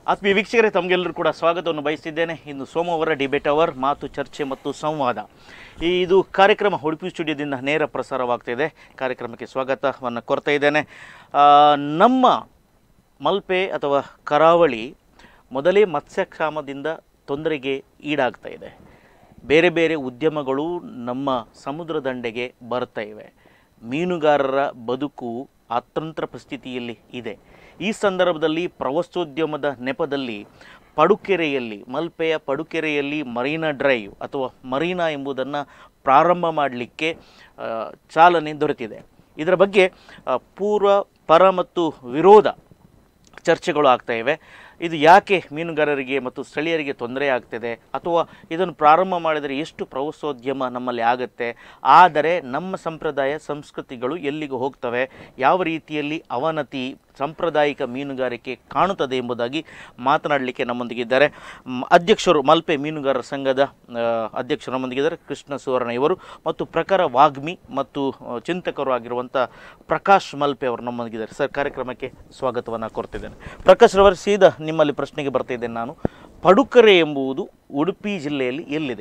ಆತ್ಮೀಯ ವೀಕ್ಷಕರೇ ತಮಗೆಲ್ಲರೂ ಕೂಡ ಸ್ವಾಗತವನ್ನು ಬಯಸಿದ್ದೇನೆ ಇನ್ನು ಸೋಮವಾರ ಡಿಬೇಟ್ ಅವರ್ ಮಾತು ಚರ್ಚೆ ಮತ್ತು ಸಂವಾದ ಈ ಇದು ಕಾರ್ಯಕ್ರಮ ಉಡುಪಿ ಸ್ಟುಡಿಯೋದಿಂದ ನೇರ ಪ್ರಸಾರವಾಗ್ತಿದೆ ಕಾರ್ಯಕ್ರಮಕ್ಕೆ ಸ್ವಾಗತವನ್ನು ಕೊಡ್ತಾ ಇದ್ದೇನೆ ಆ, ನಮ್ಮ ಮಲ್ಪೆ ಅಥವಾ ಕರಾವಳಿ ಮೊದಲೇ ಮತ್ಸ್ಯಕ್ಷಾಮದಿಂದ ತೊಂದರೆಗೆ ಈಡಾಗ್ತಾ ಇದೆ ಬೇರೆ ಬೇರೆ ಉದ್ಯಮಗಳು ನಮ್ಮ ಸಮುದ್ರ ದಂಡೆಗೆ ಬರ್ತಾ ಇವೆ ಮೀನುಗಾರರ ಬದುಕು ಅತಂತ್ರ ಪರಿಸ್ಥಿತಿಯಲ್ಲಿ ಇದೆ ಈ ಸಂದರ್ಭದಲ್ಲಿ ಪ್ರವಾಸೋದ್ಯಮದ ನೆಪದಲ್ಲಿ ಪಡುಕೆರೆಯಲ್ಲಿ ಮಲ್ಪೆಯ ಪಡುಕೆರೆಯಲ್ಲಿ ಮರೀನಾ ಡ್ರೈವ್ ಅಥವಾ ಮರೀನಾ ಎಂಬುದನ್ನು ಪ್ರಾರಂಭ ಮಾಡಲಿಕ್ಕೆ ಆ, ಚಾಲನೆ ದೊರೆತಿದೆ ಇದರ ಬಗ್ಗೆ ಆ, ಪೂರ್ವ ಪರ ಮತ್ತು ವಿರೋಧ ಚರ್ಚೆಗಳು ಆಗ್ತಾ ಇವೆ ಇದು ಯಾಕೆ ಮೀನುಗಾರರಿಗೆ ಮತ್ತು ಸ್ಥಳೀಯರಿಗೆ ತೊಂದರೆ ಆಗ್ತಿದೆ ಅಥವಾ ಇದನ್ನು ಪ್ರಾರಂಭ ಮಾಡಿದರೆ ಎಷ್ಟು ಪ್ರವಾಸೋದ್ಯಮ ನಮ್ಮಲ್ಲಿ ಆಗುತ್ತೆ ಆದರೆ ನಮ್ಮ ಸಂಪ್ರದಾಯ ಸಂಸ್ಕೃತಿಗಳು ಎಲ್ಲಿಗೆ ಹೋಗ್ತವೆ ಯಾವ ರೀತಿಯಲ್ಲಿ ಅವನತಿ ಸಾಂಪ್ರದಾಯಿಕ ಮೀನುಗಾರಿಕೆ ಕಾಣುತ್ತದೆ ಎಂಬುದಾಗಿ ಮಾತನಾಡಲಿಕ್ಕೆ ನಮ್ಮೊಂದಿಗಿದ್ದಾರೆ ಮ್, ಅಧ್ಯಕ್ಷರು ಮಲ್ಪೆ ಮೀನುಗಾರರ ಸಂಘದ ಆ, ಅಧ್ಯಕ್ಷರು ನಮ್ಮೊಂದಿಗಿದ್ದಾರೆ ಕೃಷ್ಣ ಸುವರ್ಣ ಇವರು ಮತ್ತು ಪ್ರಖರ ವಾಗ್ಮಿ ಮತ್ತು ಆ, ಚಿಂತಕರು ಆಗಿರುವಂಥ ಪ್ರಕಾಶ್ ಮಲ್ಪೆ ಅವರು ನಮ್ಮೊಂದಿಗಿದ್ದಾರೆ ಸರ್ ಕಾರ್ಯಕ್ರಮಕ್ಕೆ ಸ್ವಾಗತವನ್ನು ಕೊಡ್ತಿದ್ದೇನೆ ಪ್ರಕಾಶ್ ರವರು ಸೀದಾ ನಿಮ್ಮಲ್ಲಿ ಪ್ರಶ್ನೆಗೆ ಬರ್ತಿದ್ದೇನೆ ನಾನು ಪಡುಕರೆ ಎಂಬುದು ಉಡುಪಿ ಜಿಲ್ಲೆಯಲ್ಲಿ ಎಲ್ಲಿದೆ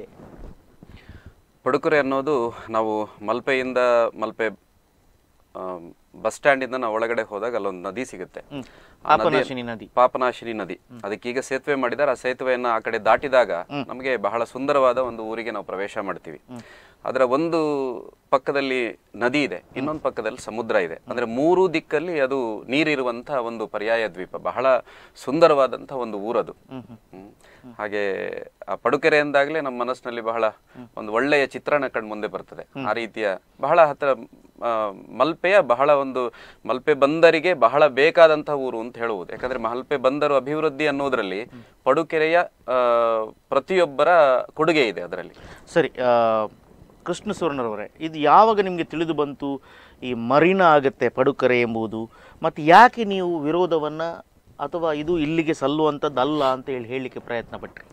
ಪಡುಕುರೆ ಅನ್ನೋದು ನಾವು ಮಲ್ಪೆಯಿಂದ ಮಲ್ಪೆ ಆ, ಬಸ್ ಸ್ಟ್ಯಾಂಡಿಂದ ನಾವು ಒಳಗಡೆ ಹೋದಾಗ ಅಲ್ಲೊಂದು ನದಿ ಸಿಗುತ್ತೆ ಹ್ಮ್. ಆ ನದಿ- ಪಾಪನಾಶಿನಿ ನದಿ ಪಾಪನಾಶಿನಿ ನದಿ ಅದಕ್ಕೀಗ ಸೇತುವೆ ಮಾಡಿದ್ದಾರೆ ಆ ಸೇತುವೆಯನ್ನ ಆ ಕಡೆ ದಾಟಿದಾಗ ನಮಗೆ ಬಹಳ ಸುಂದರವಾದ ಒಂದು ಊರಿಗೆ ನಾವು ಪ್ರವೇಶ ಮಾಡ್ತೀವಿ ಅದರ ಒಂದು ಪಕ್ಕದಲ್ಲಿ ನದಿ ಇದೆ ಇನ್ನೊಂದು ಪಕ್ಕದಲ್ಲಿ ಸಮುದ್ರ ಇದೆ ಅಂದ್ರೆ ಮೂರು ದಿಕ್ಕಲ್ಲಿ ಅದು ನೀರಿರುವಂತಹ ಒಂದು ಪರ್ಯಾಯ ದ್ವೀಪ ಬಹಳ ಸುಂದರವಾದಂತಹ ಒಂದು ಊರದು ಹ್ಮ್. ಹಾಗೆ ಆ ಪಡುಕೆರೆ ಎಂದಾಗಲೇ ನಮ್ಮ ಮನಸ್ಸಿನಲ್ಲಿ ಬಹಳ ಒಂದು ಒಳ್ಳೆಯ ಚಿತ್ರಣ ಕಣ್ ಮುಂದೆ ಬರ್ತದೆ ಆ ರೀತಿಯ ಬಹಳ ಹತ್ರ ಆ, ಮಲ್ಪೆಯ ಬಹಳ ಒಂದು ಮಲ್ಪೆ ಬಂದರಿಗೆ ಬಹಳ ಬೇಕಾದಂತಹ ಊರು ಅಂತ ಹೇಳುವುದು ಯಾಕಂದ್ರೆ ಮಲ್ಪೆ ಬಂದರು ಅಭಿವೃದ್ಧಿ ಅನ್ನೋದ್ರಲ್ಲಿ ಪಡುಕೆರೆಯ ಆ, ಪ್ರತಿಯೊಬ್ಬರ ಕೊಡುಗೆ ಇದೆ ಅದರಲ್ಲಿ ಸರಿ ಆ, ಕೃಷ್ಣ ಸುವರ್ಣರವರೇ ಇದು ಯಾವಾಗ ನಿಮಗೆ ತಿಳಿದು ಬಂತು ಈ ಮರೀನಾ ಆಗುತ್ತೆ ಪಡುಕರೆ ಎಂಬುದು ಮತ್ತು ಯಾಕೆ ನೀವು ವಿರೋಧವನ್ನು ಅಥವಾ ಇದು ಇಲ್ಲಿಗೆ ಸಲ್ಲುವಂಥದ್ದಲ್ಲ ಅಂತ ಹೇಳಿ ಹೇಳಲಿಕ್ಕೆ ಪ್ರಯತ್ನ ಪಟ್ರಿ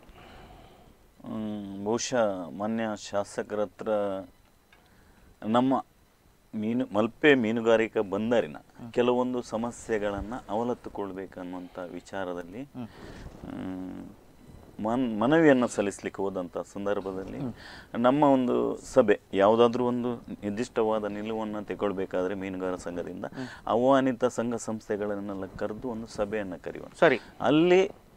ಹ್ಮ್, ಬಹುಶಃ ಮಾನ್ಯ ಶಾಸಕರ ಹತ್ರ ನಮ್ಮ ಮೀನು ಮಲ್ಪೆ ಮೀನುಗಾರಿಕಾ ಬಂದರಿನ ಕೆಲವೊಂದು ಸಮಸ್ಯೆಗಳನ್ನು ಅವಲತ್ತುಕೊಳ್ಬೇಕನ್ನುವಂಥ ವಿಚಾರದಲ್ಲಿ ಹ್ಮ್, ಮನ್ ಮನವಿಯನ್ನು ಸಲ್ಲಿಸಲಿಕ್ಕೆ ಹೋದಂಥ ಸಂದರ್ಭದಲ್ಲಿ ನಮ್ಮ ಒಂದು ಸಭೆ ಯಾವುದಾದ್ರೂ ಒಂದು ನಿರ್ದಿಷ್ಟವಾದ ನಿಲುವನ್ನು ತಗೊಳ್ಬೇಕಾದ್ರೆ ಮೀನುಗಾರ ಸಂಘದಿಂದ ಆಹ್ವಾನಿತ ಸಂಘ ಸಂಸ್ಥೆಗಳನ್ನೆಲ್ಲ ಕರೆದು ಒಂದು ಸಭೆಯನ್ನು ಕರೆಯುವ ಸರಿ ಅಲ್ಲಿ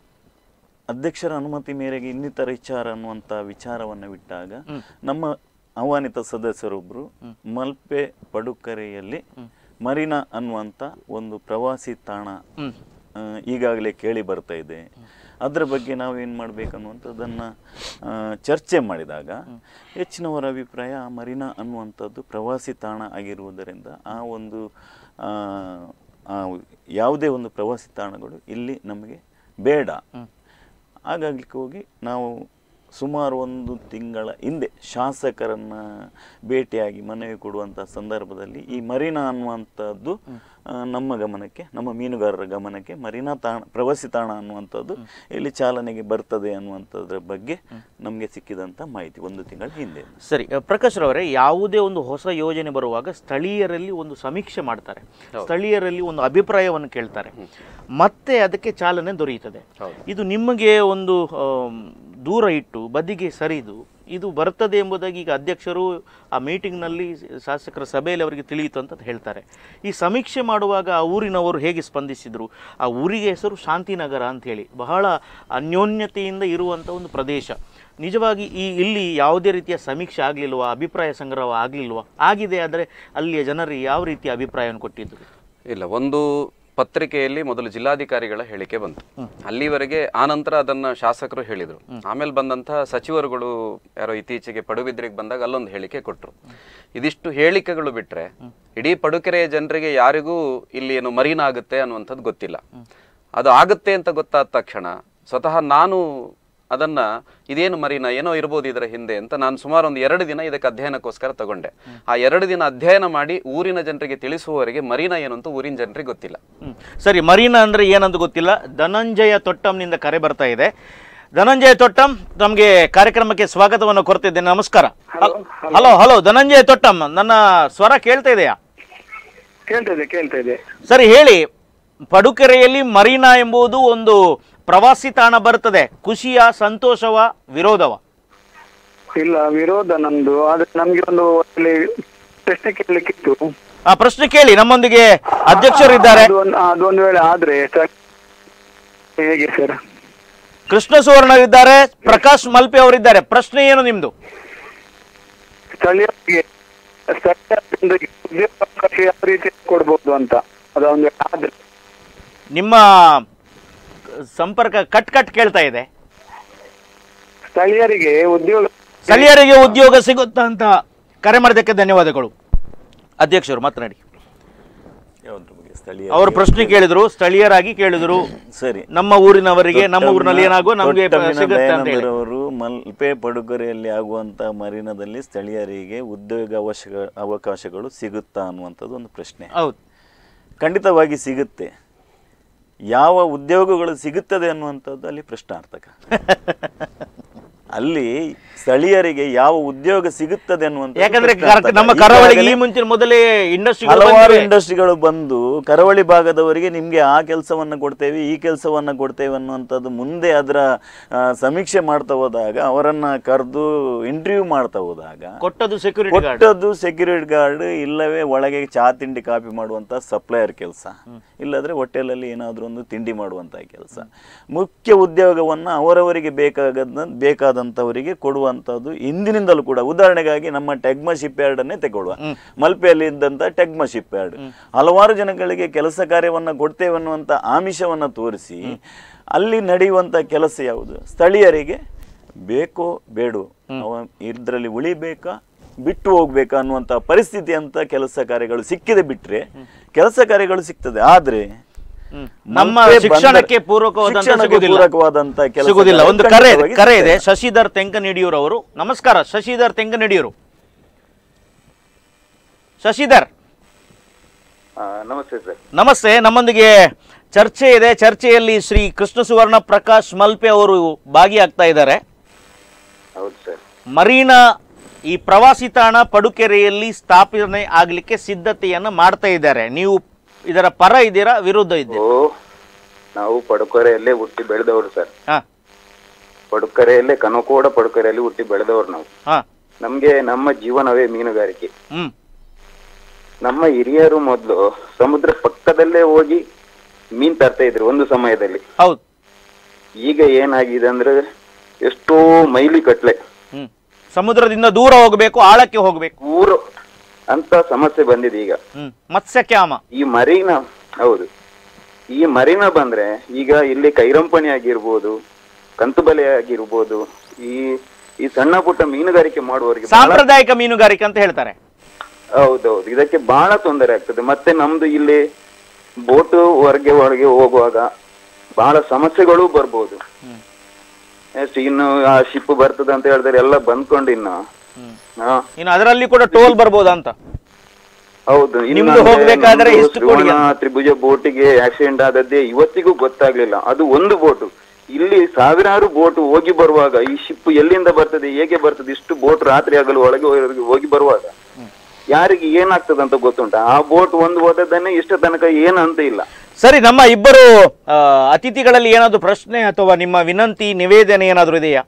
ಅಧ್ಯಕ್ಷರ ಅನುಮತಿ ಮೇರೆಗೆ ಇನ್ನಿತರ ವಿಚಾರ ಅನ್ನುವಂಥ ವಿಚಾರವನ್ನು ಬಿಟ್ಟಾಗ ನಮ್ಮ ಆಹ್ವಾನಿತ ಸದಸ್ಯರೊಬ್ಬರು ಮಲ್ಪೆ ಪಡುಕರೆಯಲ್ಲಿ ಮರೀನಾ ಅನ್ನುವಂಥ ಒಂದು ಪ್ರವಾಸಿ ತಾಣ ಹ್ಮ್. ಆ, ಈಗಾಗಲೇ ಕೇಳಿ ಬರ್ತಾ ಇದೆ ಅದರ ಬಗ್ಗೆ ನಾವು ಏನು ಮಾಡಬೇಕನ್ನುವಂಥದ್ದನ್ನು ಚರ್ಚೆ ಮಾಡಿದಾಗ ಹೆಚ್ಚಿನವರ ಅಭಿಪ್ರಾಯ ಆ ಮರೀನಾ ಅನ್ನುವಂಥದ್ದು ಪ್ರವಾಸಿ ತಾಣ ಆಗಿರುವುದರಿಂದ ಆ ಒಂದು ಆ, ಆ ಯಾವುದೇ ಒಂದು ಪ್ರವಾಸಿ ತಾಣಗಳು ಇಲ್ಲಿ ನಮಗೆ ಬೇಡ ಹಾಗಾಗ್ಲಿಕ್ಕೆ ಹೋಗಿ ನಾವು ಸುಮಾರು ಒಂದು ತಿಂಗಳ ಹಿಂದೆ ಶಾಸಕರನ್ನ ಭೇಟಿಯಾಗಿ ಮನವಿ ಕೊಡುವಂಥ ಸಂದರ್ಭದಲ್ಲಿ ಈ ಮರೀನಾ ಅನ್ನುವಂಥದ್ದು ಆ, ನಮ್ಮ ಗಮನಕ್ಕೆ ನಮ್ಮ ಮೀನುಗಾರರ ಗಮನಕ್ಕೆ ಮರೀನಾ ತಾಣ ಪ್ರವಾಸಿ ತಾಣ ಅನ್ನುವಂಥದ್ದು ಇಲ್ಲಿ ಚಾಲನೆಗೆ ಬರ್ತದೆ ಅನ್ನುವಂಥದ್ರ ಬಗ್ಗೆ ನಮಗೆ ಸಿಕ್ಕಿದಂಥ ಮಾಹಿತಿ ಒಂದು ತಿಂಗಳ ಹಿಂದೆ ಸರಿ ಅ, ಪ್ರಕಾಶ್ ರವರೇ ಯಾವುದೇ ಒಂದು ಹೊಸ ಯೋಜನೆ ಬರುವಾಗ ಸ್ಥಳೀಯರಲ್ಲಿ ಒಂದು ಸಮೀಕ್ಷೆ ಮಾಡ್ತಾರೆ ಸ್ಥಳೀಯರಲ್ಲಿ ಒಂದು ಅಭಿಪ್ರಾಯವನ್ನು ಕೇಳ್ತಾರೆ ಮತ್ತೆ ಅದಕ್ಕೆ ಚಾಲನೆ ದೊರೆಯುತ್ತದೆ ಇದು ನಿಮಗೆ ಒಂದು ಆಮ್, ದೂರ ಇಟ್ಟು ಬದಿಗೆ ಸರಿದು ಇದು ಬರ್ತದೆ ಎಂಬುದಾಗಿ ಈಗ ಅಧ್ಯಕ್ಷರು ಆ ಮೀಟಿಂಗ್ನಲ್ಲಿ ಶಾಸಕರ ಸಭೆಯಲ್ಲಿ ಅವರಿಗೆ ತಿಳಿಯಿತು ಅಂತ ಹೇಳ್ತಾರೆ ಈ ಸಮೀಕ್ಷೆ ಮಾಡುವಾಗ ಆ ಊರಿನವರು ಹೇಗೆ ಸ್ಪಂದಿಸಿದರು ಆ ಊರಿಗೆ ಹೆಸರು ಶಾಂತಿನಗರ ಅಂತ ಹೇಳಿ ಬಹಳ ಅನ್ಯೋನ್ಯತೆಯಿಂದ ಇರುವಂಥ ಒಂದು ಪ್ರದೇಶ ನಿಜವಾಗಿ ಈ ಇಲ್ಲಿ ಯಾವುದೇ ರೀತಿಯ ಸಮೀಕ್ಷೆ ಆಗಲಿಲ್ವಾ ಅಭಿಪ್ರಾಯ ಸಂಗ್ರಹ ಆಗಲಿಲ್ವಾ ಆಗಿದೆ ಆದರೆ ಅಲ್ಲಿಯ ಜನರು ಯಾವ ರೀತಿಯ ಅಭಿಪ್ರಾಯವನ್ನು ಕೊಟ್ಟಿದ್ದರು ಇಲ್ಲ ಒಂದು ಪತ್ರಿಕೆಯಲ್ಲಿ ಮೊದಲು ಜಿಲ್ಲಾಧಿಕಾರಿಗಳ ಹೇಳಿಕೆ ಬಂತು ಅಲ್ಲಿವರೆಗೆ ಆನಂತರ ಅದನ್ನ ಶಾಸಕರು ಹೇಳಿದ್ರು ಆಮೇಲೆ ಬಂದಂತಹ ಸಚಿವರುಗಳು ಯಾರೋ ಇತ್ತೀಚೆಗೆ ಪಡುಬಿದ್ರಿಗೆ ಬಂದಾಗ ಅಲ್ಲೊಂದು ಹೇಳಿಕೆ ಕೊಟ್ರು ಇದಿಷ್ಟು ಹೇಳಿಕೆಗಳು ಬಿಟ್ರೆ ಇಡೀ ಪಡುಕೆರೆಯ ಜನರಿಗೆ ಯಾರಿಗೂ ಇಲ್ಲಿ ಏನು ಮರೀನ ಆಗುತ್ತೆ ಅನ್ನುವಂಥದ್ದು ಗೊತ್ತಿಲ್ಲ ಅದು ಆಗುತ್ತೆ ಅಂತ ಗೊತ್ತಾದ ತಕ್ಷಣ ಸ್ವತಃ ನಾನು ಅದನ್ನ ಇದೇನು ಮರೀನಾ ಏನೋ ಇರ್ಬೋದು ಇದರ ಹಿಂದೆ ಅಂತ ನಾನು ಸುಮಾರು ಒಂದು ಎರಡು ದಿನ ಇದಕ್ಕೆ ಅಧ್ಯಯನಕ್ಕೋಸ್ಕರ ತಗೊಂಡೆ ಆ ಎರಡು ದಿನ ಅಧ್ಯಯನ ಮಾಡಿ ಊರಿನ ಜನರಿಗೆ ತಿಳಿಸುವವರೆಗೆ ಮರೀನಾ ಏನು ಅಂತ ಊರಿನ ಜನರಿಗೆ ಗೊತ್ತಿಲ್ಲ ಹ್ಮ್. ಸರಿ ಮರೀನಾ ಅಂದ್ರೆ ಏನಂತ ಗೊತ್ತಿಲ್ಲ ಧನಂಜಯ ತೊಟ್ಟಂನಿಂದ ಕರೆ ಬರ್ತಾ ಇದೆ ಧನಂಜಯ ತೊಟ್ಟಂ ನಮಗೆ ಕಾರ್ಯಕ್ರಮಕ್ಕೆ ಸ್ವಾಗತವನ್ನು ಕೊಡ್ತಿದ್ದೇನೆ ನಮಸ್ಕಾರ ಹಲೋ ಹಲೋ ಧನಂಜಯ ತೊಟ್ಟಂ ನನ್ನ ಸ್ವರ ಕೇಳ್ತಾ ಇದೆಯಾ ಕೇಳ್ತಾ ಇದೆ ಕೇಳ್ತಾ ಇದೆ ಸರಿ ಹೇಳಿ ಪಡುಕೆರೆಯಲ್ಲಿ ಮರೀನಾ ಎಂಬುದು ಒಂದು ಪ್ರವಾಸಿ ತಾಣ ಬರ್ತದೆ ಖುಷಿಯ ಸಂತೋಷವ ವಿರೋಧವ ಇಲ್ಲ ವಿರೋಧ ನಮ್ದು ಆದ್ರೆ ನಮ್ಗೆ ಒಂದು ಅಲ್ಲಿ ಪ್ರಶ್ನೆ ಕೇಳಲಿಕ್ಕಿತ್ತು ಆ ಪ್ರಶ್ನೆ ಕೇಳಿ ನಮ್ಮೊಂದಿಗೆ ಅಧ್ಯಕ್ಷರಿದ್ದಾರೆ ಅದೊಂದು ಅದೊಂದು ವೇಳೆ ಆದ್ರೆ ಸ- ಹೇಗೆ ಸರ್ ಕೃಷ್ಣ ಸುವರ್ಣ ಇದ್ದಾರೆ ಪ್ರಕಾಶ್ ಮಲ್ಪೆ ಅವರಿದ್ದಾರೆ ಪ್ರಶ್ನೆ ಏನು ನಿಮ್ದು ಸ್ಥಳೀಯರಿಗೆ ಸ್ಥಳೀಯ ಜನರಿಗೆ ಉದ್ಯೋಗಾವಕಾಶ ಯಾವ ರೀತಿ ಕೊಡ್ಬೋದು ಅಂತ ಅದೊಂದು ವೇಳೆ ಆದ್ರೆ ನಿಮ್ಮ ಸಂಪರ್ಕ ಕಟ್ ಕಟ್ ಕೇಳ್ತಾ ಇದೆ ಸ್ಥಳೀಯರಿಗೆ ಉದ್ಯೋಗ ಸ್ಥಳೀಯರಿಗೆ ಉದ್ಯೋಗ ಸಿಗುತ್ತಾ ಅಂತ ಕರೆ ಮಾಡಿದ್ದಕ್ಕೆ ಧನ್ಯವಾದಗಳು ಅಧ್ಯಕ್ಷರು ಮಾತನಾಡಿ ಯಾವ್ದ್ರ ಬಗ್ಗೆ ಸ್ಥಳೀಯ ಅವರು ಪ್ರಶ್ನೆ ಕೇಳಿದ್ರು ಸ್ಥಳೀಯರಾಗಿ ಕೇಳಿದ್ರು ಸರಿ ನಮ್ಮ ಊರಿನವರಿಗೆ ನಮ್ಮ ಊರಿನಲ್ಲಿ ಏನಾಗೋ ನಮಗೆ ತೊಟ್ಟಮ್ಮಿನ ಸಿಗುತ್ತೆ ಅಂತ ಹೇಳಿ ದಯಾನಂದರವರು ಮಲ್ಪೆ ಪಡುಗರೆಯಲ್ಲಿ ಆಗುವಂತ ಮರಿನದಲ್ಲಿ ಸ್ಥಳೀಯರಿಗೆ ಉದ್ಯೋಗ ಅವಶ್ಯ ಅವಕಾಶಗಳು ಸಿಗುತ್ತಾ ಅನ್ನುವಂಥದ್ದು ಒಂದು ಪ್ರಶ್ನೆ ಹೌದು ಖಂಡಿತವಾಗಿ ಸಿಗುತ್ತೆ ಯಾವ ಉದ್ಯೋಗಗಳು ಸಿಗುತ್ತದೆ ಅನ್ನುವಂಥದ್ದು ಅಲ್ಲಿ ಪ್ರಶ್ನಾರ್ಥಕ ಅಲ್ಲಿ ಸ್ಥಳೀಯರಿಗೆ ಯಾವ ಉದ್ಯೋಗ ಸಿಗುತ್ತದೆ ಅನ್ನುವಂಥದ್ದು ಯಾಕಂದ್ರೆ ಪ್ರಶ್ನಾರ್ಥಕ. ಕರ- ನಮ್ಮ ಕರಾವಳಿಗೆ ಈಗಾಗಲೇ ಈ ಮುಂಚಿನ ಮೊದಲೇ ಇಂಡಸ್ಟ್ರಿ ಹಲವಾರು ಇಂಡಸ್ಟ್ರಿಗಳು ಬಂದು ಕರಾವಳಿ ಭಾಗದವರಿಗೆ ನಿಮ್ಗೆ ಆ ಕೆಲಸವನ್ನ ಕೊಡ್ತೇವೆ ಈ ಕೆಲಸವನ್ನ ಕೊಡ್ತೇವೆ ಅನ್ನುವಂಥದ್ದು ಮುಂದೆ ಅದರ ಆ, ಸಮೀಕ್ಷೆ ಮಾಡ್ತಾ ಹೋದಾಗ ಅವರನ್ನ ಕರೆದು ಇಂಟರ್ವ್ಯೂ ಮಾಡ್ತಾ ಹೋದಾಗ ಕೊಟ್ಟದ್ದು ಸೆಕ್ಯೂರಿಟಿ ಗಾರ್ಡ್ ಕೊಟ್ಟದ್ದು ಸೆಕ್ಯೂರಿಟಿ ಗಾರ್ಡ್ ಇಲ್ಲವೇ ಒಳಗೆ ಚಾ ತಿಂಡಿ ಕಾಪಿ ಮಾಡುವಂತ ಸಪ್ಲೈಯರ್ ಕೆಲಸ ಇಲ್ಲದ್ರೆ ಹೋಟೆಲಲ್ಲಿ ಏನಾದ್ರೂ ಒಂದು ತಿಂಡಿ ಮಾಡುವಂತ ಕೆಲಸ ಮುಖ್ಯ ಉದ್ಯೋಗವನ್ನ ಅವರವರಿಗೆ ಬೇಕಾಗದ ಬೇಕಾದಂತವರಿಗೆ ಕೊಡುವಂತದ್ದು ಇಂದಿನಿಂದಲೂ ಕೂಡ ಉದಾಹರಣೆಗಾಗಿ ನಮ್ಮ ಟೆಗ್ಮಾ ಶಿಪ್ ಯಾರ್ಡ್ ಅನ್ನೇ ತಗೊಳ್ಳುವ ಮಲ್ಪೆಯಲ್ಲಿ ಇದ್ದಂತ ಟೆಗ್ಮಾ ಶಿಪ್ ಯಾರ್ಡ್ ಹಲವಾರು ಜನಗಳಿಗೆ ಕೆಲಸ ಕಾರ್ಯವನ್ನ ಕೊಡ್ತೇವೆ ಅನ್ನುವಂತ ಆಮಿಷವನ್ನ ತೋರಿಸಿ ಅಲ್ಲಿ ನಡೆಯುವಂತ ಕೆಲಸ ಯಾವುದು ಸ್ಥಳೀಯರಿಗೆ ಬೇಕೋ ಬೇಡೋ ಅವ ಇದ್ರಲ್ಲಿ ಉಳಿಬೇಕಾ ಬಿಟ್ಟು ಹೋಗ್ಬೇಕಾ ಅನ್ನುವಂತ ಪರಿಸ್ಥಿತಿ ಅಂತ ಕೆಲಸ ಕಾರ್ಯಗಳು ಸಿಕ್ಕಿದೆ ಬಿಟ್ರೆ ಕೆಲಸ ಕಾರ್ಯಗಳು ಸಿಗ್ತದೆ ಆದ್ರೆ ಹ್ಮ್. ನಮ್ಮ ಮಲ್ಪೆ ಶಿಕ್ಷಣಕ್ಕೆ ಬಂದರ- ಪೂರಕವಾದಂತ ಶಿಕ್ಷಣಕ್ಕೆ ಸಿಗುದಿಲ್ಲ. ಪೂರಕವಾದಂತ ಕೆಲಸ ಸಿಗುದಿಲ್ಲ ಒಂದು ಕಾರ್ಯ ಕರೆ ಇದೆ ಖಂಡಿತವಾಗಿ ಕರೆ ಇದೆ ಸಿಗ್ತದೆ. ಶಶಿಧರ್ ತೆಂಕನಡಿಯೂರ್ ಅವರು ನಮಸ್ಕಾರ ಶಶಿಧರ್ ತೆಂಕನಡಿಯೂರು ಶಶಿಧರ್ ನಮಸ್ತೆ ಸರ್ ನಮಸ್ತೆ ನಮ್ಮೊಂದಿಗೆ ಚರ್ಚೆ ಇದೆ ಚರ್ಚೆಯಲ್ಲಿ ಶ್ರೀ ಕೃಷ್ಣ ಸುವರ್ಣ ಪ್ರಕಾಶ್ ಮಲ್ಪೆ ಅವರು ಭಾಗಿಯಾಗ್ತಾ ಇದ್ದಾರೆ ಹೌದು ಸರ್ ಮರೀನಾ ಈ ಪ್ರವಾಸಿ ತಾಣ ಪಡುಕೆರೆಯಲ್ಲಿ ಸ್ಥಾಪನೆ ಆಗಲಿಕ್ಕೆ ಸಿದ್ಧತೆಯನ್ನು ಮಾಡ್ತಾ ಇದ್ದಾರೆ ನೀವು ಇದರ ಪರ ಇದ್ದೀರಾ ವಿರುದ್ಧ ಇದ್ದೀರಾ ಓ ನಾವು ಪಡುಕೆರೆಯಲ್ಲೇ ಹುಟ್ಟಿ ಬೆಳೆದವರು ಸರ್ ಹಾ ಪಡುಕೆರೆಯಲ್ಲೇ ಕನಕೋಡ ಪಡುಕೆರೆಯಲ್ಲಿ ಹುಟ್ಟಿ ಬೆಳೆದವರು ನಾವು ಹಾ ನಮ್ಗೆ ನಮ್ಮ ಜೀವನವೇ ಮೀನುಗಾರಿಕೆ ಹ್ಮ್ ನಮ್ಮ ಹಿರಿಯರು ಮೊದಲು ಸಮುದ್ರ ಪಕ್ಕದಲ್ಲೇ ಹೋಗಿ ಮೀನ್ ತರ್ತಾ ಇದ್ರು ಒಂದು ಸಮಯದಲ್ಲಿ ಹೌದು ಈಗ ಏನಾಗಿದೆ ಅಂದ್ರೆ ಎಷ್ಟೋ ಮೈಲಿ ಕಟ್ಲೆ ಹ್ಮ್ ಸಮುದ್ರದಿಂದ ದೂರ ಹೋಗಬೇಕು ಆಳಕ್ಕೆ ಹೋಗಬೇಕು ಊರು ಅಂತ ಸಮಸ್ಯೆ ಬಂದಿದೆ ಈಗ ಹ್ಮ್ ಮತ್ಸ್ಯಕ್ಯಾಮ ಈ ಮರೀನ ಹೌದು ಈ ಮರೀನ ಬಂದ್ರೆ ಈಗ ಇಲ್ಲಿ ಕೈರಂಪಣಿ ಆಗಿರ್ಬೋದು ಕಂತುಬಲೆ ಆಗಿರ್ಬೋದು ಈ ಈ ಸಣ್ಣ ಪುಟ್ಟ ಮೀನುಗಾರಿಕೆ ಮಾಡುವವರಿಗೆ ಬಹಳ ಸಾಂಪ್ರದಾಯಿಕ ಮೀನುಗಾರಿಕೆ ಅಂತ ಹೇಳ್ತಾರೆ ಹೌದೌದು ಇದಕ್ಕೆ ಬಹಳ ತೊಂದರೆ ಆಗ್ತದೆ ಮತ್ತೆ ನಮ್ದು ಇಲ್ಲಿ ಬೋಟು ಹೊರಗೆ ಒಳಗೆ ಹೋಗುವಾಗ ಬಹಳ ಸಮಸ್ಯೆಗಳು ಬರ್ಬೋದು ಎಷ್ಟು ಇನ್ನು ಆ ಶಿಪ್ ಬರ್ತದೆ ಅಂತ ಹೇಳಿದ್ರೆ ಎಲ್ಲ ಬಂದ್ಕೊಂಡು ಇನ್ನು ಹಾ ಇನ್ನು ಅದರಲ್ಲಿ ಕೂಡ ಟೋಲ್ ಬರ್ಬೋದಾ ಅಂತ ಹೌದು ಇನ್ನು ನಿಮ್ದು ಅಂದ್ರೆ ಹೋಗ್ಬೇಕಾದ್ರೆ ನಮ್ದು ಎಷ್ಟು ಕೊಡಿ ಶ್ರವಣ ತ್ರಿಭುಜ ಬೋಟಿಗೆ ಆಕ್ಸಿಡೆಂಟ್ ಆದದ್ದೇ ಇವತ್ತಿಗೂ ಗೊತ್ತಾಗ್ಲಿಲ್ಲ ಅದು ಒಂದು ಬೋಟು ಇಲ್ಲಿ ಸಾವಿರಾರು ಬೋಟ್ ಹೋಗಿ ಬರುವಾಗ ಈ ಶಿಪ್ ಎಲ್ಲಿಂದ ಬರ್ತದೆ ಹೇಗೆ ಬರ್ತದೆ ಇಷ್ಟು ಬೋಟ್ ರಾತ್ರಿ ಆಗಲು ಒಳಗೆ ಹೋಗಿ- ಹೋಗಿ ಬರುವಾಗ ಯಾರಿಗೆ ಏನಾಗ್ತದೆ ಅಂತ ಗೊತ್ತುಂಟ ಆ ಬೋಟ್ ಒಂದು ಹೋದದ್ದನ್ನೇ ಇಷ್ಟ ತನಕ ಏನಂತ ಇಲ್ಲ ಸರಿ ನಮ್ಮ ಇಬ್ಬರು ಆ, ಅತಿಥಿಗಳಲ್ಲಿ ಏನಾದ್ರು ಪ್ರಶ್ನೆ ಅಥವಾ ನಿಮ್ಮ ವಿನಂತಿ ನಿವೇದನೆ ಏನಾದ್ರು ಇದೆಯಾ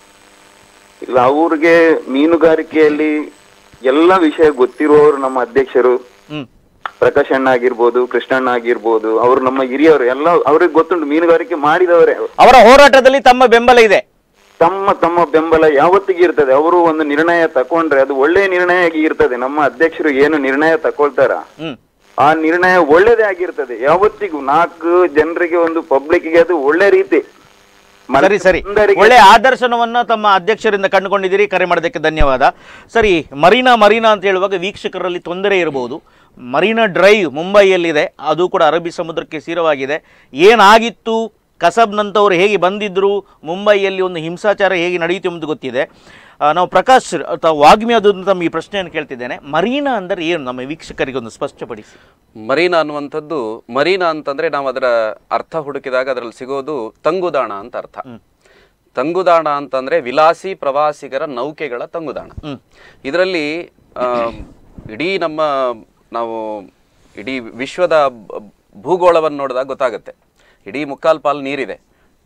ಇಲ್ಲ ಅವ್ರಿಗೆ ಮೀನುಗಾರಿಕೆಯಲ್ಲಿ ಎಲ್ಲ ವಿಷಯ ಗೊತ್ತಿರುವವರು ನಮ್ಮ ಅಧ್ಯಕ್ಷರು ಹ್ಮ್ ಪ್ರಕಾಶ್ ಅಣ್ಣ ಆಗಿರ್ಬೋದು ಕೃಷ್ಣಣ್ಣ ಆಗಿರ್ಬೋದು ಅವ್ರು ನಮ್ಮ ಹಿರಿಯವರು ಎಲ್ಲ ಅವ್ರಿಗೆ ಗೊತ್ತುಂಟು ಮೀನುಗಾರಿಕೆ ಮಾಡಿದವರೇ ಅವರ ಹೋರಾಟದಲ್ಲಿ ತಮ್ಮ ಬೆಂಬಲ ಇದೆ ತಮ್ಮ ತಮ್ಮ ಬೆಂಬಲ ಯಾವತ್ತಿಗೂ ಇರ್ತದೆ ಅವರು ಒಂದು ನಿರ್ಣಯ ತಕೊಂಡ್ರೆ ಅದು ಒಳ್ಳೆಯ ನಿರ್ಣಯ ಆಗಿ ಇರ್ತದೆ ನಮ್ಮ ಅಧ್ಯಕ್ಷರು ಏನು ನಿರ್ಣಯ ತಕೊಳ್ತಾರ ಹ್ಮ್ ಆ ನಿರ್ಣಯ ಒಳ್ಳೇದೇ ಆಗಿರ್ತದೆ ಯಾವತ್ತಿಗೂ ನಾಲ್ಕು ಜನರಿಗೆ ಒಂದು ಪಬ್ಲಿಕ್ಗೆ ಅದು ಒಳ್ಳೆ ರೀತಿ ಸರಿ ಸರಿ ಮನಸ್ಸಿಂದರಿಗೆ- ಒಳ್ಳೆ ಆದರ್ಶನವನ್ನ ತಮ್ಮ ಅಧ್ಯಕ್ಷರಿಂದ ಕಂಡುಕೊಂಡಿದ್ದೀರಿ ಕರೆ ಮಾಡೋದಕ್ಕೆ ಧನ್ಯವಾದ ಸರಿ ಮರೀನಾ ಮರೀನಾ ಅಂತ ಹೇಳುವಾಗ ವೀಕ್ಷಕರಲ್ಲಿ ತೊಂದರೆ ಇರಬಹುದು ಮರೀನಾ ಡ್ರೈವ್ ಮುಂಬೈಯಲ್ಲಿದೆ ಅದು ಕೂಡ ಅರಬ್ಬಿ ಸಮುದ್ರಕ್ಕೆ ಸೇರವಾಗಿದೆ ಏನಾಗಿತ್ತು ಕಸಬ್ನಂತವರು ಹೇಗೆ ಬಂದಿದ್ರು ಮುಂಬೈಯಲ್ಲಿ ಒಂದು ಹಿಂಸಾಚಾರ ಹೇಗೆ ನಡೆಯಿತು ಎಂಬುದು ಗೊತ್ತಿದೆ ಆ, ನಾವು ಪ್ರಕಾಶ್ ಅಥವಾ ವಾಗ್ಮಿ ಅದು ತಮ್ಮ ಈ ಪ್ರಶ್ನೆಯನ್ನು ಕೇಳ್ತಿದ್ದೇನೆ ಮರೀನಾ ಅಂದರೆ ಏನು ನಮ್ಮ ವೀಕ್ಷಕರಿಗೆ ಒಂದು ಸ್ಪಷ್ಟಪಡಿಸಿ ಮರೀನಾ ಅನ್ನುವಂಥದ್ದು ಮರೀನಾ ಅಂತಂದ್ರೆ ನಾವು ಅದರ ಅರ್ಥ ಹುಡುಕಿದಾಗ ಅದರಲ್ಲಿ ಸಿಗೋದು ತಂಗುದಾಣ ಅಂತ ಅರ್ಥ ತಂಗುದಾಣ ಅಂತಂದ್ರೆ ವಿಲಾಸಿ ಪ್ರವಾಸಿಗರ ನೌಕೆಗಳ ತಂಗುದಾಣ ಇದರಲ್ಲಿ ಆ, ಇಡೀ ನಮ್ಮ ನಾವು ಇಡೀ ವಿಶ್ವದ ಬ- ಭೂಗೋಳವನ್ನು ನೋಡಿದಾಗ ಗೊತ್ತಾಗುತ್ತೆ ಇಡೀ ಮುಕ್ಕಾಲು ಪಾಲು ನೀರಿದೆ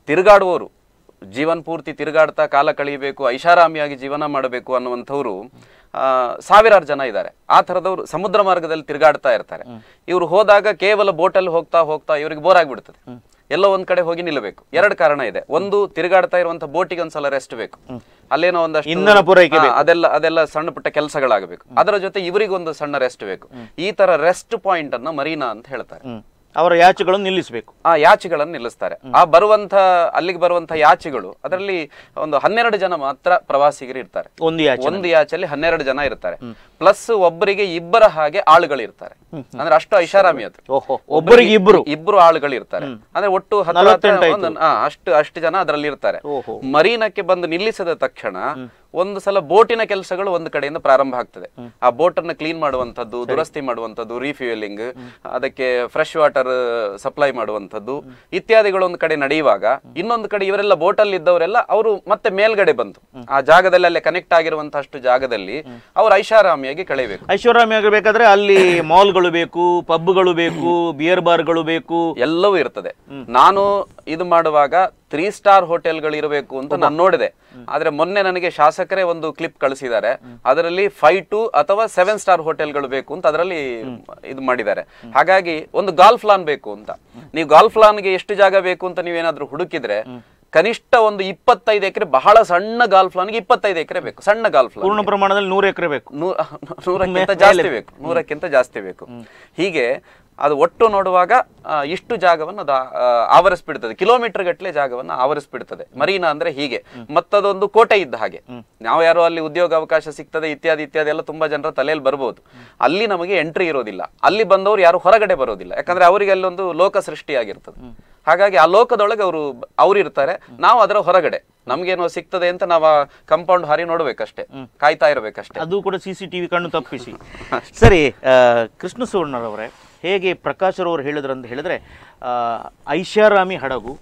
ತಿರುಗಾಡುವವರು ಜೀವನ್ ಪೂರ್ತಿ ತಿರುಗಾಡ್ತಾ ಕಾಲ ಕಳೆಯಬೇಕು ಐಷಾರಾಮಿಯಾಗಿ ಜೀವನ ಮಾಡಬೇಕು ಅನ್ನುವಂಥವ್ರು ಆ, ಸಾವಿರಾರು ಜನ ಇದ್ದಾರೆ ಆ ಥರದವರು ಸಮುದ್ರ ಮಾರ್ಗದಲ್ಲಿ ತಿರುಗಾಡ್ತಾ ಇರ್ತಾರೆ ಇವರು ಹೋದಾಗ ಕೇವಲ ಬೋಟಲ್ಲಿ ಹೋಗ್ತಾ ಹೋಗ್ತಾ ಇವರಿಗೆ ಬೋರ್ ಆಗ್ಬಿಡ್ತದೆ ಎಲ್ಲೋ ಒಂದ್ ಕಡೆ ಹೋಗಿ ನಿಲ್ಲಬೇಕು ಎರಡು ಕಾರಣ ಇದೆ ಒಂದು ತಿರುಗಾಡ್ತಾ ಇರುವಂತ ಬೋಟಿಗೆ ಒಂದ್ಸಲ ರೆಸ್ಟ್ ಬೇಕು ಅಲ್ಲೇನೋ ಒಂದಷ್ಟು ಇಂಧನ ಪೂರೈಕೆ ಹಾ, ಅದೆಲ್ಲ ಅದೆಲ್ಲ ಸಣ್ಣ ಪುಟ್ಟ ಕೆಲಸಗಳಾಗಬೇಕು ಅದರ ಜೊತೆ ಇವರಿಗೊಂದು ಸಣ್ಣ ರೆಸ್ಟ್ ಬೇಕು ಈ ತರ ರೆಸ್ಟ್ ಪಾಯಿಂಟ್ ಅನ್ನ ಮರೀನಾ ಅಂತ ಹೇಳ್ತಾರೆ ಹ್ಮ್. ಅವರ ಯಾಚೆಗಳನ್ನು ನಿಲ್ಲಿಸಬೇಕು ಆ ಯಾಚಿಗಳನ್ನು ನಿಲ್ಲಿಸ್ತಾರೆ ಆ ಬರುವಂತ ಅಲ್ಲಿಗೆ ಬರುವಂತ ಯಾಚಿಗಳು ಅದರಲ್ಲಿ ಒಂದು ಹನ್ನೆರಡು ಜನ ಮಾತ್ರ ಪ್ರವಾಸಿಗರು ಇರ್ತಾರೆ ಒಂದು ಯಾಚೆ ಒಂದು ಯಾಚಲ್ಲಿ ಹನ್ನೆರಡು ಜನ ಇರ್ತಾರೆ ಪ್ಲಸ್ ಒಬ್ಬರಿಗೆ ಇಬ್ಬರ ಹಾಗೆ ಆಳುಗಳು ಇರ್ತಾರೆ ಅಂದ್ರೆ ಅಷ್ಟು ಐಷಾರಾಮಿ ಅದು ಓಹೋ ಒಬ್ಬರಿಗೆ ಇಬ್ರು ಇಬ್ರು ಆಳುಗಳು ಇರ್ತಾರೆ ಅಂದ್ರೆ ಒಟ್ಟು ಹತ್ರ ಹತ್ರ ನಲವತ್ತೆಂಟು ಆಯ್ತು. ಒಂದು- ಆ, ಅಷ್ಟು ಅಷ್ಟು ಜನ ಅದರಲ್ಲಿ ಇರ್ತಾರೆ ಓಹೋ. ಮರೀನಕ್ಕೆ ಬಂದು ನಿಲ್ಲಿಸಿದ ತಕ್ಷಣ ಒಂದು ಸಲ ಬೋಟಿನ ಕೆಲಸಗಳು ಒಂದು ಕಡೆಯಿಂದ ಪ್ರಾರಂಭ ಆಗ್ತದೆ ಆ ಬೋಟ್ ಅನ್ನ ಕ್ಲೀನ್ ಮಾಡುವಂತದ್ದು ದುರಸ್ತಿ ಮಾಡುವಂತದ್ದು ರೀಫ್ಯೂಯಲಿಂಗ್ ಅದಕ್ಕೆ ಫ್ರೆಶ್ ವಾಟರ್ ಸಪ್ಲೈ ಮಾಡುವಂತದ್ದು ಇತ್ಯಾದಿಗಳು ಒಂದು ಕಡೆ ನಡೆಯುವಾಗ ಇನ್ನೊಂದು ಕಡೆ ಇವರೆಲ್ಲ ಬೋಟಲ್ಲಿ ಇದ್ದವರೆಲ್ಲ ಅವರು ಮತ್ತೆ ಮೇಲ್ಗಡೆ ಬಂತು ಆ ಜಾಗದಲ್ಲಿ ಅಲ್ಲೇ ಕನೆಕ್ಟ್ ಆಗಿರುವಂತಹ ಅಷ್ಟು ಜಾಗದಲ್ಲಿ ಅವ್ರು ಐಷಾರಾಮಿಯಾಗಿ ಕಳೆಯಬೇಕು ಐಷಾರಾಮಿ ಆಗಬೇಕಾದ್ರೆ ಅಲ್ಲಿ ಮಾಲ್ಗಳು ಬೇಕು ಪಬ್ಗಳು ಬೇಕು ಬಿಯರ್ ಬಾರ್ಗಳು ಬೇಕು ಎಲ್ಲವೂ ಇರ್ತದೆ ನಾನು ಇದು ಮಾಡುವಾಗ ತ್ರೀ ಸ್ಟಾರ್ ಹೋಟೆಲ್ಗಳು ಇರಬೇಕು ಅಂತ ನಾನು ನೋಡಿದೆ ಆದ್ರೆ ಮೊನ್ನೆ ನನಗೆ ಶಾಸಕರೇ ಒಂದು ಕ್ಲಿಪ್ ಕಳಿಸಿದ್ದಾರೆ ಅದರಲ್ಲಿ ಫೈವ್ ಟು ಅಥವಾ ಸೆವೆನ್ ಸ್ಟಾರ್ ಹೋಟೆಲ್ಗಳು ಬೇಕು ಅಂತ ಅದರಲ್ಲಿ ಇದು ಮಾಡಿದ್ದಾರೆ ಹಾಗಾಗಿ ಒಂದು ಗಾಲ್ಫ್ ಲಾನ್ ಬೇಕು ಅಂತ ನೀವು ಗಾಲ್ಫ್ ಲಾನ್ಗೆ ಎಷ್ಟು ಜಾಗ ಬೇಕು ಅಂತ ನೀವೇನಾದ್ರೂ ಹುಡುಕಿದ್ರೆ ಕನಿಷ್ಠ ಒಂದು ಇಪ್ಪತ್ತೈದು ಎಕರೆ ಬಹಳ ಸಣ್ಣ ಗಾಲ್ಫ್ ಲಾನ್ಗೆ ಇಪ್ಪತ್ತೈದು ಎಕರೆ ಬೇಕು ಸಣ್ಣ ಗಾಲ್ಫ್ ಲಾನ್ ಪೂರ್ಣ ಪ್ರಮಾಣದಲ್ಲಿ ನೂರು ಎಕರೆ ಬೇಕು ನೂ- ನೂರಕ್ಕಿಂತ ಜಾಸ್ತಿ ಬೇಕು ನೂರಕ್ಕಿಂತ ಜಾಸ್ತಿ ಬೇಕು ಹೀಗೆ ಅದು ಒಟ್ಟು ನೋಡುವಾಗ ಆ, ಇಷ್ಟು ಜಾಗವನ್ನು ಅದು ಆ, ಆವರಿಸ್ಬಿಡ್ತದೆ ಕಿಲೋಮೀಟರ್ ಗಟ್ಟಲೆ ಜಾಗವನ್ನು ಆವರಿಸ್ಬಿಡ್ತದೆ ಮರೀನಾ ಅಂದ್ರೆ ಹೀಗೆ ಮತ್ತದೊಂದು ಕೋಟೆ ಇದ್ದ ಹಾಗೆ ನಾವು ಯಾರೋ ಅಲ್ಲಿ ಉದ್ಯೋಗ ಅವಕಾಶ ಸಿಗ್ತದೆ ಇತ್ಯಾದಿ ಇತ್ಯಾದಿ ಎಲ್ಲ ತುಂಬಾ ಜನರ ತಲೆಯಲ್ಲಿ ಬರ್ಬೋದು ಅಲ್ಲಿ ನಮಗೆ ಎಂಟ್ರಿ ಇರೋದಿಲ್ಲ ಅಲ್ಲಿ ಬಂದವರು ಯಾರು ಹೊರಗಡೆ ಬರೋದಿಲ್ಲ ಯಾಕಂದ್ರೆ ಅವರಿಗೆ ಅಲ್ಲೊಂದು ಲೋಕ ಸೃಷ್ಟಿಯಾಗಿರ್ತದೆ ಹಾಗಾಗಿ ಆ ಲೋಕದೊಳಗೆ ಅವರು ಅವ್ರು ಇರ್ತಾರೆ ನಾವು ಅದರ ಹೊರಗಡೆ ನಮ್ಗೇನೋ ಸಿಗ್ತದೆ ಅಂತ ನಾವು ಕಂಪೌಂಡ್ ಹಾರಿ ನೋಡ್ಬೇಕಷ್ಟೇ ಕಾಯ್ತಾ ಇರ್ಬೇಕಷ್ಟೇ ಅದು ಕೂಡ ಸಿ ಸಿ ಟಿವಿ ಕಣ್ಣು ತಪ್ಪಿಸಿ ಸರಿ ಆ, ಕೃಷ್ಣ ಸುವರ್ಣರವರೇ ಹೇಗೆ ಪ್ರಕಾಶರವರು ಹೇಳಿದ್ರು ಅಂತ ಹೇಳಿದ್ರೆ ಆ, ಐಷಾರಾಮಿ ಹಡಗು